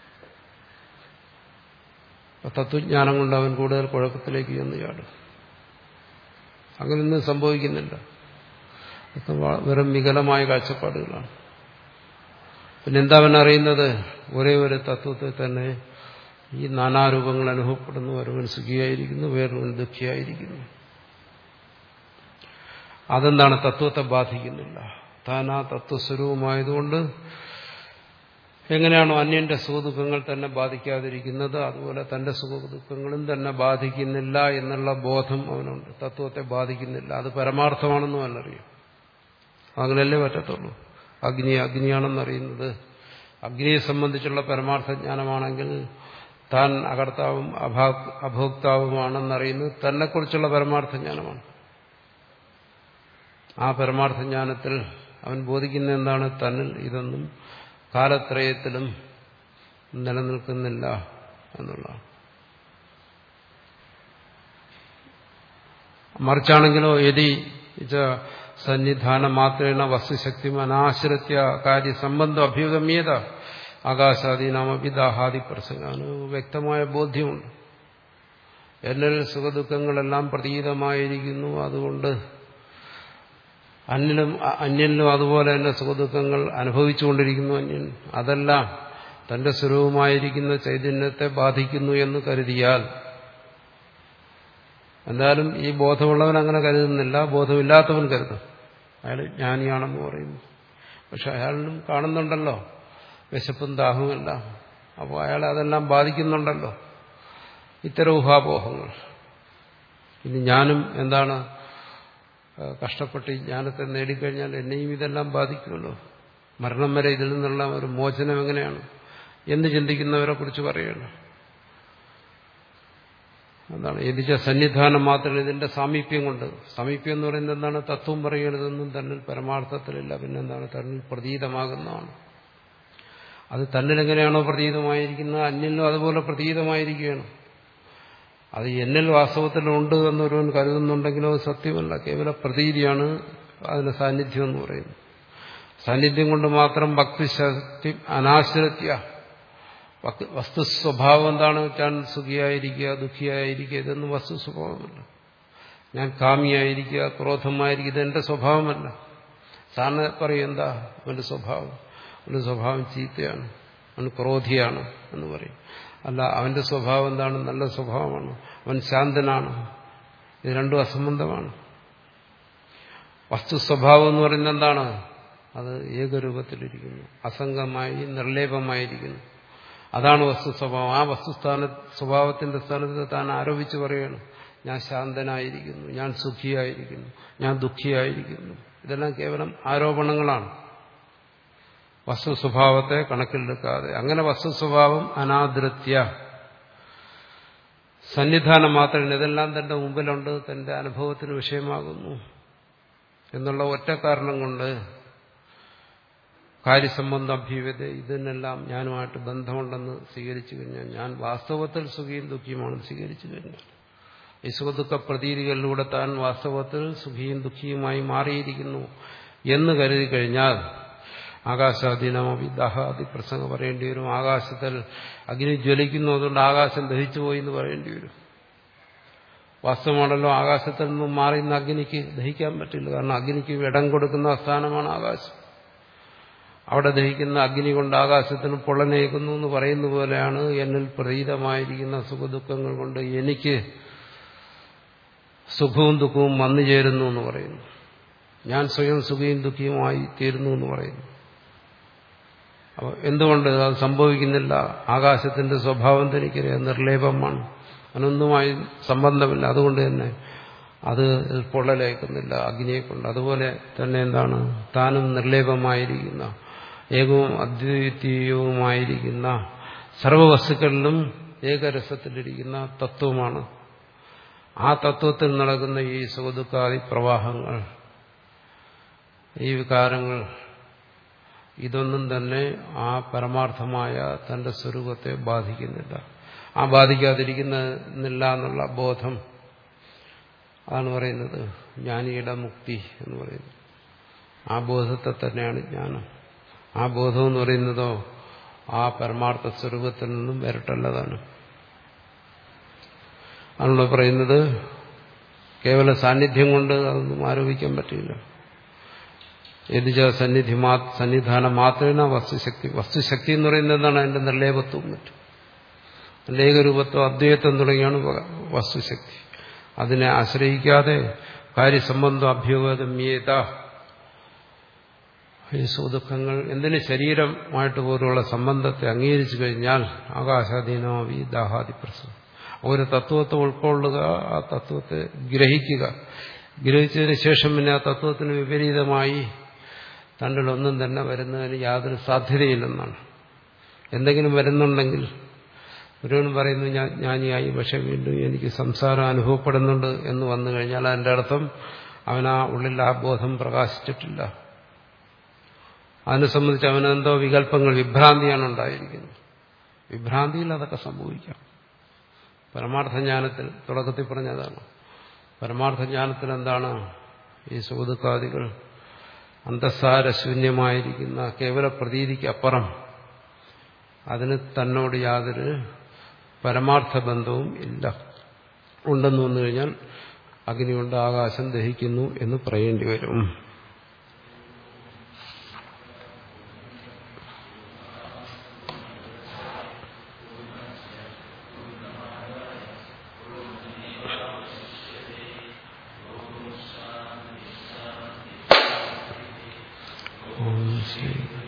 തത്വജ്ഞാനം കൊണ്ട് അവൻ കൂടുതൽ കുഴപ്പത്തിലേക്ക് ചെന്ന് ചാടും അങ്ങനെയൊന്നും സംഭവിക്കുന്നില്ല അതൊക്കെ വെറും വികലമായ കാഴ്ചപ്പാടുകളാണ് പിന്നെന്താ അവൻ അറിയുന്നത് ഒരേ ഒരു തത്വത്തെ തന്നെ ഈ നാനാരൂപങ്ങൾ അനുഭവപ്പെടുന്നു ഒരുവൻ സുഖിയായിരിക്കുന്നു വേറൊരുവൻ ദുഃഖിയായിരിക്കുന്നു അതെന്താണ് തത്വത്തെ ബാധിക്കുന്നില്ല താൻ ആ തത്വസ്വരൂപമായതുകൊണ്ട് എങ്ങനെയാണോ അന്യന്റെ സുഖദുഃഖങ്ങൾ തന്നെ ബാധിക്കാതിരിക്കുന്നത് അതുപോലെ തന്റെ സുഖദുഃഖങ്ങളും തന്നെ ബാധിക്കുന്നില്ല എന്നുള്ള ബോധം അവനുണ്ട് തത്വത്തെ ബാധിക്കുന്നില്ല അത് പരമാർത്ഥമാണെന്നും അവനറിയും അങ്ങനെയല്ലേ പറ്റത്തുള്ളൂ അഗ്നി അഗ്നിയാണെന്നറിയുന്നത് അഗ്നിയെ സംബന്ധിച്ചുള്ള പരമാർത്ഥ ജ്ഞാനമാണെങ്കിൽ താൻ അകർത്താവും അഭോക്താവുമാണെന്നറിയുന്നത് തന്നെക്കുറിച്ചുള്ള പരമാർത്ഥ ജ്ഞാനമാണ് ആ പരമാർത്ഥ ജ്ഞാനത്തിൽ അവൻ ബോധിക്കുന്ന എന്താണ് തന്നിൽ ഇതൊന്നും കാലത്രയത്തിലും നിലനിൽക്കുന്നില്ല എന്നുള്ളതാണ് മറിച്ചാണെങ്കിലോ യതി സന്നിധാന മാത്രേണ വസ്തുശക്തി അനാശ്രിത്യ കാര്യ സംബന്ധം അഭ്യുഗമ്യത ആകാശാദീനാമപി ദാഹാദി പ്രസംഗാണ് വ്യക്തമായ ബോധ്യമുണ്ട് എന്നിൽ സുഖദുഃഖങ്ങളെല്ലാം പ്രതീതമായിരിക്കുന്നു അതുകൊണ്ട് അന്യനും അന്യനിലും അതുപോലെ തന്നെ സുഖദുഃഖങ്ങൾ അനുഭവിച്ചുകൊണ്ടിരിക്കുന്നു അന്യൻ അതെല്ലാം തന്റെ സ്വരൂപമായിരിക്കുന്ന ചൈതന്യത്തെ ബാധിക്കുന്നു എന്ന് കരുതിയാൽ എന്തായാലും ഈ ബോധമുള്ളവൻ അങ്ങനെ കരുതുന്നില്ല ബോധമില്ലാത്തവൻ കരുതും അയാൾ ജ്ഞാനിയാണെന്ന് പറയുന്നു പക്ഷെ അയാളിലും കാണുന്നുണ്ടല്ലോ വിശപ്പും ദാഹവുമല്ല അപ്പോൾ അയാളെ അതെല്ലാം ബാധിക്കുന്നുണ്ടല്ലോ ഇത്തരം ഊഹാപോഹങ്ങൾ ഇനി ഞാനും എന്താണ് കഷ്ടപ്പെട്ട് ഈ ജ്ഞാനത്തെ നേടിക്കഴിഞ്ഞാൽ എന്നെയും ഇതെല്ലാം ബാധിക്കുമല്ലോ മരണം വരെ ഇതിൽ നിന്നുള്ള ഒരു മോചനം എങ്ങനെയാണ് എന്ന് ചിന്തിക്കുന്നവരെ കുറിച്ച് പറയണം എന്താണ് എതിച്ച സന്നിധാനം മാത്രമല്ല ഇതിന്റെ സാമീപ്യം കൊണ്ട് സാമീപ്യം എന്ന് പറയുന്നത് എന്താണ് തത്വം പറയരുതെന്നും തന്നിൽ പരമാർത്ഥത്തിലില്ല പിന്നെന്താണ് തന്നിൽ പ്രതീതമാകുന്നതാണ് അത് തന്നിലെങ്ങനെയാണോ പ്രതീതമായിരിക്കുന്നത് അന്യനിലും അതുപോലെ പ്രതീതമായിരിക്കുകയാണ് അത് എന്നിൽ വാസ്തവത്തിലുണ്ട് എന്നൊരുവൻ കരുതുന്നുണ്ടെങ്കിലോ അത് സത്യമല്ല കേവല പ്രതീതിയാണ് അതിന്റെ സാന്നിധ്യം എന്ന് പറയുന്നത് സാന്നിധ്യം കൊണ്ട് മാത്രം ഭക്തിശക്തി അനാശ്രിത്യ വസ്തു സ്വഭാവം എന്താണ് ഞാൻ സുഖിയായിരിക്കുക ദുഃഖിയായിരിക്കുക ഇതൊന്നും വസ്തു സ്വഭാവമല്ല ഞാൻ കാമിയായിരിക്കുക ക്രോധമായിരിക്കുക ഇതെന്റെ സ്വഭാവമല്ല സാറിന് പറയും എന്താ അവന്റെ സ്വഭാവം അവന്റെ സ്വഭാവം ചീത്തയാണ് അവൻ ക്രോധിയാണ് എന്ന് പറയും അല്ല അവന്റെ സ്വഭാവം എന്താണ് നല്ല സ്വഭാവമാണ് അവൻ ശാന്തനാണ് ഇത് രണ്ടും അസംബന്ധമാണ് വസ്തു സ്വഭാവം എന്ന് പറയുന്നത് എന്താണ് അത് ഏകരൂപത്തിലിരിക്കുന്നു അസംഗമായി നിർലേപമായിരിക്കുന്നു അതാണ് വസ്തു സ്വഭാവം ആ വസ്തുസ്ഥാന സ്വഭാവത്തിന്റെ സ്ഥാനത്ത് താൻ ആരോപിച്ച് പറയുകയാണ് ഞാൻ ശാന്തനായിരിക്കുന്നു ഞാൻ സുഖിയായിരിക്കുന്നു ഞാൻ ദുഃഖിയായിരിക്കുന്നു ഇതെല്ലാം കേവലം ആരോപണങ്ങളാണ് വസ്തു സ്വഭാവത്തെ കണക്കിലെടുക്കാതെ അങ്ങനെ വസ്തു സ്വഭാവം അനാദൃത്യ സന്നിധാനം മാത്രമല്ല ഇതെല്ലാം തന്റെ മുമ്പിലുണ്ട് തന്റെ അനുഭവത്തിന് വിഷയമാകുന്നു എന്നുള്ള ഒറ്റ കാരണം കൊണ്ട് കാര്യസംബന്ധ അഭ്യൂഹത ഇതിനെല്ലാം ഞാനുമായിട്ട് ബന്ധമുണ്ടെന്ന് സ്വീകരിച്ചു കഴിഞ്ഞാൽ ഞാൻ വാസ്തവത്തിൽ സുഖിയും ദുഃഖിയുമാണെന്ന് സ്വീകരിച്ചു കഴിഞ്ഞാൽ ഈ സുഖദുഃഖ പ്രതീതികളിലൂടെ താൻ വാസ്തവത്തിൽ സുഖിയും ദുഃഖിയുമായി മാറിയിരിക്കുന്നു എന്ന് കരുതി കഴിഞ്ഞാൽ ആകാശാധീനമി ദഹാദി പ്രസംഗം പറയേണ്ടി വരും ആകാശത്തിൽ അഗ്നി ജ്വലിക്കുന്നു അതുകൊണ്ട് ആകാശം ദഹിച്ചു പോയി എന്ന് പറയേണ്ടി വരും വാസ്തവമാണല്ലോ ആകാശത്തിൽ നിന്നും മാറി നിന്ന് അഗ്നിക്ക് ദഹിക്കാൻ പറ്റില്ല കാരണം അഗ്നിക്ക് ഇടം കൊടുക്കുന്ന സ്ഥാനമാണ് ആകാശം അവിടെ ദഹിക്കുന്ന അഗ്നി കൊണ്ട് ആകാശത്തിന് പൊള്ളനേക്കുന്നു എന്ന് പറയുന്ന പോലെയാണ് എന്നിൽ പ്രതീതമായിരിക്കുന്ന സുഖദുഃഖങ്ങൾ കൊണ്ട് എനിക്ക് സുഖവും ദുഃഖവും വന്നു ചേരുന്നു എന്ന് പറയുന്നു ഞാൻ സ്വയം സുഖയും ദുഃഖിയുമായി തീരുന്നു എന്ന് പറയുന്നു അപ്പോൾ എന്തുകൊണ്ട് അത് സംഭവിക്കുന്നില്ല ആകാശത്തിന്റെ സ്വഭാവം തനിക്കറിയാം നിർലേപമാണ് അതിനൊന്നുമായി സംബന്ധമില്ല അതുകൊണ്ട് തന്നെ അത് പൊള്ളലേക്കുന്നില്ല അഗ്നിയെ കൊണ്ട് അതുപോലെ തന്നെ എന്താണ് താനും നിർലേപമായിരിക്കുന്ന ഏകവും അദ്വിതീയവുമായിരിക്കുന്ന സർവവസ്തുക്കളിലും ഏകരസത്തിലിരിക്കുന്ന തത്വമാണ് ആ തത്വത്തിൽ നടക്കുന്ന ഈ സുഖദുഃഖാദി പ്രവാഹങ്ങൾ ഈ വികാരങ്ങൾ ഇതൊന്നും തന്നെ ആ പരമാർത്ഥമായ തന്റെ സ്വരൂപത്തെ ബാധിക്കുന്നില്ല ആ ബാധിക്കാതിരിക്കുന്നില്ല എന്നുള്ള ബോധം അതാണ് പറയുന്നത് ജ്ഞാനിയുടെ മുക്തി എന്ന് പറയുന്നത് ആ ബോധത്തെ തന്നെയാണ് ജ്ഞാനം ആ ബോധം എന്ന് പറയുന്നതോ ആ പരമാർത്ഥ സ്വരൂപത്തിൽ നിന്നും വരട്ടുള്ളതാണ് ആണല്ലോ പറയുന്നത് കേവല സാന്നിധ്യം കൊണ്ട് അതൊന്നും ആരോപിക്കാൻ പറ്റില്ല യതിജ സന്നിധി സന്നിധാനം മാത്രമേ വസ്തുശക്തി വസ്തുശക്തി എന്ന് പറയുന്നത് എന്താണ് അതിന്റെ നിർലേപത്വം മറ്റും ലേഖരൂപത്വം അദ്വൈതം തുടങ്ങിയാണ് വസ്തുശക്തി അതിനെ ആശ്രയിക്കാതെ കാര്യസംബന്ധം അഭ്യൂഹതമ്യേത ഈ സുദുഃഖങ്ങൾ എന്തിന് ശരീരമായിട്ട് പോലുള്ള സംബന്ധത്തെ അംഗീകരിച്ചു കഴിഞ്ഞാൽ ആകാശാധീനമാവി ദാഹാദി പ്രസവം ഒരു തത്വത്തെ ഉൾക്കൊള്ളുക ആ തത്വത്തെ ഗ്രഹിക്കുക ഗ്രഹിച്ചതിന് ശേഷം പിന്നെ ആ തത്വത്തിന് വിപരീതമായി തണ്ടിലൊന്നും തന്നെ വരുന്നതിന് യാതൊരു സാധ്യതയില്ലെന്നാണ് എന്തെങ്കിലും വരുന്നുണ്ടെങ്കിൽ ഒരുവൻ പറയുന്നു ഞാൻ ജ്ഞാനിയായി പക്ഷെ വീണ്ടും എനിക്ക് സംസാരം അനുഭവപ്പെടുന്നുണ്ട് എന്ന് വന്നു കഴിഞ്ഞാൽ അതിൻ്റെ അർത്ഥം അവനാ ഉള്ളിൽ ആ ബോധം പ്രകാശിച്ചിട്ടില്ല അതിനെ സംബന്ധിച്ച് അവനെന്തോ വികല്പങ്ങൾ വിഭ്രാന്തിയാണ് ഉണ്ടായിരിക്കുന്നത് വിഭ്രാന്തിയിൽ അതൊക്കെ സംഭവിക്കാം പരമാർത്ഥജ്ഞാനത്തിൽ തുടക്കത്തിൽ പറഞ്ഞതാണ് പരമാർത്ഥജ്ഞാനത്തിൽ എന്താണ് ഈ സുഹൃത്തുക്കാദികൾ അന്തസ്സാരശൂന്യമായിരിക്കുന്ന കേവല പ്രതീതിക്ക് അപ്പുറം അതിന് തന്നോട് യാതൊരു പരമാർത്ഥ ബന്ധവും ഇല്ല ഉണ്ടെന്ന് വന്നു കഴിഞ്ഞാൽ അഗ്നി കൊണ്ട് ആകാശം ദഹിക്കുന്നു എന്ന് പറയേണ്ടി വരും ഓം ശ്രീ